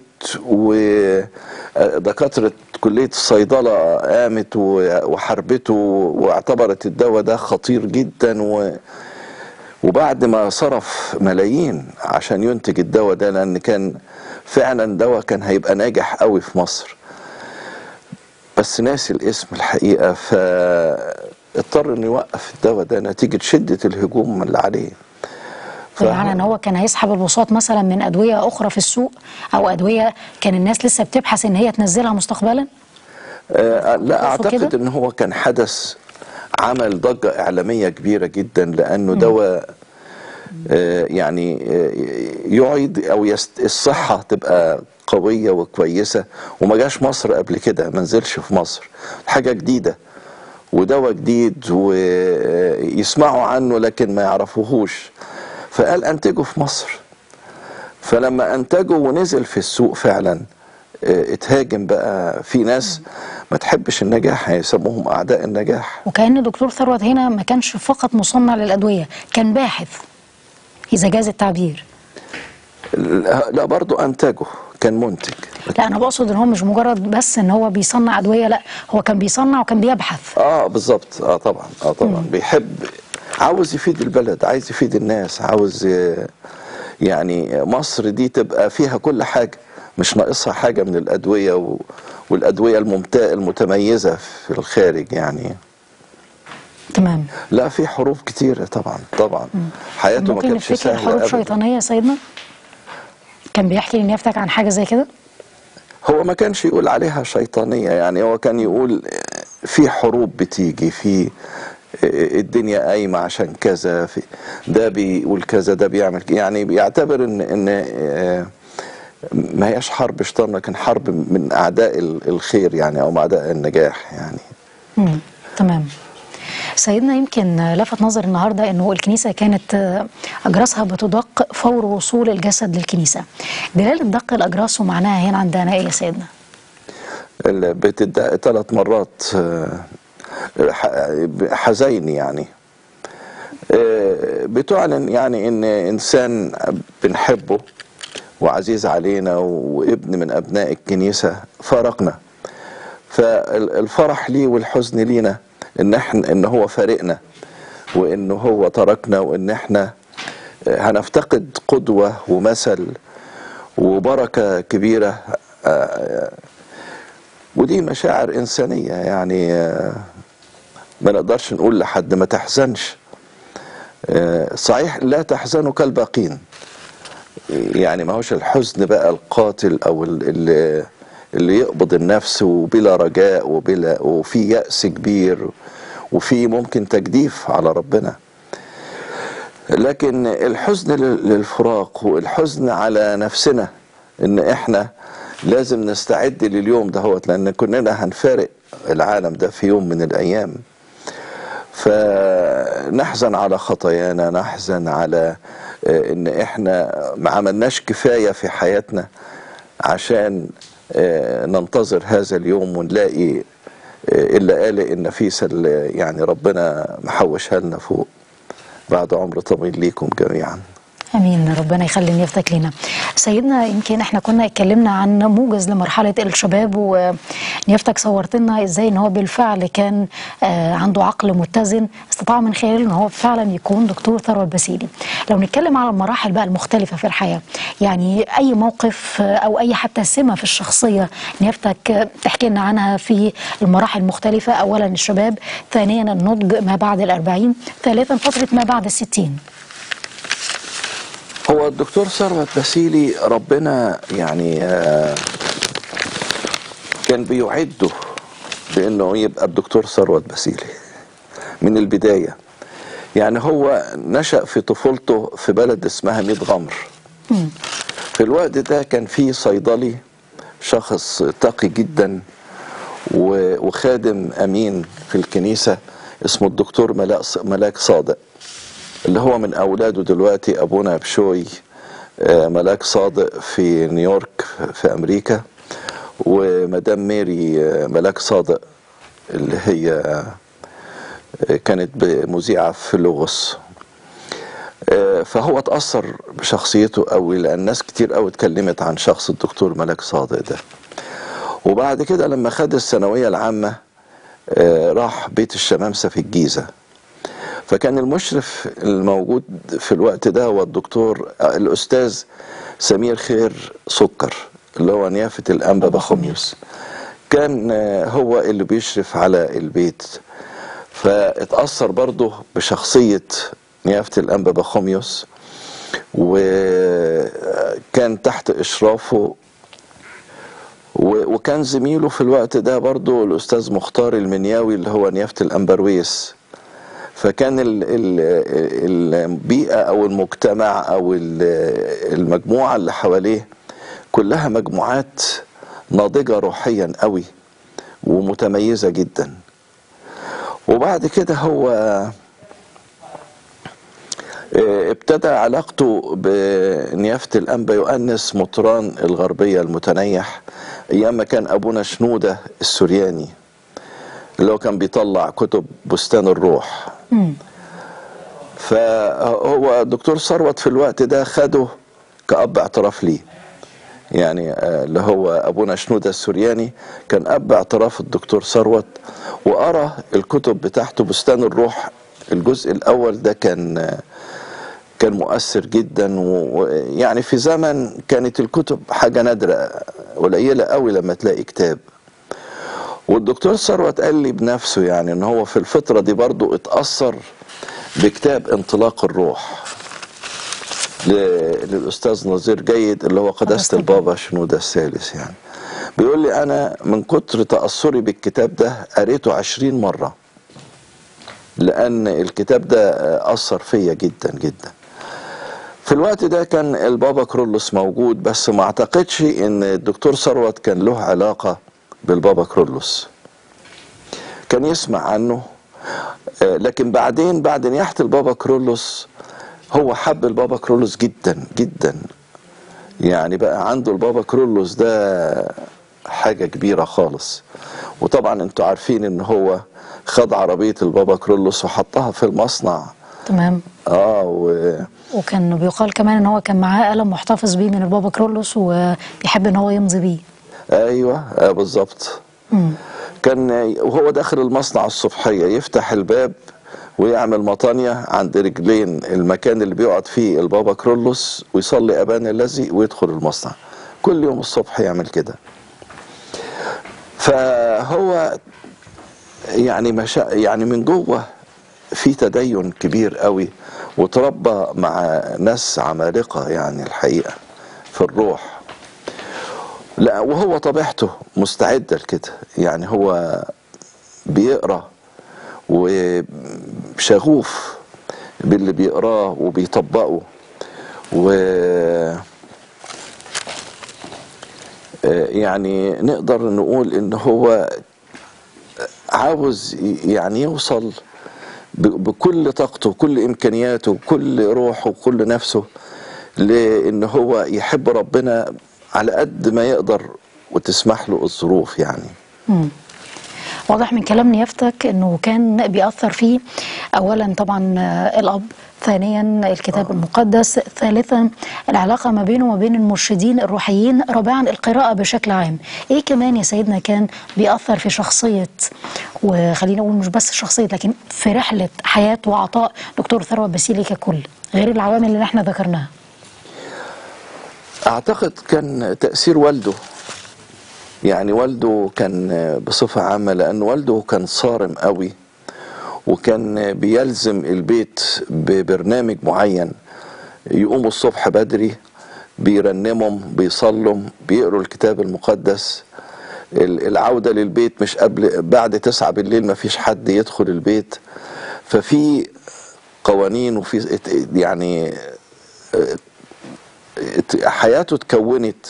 ودكاتره كليه الصيدله قامت و- وحاربته واعتبرت الدواء ده خطير جدا و وبعد ما صرف ملايين عشان ينتج الدواء ده لان كان فعلا دواء كان هيبقى ناجح قوي في مصر بس ناسي الاسم الحقيقه فاضطر انه يوقف الدواء ده نتيجه شده الهجوم اللي عليه بمعنى ان هو كان هيسحب البساط مثلا من ادويه اخرى في السوق او ادويه كان الناس لسه بتبحث ان هي تنزلها مستقبلا آه لا تقصد اعتقد كده؟ ان هو كان حدث عمل ضجه اعلاميه كبيره جدا لانه دواء آه، يعني آه، يعيد او يست الصحه تبقى قويه وكويسه وما جاش مصر قبل كده ما نزلش في مصر حاجه جديده ودواء جديد ويسمعوا عنه لكن ما يعرفوهوش فقال انتجه في مصر فلما انتجه ونزل في السوق فعلا آه، اتهاجم بقى في ناس ما تحبش النجاح يسموهم اعداء النجاح وكأن دكتور ثروت هنا ما كانش فقط مصنع للأدوية كان باحث إذا جاز التعبير لا برضو انتجه كان منتج لا أنا بقصد إن هو مش مجرد بس إن هو بيصنع أدوية لا هو كان بيصنع وكان بيبحث اه بالظبط اه طبعا اه طبعا بيحب عاوز يفيد البلد عايز يفيد الناس عاوز ي- يعني مصر دي تبقى فيها كل حاجه مش ناقصها حاجه من الادويه و والادويه الممتاز المتميزه في الخارج يعني تمام لا في حروب كتيره طبعا طبعا حياته ما ممكن كانتش نفتكر سهله حروب ابدا شيطانية يا سيدنا كان بيحكي لنيافتك عن حاجة زي كده هو ما كانش يقول عليها شيطانية يعني هو كان يقول في حروب بتيجي في الدنيا قايمة عشان كذا في ده بيقول كذا ده بيعمل ك- يعني بيعتبر ان ان آه، ما هياش حرب شيطان لكن حرب من اعداء ال- الخير يعني او من اعداء النجاح يعني مم. تمام سيدنا يمكن لفت نظر النهارده انه الكنيسه كانت آه، اجراسها بتدق فور وصول الجسد للكنيسه. دلاله دق الاجراس ومعناها هنا عندنا ايه يا سيدنا؟ ال- بتدق ثلاث مرات آه، ح- حزين يعني آه، بتعلن يعني ان انسان بنحبه وعزيز علينا وابن من ابناء الكنيسه فارقنا فالفرح ليه والحزن لينا ان احنا ان هو فارقنا وان هو تركنا وان احنا هنفتقد قدوه ومثل وبركه كبيره آه، ودي مشاعر إنسانية يعني آه، ما نقدرش نقول لحد ما تحزنش آه، صحيح لا تحزنوا كالباقين يعني ما هوش الحزن بقى القاتل أو ال- اللي, اللي يقبض النفس وبلا رجاء وبلا وفي يأس كبير وفي ممكن تجديف على ربنا لكن الحزن لل- للفراق والحزن على نفسنا ان احنا لازم نستعد لليوم دهوت لان كلنا هنفارق العالم ده في يوم من الايام فنحزن على خطايانا نحزن على آه، ان احنا ما عملناش كفايه في حياتنا عشان آه، ننتظر هذا اليوم ونلاقي آه، اللآلئ النفيسه اللي يعني ربنا محوشها لنا فوق بعد عمر طويل ليكم جميعا امين ربنا يخلي نيفتك لنا سيدنا يمكن احنا كنا اتكلمنا عن موجز لمرحله الشباب ونيفتك صورت لنا ازاي ان هو بالفعل كان آه، عنده عقل متزن استطاع من خلاله ان هو فعلا يكون دكتور ثروت بسيلي لو نتكلم على المراحل بقى المختلفه في الحياه يعني اي موقف آه، او اي حتى سمه في الشخصيه نيفتك آه، تحكي لنا عنها في المراحل المختلفه اولا الشباب ثانيا النضج ما بعد الأربعين ثالثا فتره ما بعد الستين هو الدكتور ثروت بسيلي ربنا يعني آه، كان بيعده بانه يبقى الدكتور ثروت بسيلي من البدايه يعني هو نشأ في طفولته في بلد اسمها ميت غمر في الوقت ده كان في صيدلي شخص تقي جدا و- وخادم امين في الكنيسه اسمه الدكتور ملاك ملاك صادق اللي هو من اولاده دلوقتي ابونا بشوي آه، ملاك صادق في نيويورك في امريكا ومدام ميري آه، ملاك صادق اللي هي آه، كانت مذيعه في لوغوس آه، فهو اتاثر بشخصيته قوي لان ناس كتير قوي اتكلمت عن شخص الدكتور ملاك صادق ده وبعد كده لما خد الثانويه العامه آه، راح بيت الشمامسه في الجيزه فكان المشرف الموجود في الوقت ده هو الدكتور آه، الاستاذ سمير خير سكر اللي هو نيافه الانبا بخوميوس كان آه، هو اللي بيشرف على البيت فاتأثر برضه بشخصية نيافة الأنبا بخوميوس وكان تحت إشرافه و- وكان زميله في الوقت ده برضه الأستاذ مختار المنياوي اللي هو نيافة الأنبرويس فكان ال- ال- البيئة أو المجتمع أو ال- المجموعة اللي حواليه كلها مجموعات ناضجة روحيا قوي ومتميزة جدا وبعد كده هو آه، ابتدى علاقته بنيافة الأنبا يؤنس مطران الغربية المتنيح أيام ما كان أبونا شنودة السورياني اللي هو كان بيطلع كتب بستان الروح فهو الدكتور ثروت في الوقت ده خده كأب اعتراف ليه يعني آه، اللي هو أبونا شنودة السورياني كان أب اعتراف الدكتور ثروت وقرأ الكتب بتاعته بستان الروح الجزء الأول ده كان آه، كان مؤثر جدا و- ويعني في زمن كانت الكتب حاجة نادرة قليلة قوي لما تلاقي كتاب والدكتور ثروت قال لي بنفسه يعني ان هو في الفترة دي برضو اتأثر بكتاب انطلاق الروح ل- للأستاذ نظير جيد اللي هو قداسة البابا شنودة الثالث يعني بيقول لي أنا من كتر تأثري بالكتاب ده قريته عشرين مرة لأن الكتاب ده أثر فيا جدا جدا في الوقت ده كان البابا كرولوس موجود بس ما اعتقدش ان الدكتور ثروت كان له علاقة بالبابا كرولوس كان يسمع عنه آه، لكن بعدين بعد نياحة البابا كرولوس هو حب البابا كرولوس جدا جدا يعني بقى عنده البابا كرولوس ده حاجة كبيرة خالص وطبعا انتوا عارفين ان هو خد عربية البابا كرولوس وحطها في المصنع تمام اه و... وكان بيقال كمان ان هو كان معاه قلم محتفظ بيه من البابا كرولوس وبيحب ان هو يمضي بيه ايوه آه بالظبط مم. كان وهو داخل المصنع الصبحية يفتح الباب ويعمل مطانية عند رجلين المكان اللي بيقعد فيه البابا كرولوس ويصلي أبان الذي ويدخل المصنع كل يوم الصبح يعمل كده فهو يعني مشا يعني من جوه في تدين كبير قوي وتربى مع ناس عمالقة يعني الحقيقة في الروح لا وهو طبيعته مستعدة لكده يعني هو بيقرا وشغوف باللي بيقراه وبيطبقه و يعني نقدر نقول ان هو عاوز يعني يوصل ب- بكل طاقته وكل امكانياته وكل روحه وكل نفسه لان هو يحب ربنا على قد ما يقدر وتسمح له الظروف يعني مم. واضح من كلام نيافتك انه كان بيأثر فيه اولا طبعا آه، الاب ثانيا الكتاب المقدس ثالثا العلاقة ما بينه وما بين المرشدين الروحيين رابعا القراءة بشكل عام ايه كمان يا سيدنا كان بيأثر في شخصية وخلينا نقول مش بس شخصية لكن في رحلة حياة وعطاء دكتور ثروت باسيلي ككل غير العوامل اللي احنا ذكرناها اعتقد كان تأثير والده يعني والده كان بصفة عامة لأن والده كان صارم قوي وكان بيلزم البيت ببرنامج معين يقوموا الصبح بدري بيرنمهم بيصلوا بيقروا الكتاب المقدس ال- العودة للبيت مش قبل بعد تسعة بالليل ما فيش حد يدخل البيت ففي قوانين وفي ات- يعني ات- حياته اتكونت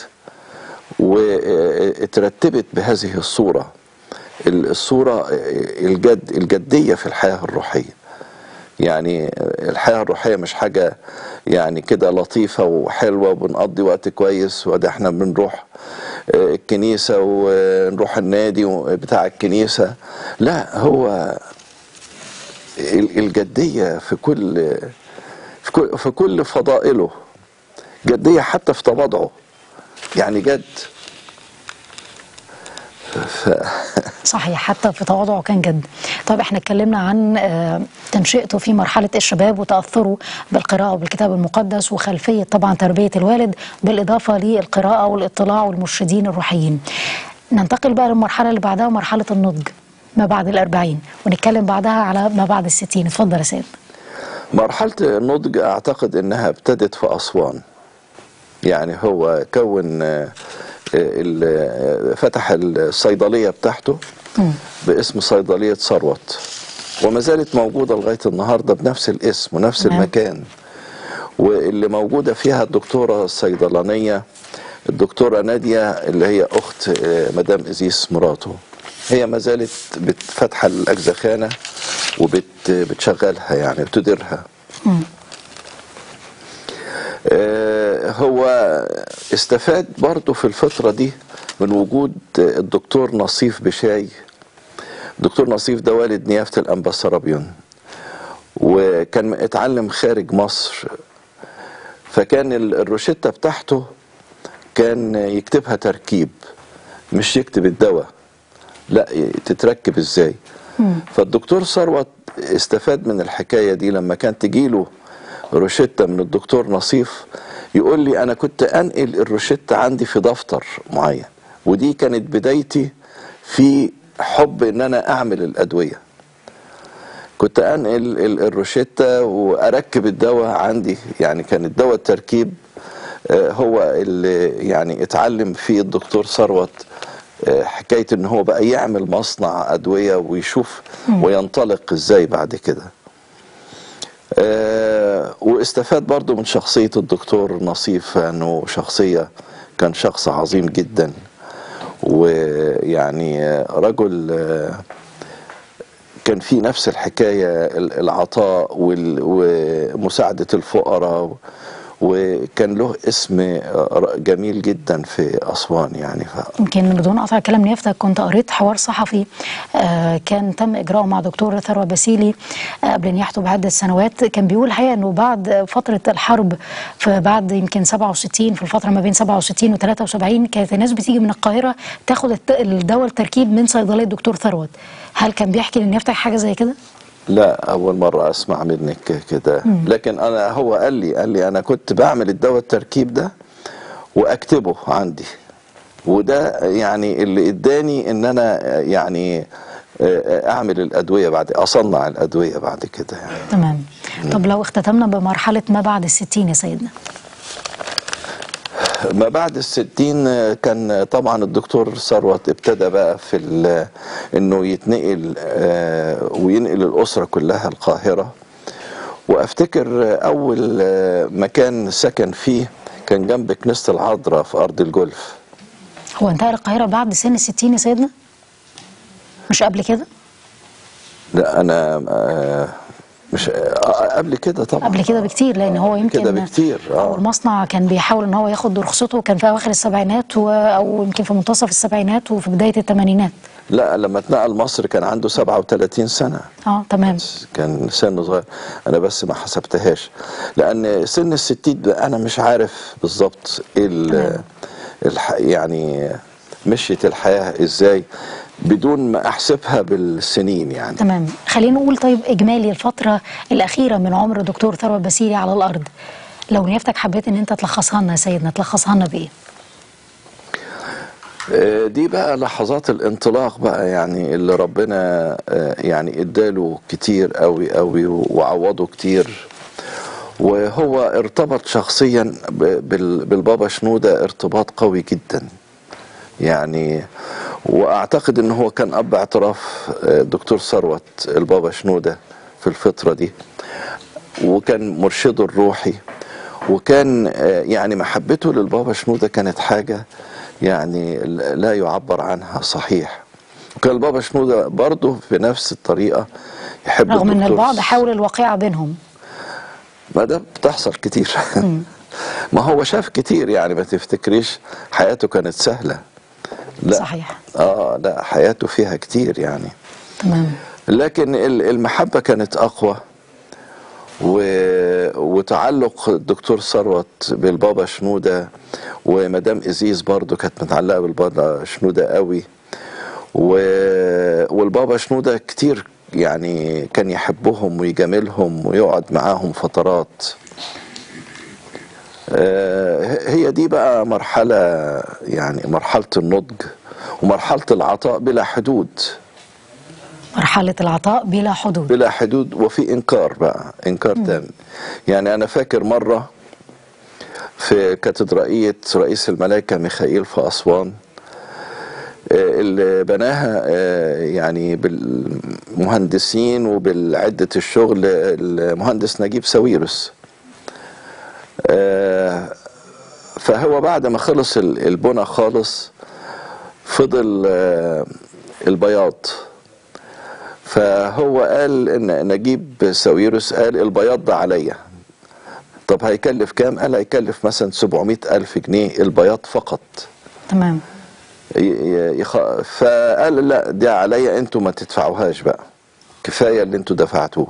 واترتبت بهذه الصورة الصورة الجد الجدية في الحياة الروحية يعني الحياة الروحية مش حاجة يعني كده لطيفة وحلوة وبنقضي وقت كويس وده احنا بنروح الكنيسة ونروح النادي بتاع الكنيسة لا هو الجدية في كل في كل, في كل فضائله جدية حتى في تواضعه يعني جد ف... صحيح حتى في تواضعه كان جد طب احنا اتكلمنا عن آه، تنشئته في مرحلة الشباب وتأثره بالقراءة وبالكتاب المقدس وخلفية طبعا تربية الوالد بالإضافة للقراءة والاطلاع والمرشدين الروحيين ننتقل بقى للمرحلة اللي بعدها مرحلة النضج ما بعد الأربعين ونتكلم بعدها على ما بعد الستين اتفضل يا سيد مرحلة النضج أعتقد إنها ابتدت في أسوان يعني هو كون آه، ال- فتح الصيدلية بتاعته باسم صيدلية ثروت وما زالت موجودة لغاية النهاردة بنفس الاسم ونفس تمام. المكان واللي موجودة فيها الدكتورة الصيدلانية الدكتورة نادية اللي هي أخت آه، مدام إزيس مراته هي ما زالت بت- فاتحة الأجزخانة وبتشغلها يعني بتديرها مم. آه، هو استفاد برضه في الفترة دي من وجود الدكتور نصيف بشاي الدكتور نصيف ده والد نيافة الأنبا سرابيون وكان اتعلم خارج مصر فكان ال- الروشتة بتاعته كان يكتبها تركيب مش يكتب الدواء لا ي- تتركب ازاي فالدكتور ثروت استفاد من الحكايه دي لما كان تجيله روشته من الدكتور نصيف يقول لي انا كنت انقل الروشته عندي في دفتر معين ودي كانت بدايتي في حب ان انا اعمل الادويه كنت انقل ال- الروشته واركب الدواء عندي يعني كان الدواء التركيب آه، هو اللي يعني اتعلم فيه الدكتور ثروت آه، حكايه ان هو بقى يعمل مصنع ادويه ويشوف وينطلق ازاي بعد كده آه، واستفاد برضو من شخصيه الدكتور نصيف انه شخصيه كان شخص عظيم جدا ويعني آه، رجل آه، كان في نفس الحكاية ال- العطاء وال- ومساعدة الفقراء وكان له اسم ر- جميل جدا في أسوان يعني ف... يمكن بدون قطع كلام نيافتك كنت قريت حوار صحفي آه، كان تم اجراؤه مع دكتور ثروت باسيلي آه، قبل نياحته بعده سنوات كان بيقول الحقيقه انه بعد فتره الحرب فبعد يمكن 67 في الفتره ما بين 67 و 73 كانت الناس بتيجي من القاهره تاخد الت- الدواء التركيب من صيدليه الدكتور ثروت هل كان بيحكي لنيافتك حاجه زي كده؟ لا أول مرة أسمع منك كده لكن أنا هو قال لي قال لي أنا كنت بعمل الدواء التركيب ده وأكتبه عندي وده يعني اللي اداني ان انا يعني اعمل الادويه بعد اصنع الادويه بعد كده يعني تمام طب لو اختتمنا بمرحله ما بعد الستين يا سيدنا ما بعد الستين كان طبعا الدكتور ثروت ابتدى بقى في ال- انه يتنقل آه، وينقل الاسره كلها القاهره وافتكر اول آه، مكان سكن فيه كان جنب كنيسه العذراء في ارض الجولف هو انتقل القاهره بعد سن الستين يا سيدنا؟ مش قبل كده؟ لا انا آه، مش آه، قبل كده طبعا قبل كده بكتير لان هو يمكن كده بكتير او اه المصنع كان بيحاول ان هو ياخد رخصته كان في اواخر السبعينات و... او يمكن في منتصف السبعينات وفي بدايه الثمانينات لا لما اتنقل مصر كان عنده 37 سنه اه تمام كان سنه صغير انا بس ما حسبتهاش لان سن الستين ده انا مش عارف بالظبط ايه ال- الح... يعني مشيت الحياه ازاي بدون ما احسبها بالسنين يعني تمام خلينا نقول طيب اجمالي الفتره الاخيره من عمر الدكتور ثروت باسيلي على الارض لو نيافتك حبيت ان انت تلخصها لنا يا سيدنا تلخصها لنا بايه؟ آه، دي بقى لحظات الانطلاق بقى يعني اللي ربنا آه، يعني اداله كتير قوي قوي وعوضه كتير وهو ارتبط شخصيا ب- بال- بالبابا شنودة ارتباط قوي جدا يعني واعتقد ان هو كان اب اعتراف آه، دكتور ثروت البابا شنودة في الفترة دي وكان مرشده الروحي وكان آه، يعني محبته للبابا شنودة كانت حاجة يعني لا يعبر عنها صحيح وكان البابا شنودة برضه بنفس الطريقة يحب رغم ان الدكتور البعض حاول الواقعه بينهم ما ده بتحصل كتير ما هو شاف كتير يعني ما تفتكريش حياته كانت سهلة لا صحيح اه لا حياته فيها كتير يعني تمام لكن ال- المحبة كانت أقوى و... وتعلق الدكتور ثروت بالبابا شنودة ومدام إزيز برضو كانت متعلقة بالبابا شنودة قوي و... والبابا شنودة كتير يعني كان يحبهم ويجاملهم ويقعد معاهم فترات آه، هي دي بقى مرحلة يعني مرحلة النضج ومرحلة العطاء بلا حدود مرحله العطاء بلا حدود بلا حدود وفي انكار بقى انكار تام يعني انا فاكر مره في كاتدرائيه رئيس الملائكه ميخائيل في اسوان آه، اللي بناها آه، يعني بال بالمهندسين وبالعدة الشغل المهندس نجيب ساويرس آه، فهو بعد ما خلص ال- البنى خالص فضل آه، البياض فهو قال ان نجيب ساويرس قال البياض ده عليا طب هيكلف كام قال هيكلف مثلا 700 ألف جنيه البياض فقط تمام ي- ي- يخ... فقال لا دي عليا انتوا ما تدفعوهاش بقى كفايه اللي انتوا دفعتوه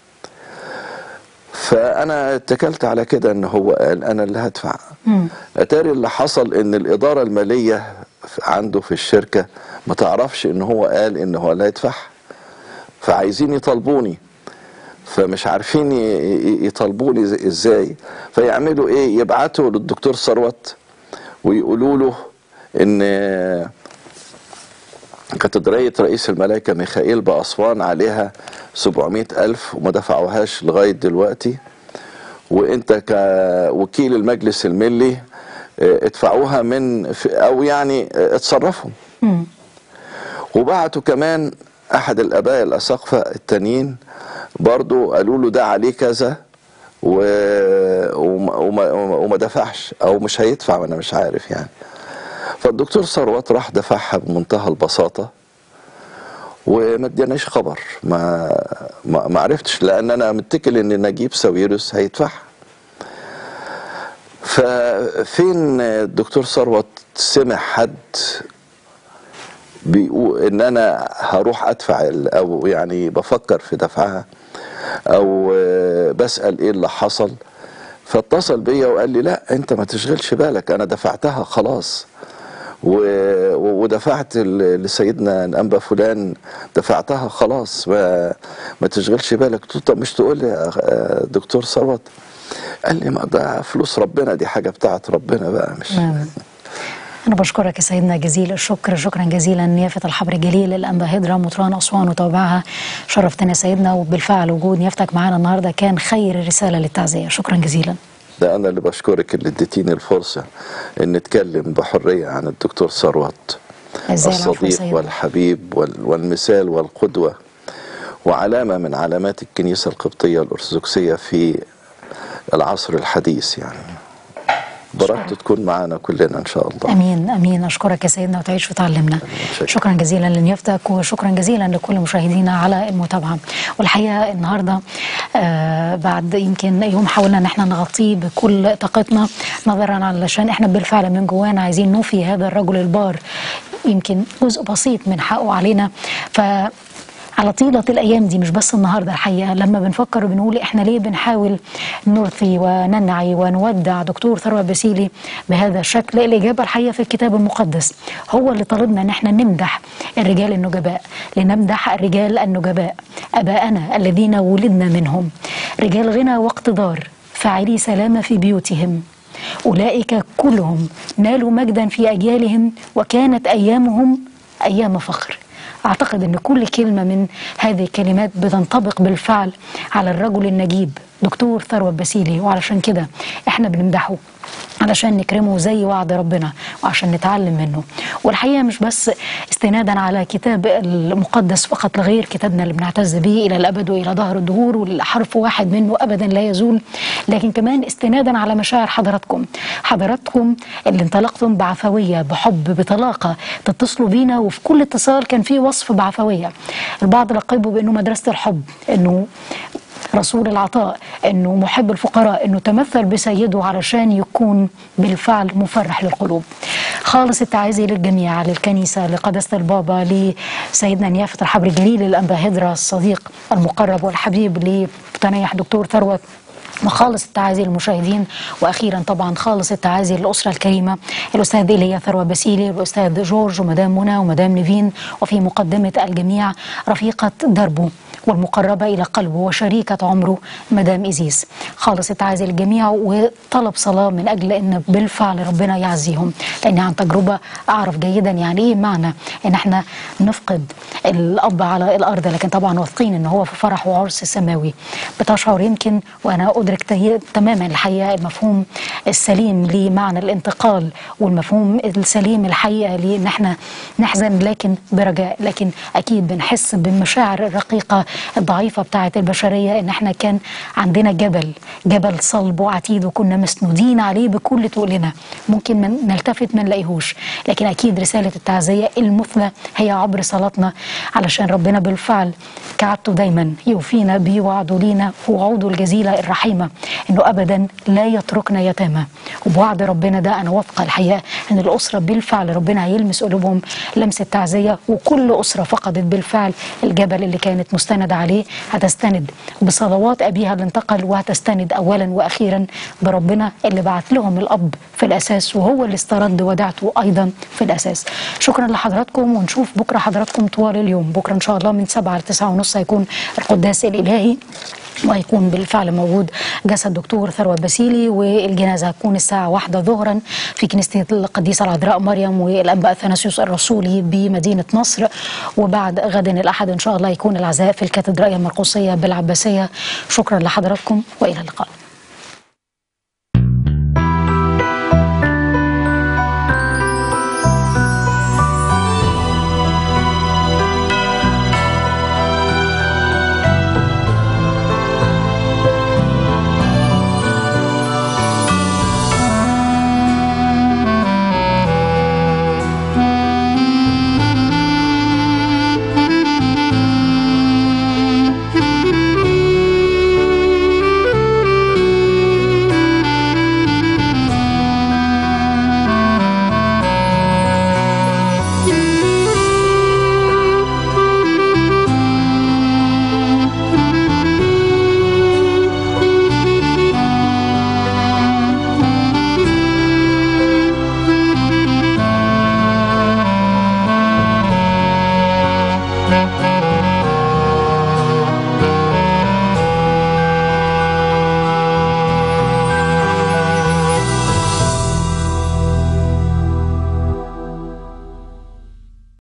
فانا اتكلت على كده ان هو قال انا اللي هدفع مم. اتاري اللي حصل ان الاداره الماليه ف- عنده في الشركه ما تعرفش ان هو قال ان هو اللي هيدفعها فعايزين يطالبوني فمش عارفين ي- ي- يطالبوني ز- ازاي فيعملوا ايه يبعتوا للدكتور ثروت ويقولوا له ان كاتدرائية رئيس الملائكة ميخائيل بأسوان عليها 700 ألف وما دفعوهاش لغاية دلوقتي وانت كوكيل المجلس الملي اه، ادفعوها من في- او يعني اه، اتصرفوا مم. وبعتوا كمان احد الاباء الاساقفه التانيين برضو قالوا له ده عليه كذا و... وما... وما... وما دفعش او مش هيدفع وانا مش عارف يعني فالدكتور ثروت راح دفعها بمنتهى البساطه وما ادانيش خبر ما ما ما عرفتش لان انا متكل ان نجيب ساويرس هيدفعها ففين الدكتور ثروت سمع حد بيقول ان انا هروح ادفع ال- او يعني بفكر في دفعها او آه، بسال ايه اللي حصل فاتصل بيا وقال لي لا انت ما تشغلش بالك انا دفعتها خلاص و- و- ودفعت ال- لسيدنا الانبا فلان دفعتها خلاص ما, ما تشغلش بالك قلت له طب مش تقول لي يا آه، دكتور ثروت قال لي ما ده فلوس ربنا دي حاجه بتاعت ربنا بقى مش نعم. أنا بشكرك يا سيدنا جزيل الشكر شكرا جزيلا نيافة الحبر الجليل الأنبا هدرة مطران أسوان وتوابعها شرفتنا يا سيدنا وبالفعل وجود نيافتك معانا النهاردة كان خير رسالة للتعزية شكرا جزيلا ده انا اللي بشكرك اللي اديتيني الفرصه ان اتكلم بحريه عن الدكتور ثروت إزاي العفو يا الصديق سيدنا. والحبيب وال- والمثال والقدوه وعلامه من علامات الكنيسه القبطيه الارثوذكسيه في العصر الحديث يعني بركته تكون معانا كلنا ان شاء الله امين امين اشكرك يا سيدنا وتعيش وتعلمنا شكرا جزيلا لنيافتك وشكرا جزيلا لكل مشاهدينا على المتابعه والحقيقه النهارده آه بعد يمكن يوم حاولنا ان احنا نغطيه بكل طاقتنا نظرا علشان احنا بالفعل من جوانا عايزين نوفي هذا الرجل البار يمكن جزء بسيط من حقه علينا ف على طيلة الأيام دي مش بس النهاردة الحقيقة لما بنفكر وبنقول إحنا ليه بنحاول نرثي وننعي ونودع دكتور ثروت بسيلي بهذا الشكل الإجابة الحقيقة في الكتاب المقدس هو اللي طالبنا إن إحنا نمدح الرجال النجباء لنمدح الرجال النجباء أباءنا الذين ولدنا منهم رجال غنى واقتدار فاعلي سلامة في بيوتهم أولئك كلهم نالوا مجدا في أجيالهم وكانت أيامهم أيام فخر أعتقد أن كل كلمة من هذه الكلمات بتنطبق بالفعل على الرجل النجيب دكتور ثروت بسيلي وعلشان كده احنا بنمدحه علشان نكرمه زي وعد ربنا وعشان نتعلم منه والحقيقة مش بس استنادا على كتاب المقدس فقط لغير كتابنا اللي بنعتز به إلى الأبد وإلى ظهر الدهور والحرف واحد منه أبدا لا يزول لكن كمان استنادا على مشاعر حضراتكم حضراتكم اللي انطلقتم بعفوية بحب بطلاقة تتصلوا بينا وفي كل اتصال كان فيه وصف بعفوية البعض لقبه بأنه مدرسة الحب أنه رسول العطاء انه محب الفقراء انه تمثل بسيده علشان يكون بالفعل مفرح للقلوب خالص التعازي للجميع للكنيسة لقداسة البابا لسيدنا نيافة الحبر الجليل الأنبا هدرة الصديق المقرب والحبيب لتنيح دكتور ثروت وخالص التعازي للمشاهدين واخيرا طبعا خالص التعازي للاسره الكريمه الاستاذ ايليا ثروه بسيلي والاستاذ جورج ومدام منى ومدام نيفين وفي مقدمه الجميع رفيقه دربه والمقربه الى قلبه وشريكه عمره مدام ايزيس خالص التعازي للجميع وطلب صلاه من اجل ان بالفعل ربنا يعزيهم لاني عن تجربه اعرف جيدا يعني ايه معنى ان احنا نفقد الاب على الارض لكن طبعا واثقين ان هو في فرح وعرس سماوي بتشعر يمكن وانا ندرك تهي- تماما الحقيقه المفهوم السليم لمعنى الانتقال والمفهوم السليم الحقيقه لان احنا نحزن لكن برجاء لكن اكيد بنحس بالمشاعر الرقيقه الضعيفه بتاعه البشريه ان احنا كان عندنا جبل جبل صلب وعتيد وكنا مسنودين عليه بكل تقلنا ممكن من نلتفت ما نلاقيهوش لكن اكيد رساله التعزيه المثلى هي عبر صلاتنا علشان ربنا بالفعل كعادته دايما يوفينا بوعده لينا ووعوده الجزيله الرحيمه انه ابدا لا يتركنا يتامى وبوعد ربنا ده انا واثقه الحقيقه ان الاسره بالفعل ربنا هيلمس قلوبهم لمسه تعزيه وكل اسره فقدت بالفعل الجبل اللي كانت مستندة عليه هتستند بصلوات ابيها اللي انتقل وهتستند اولا واخيرا بربنا اللي بعت لهم الاب في الاساس وهو اللي استرد ودعته ايضا في الاساس شكرا لحضراتكم ونشوف بكره حضراتكم طوال اليوم بكره ان شاء الله من 7 ل 9 ونص هيكون القداس الالهي وهيكون بالفعل موجود جسد دكتور ثروت باسيلي والجنازه هتكون الساعه واحدة ظهرا في كنيسه القديسه العذراء مريم والانباء اثناسيوس الرسولي بمدينه نصر وبعد غد الاحد ان شاء الله يكون العزاء في الكاتدرائيه المرقسيه بالعباسيه شكرا لحضراتكم والى اللقاء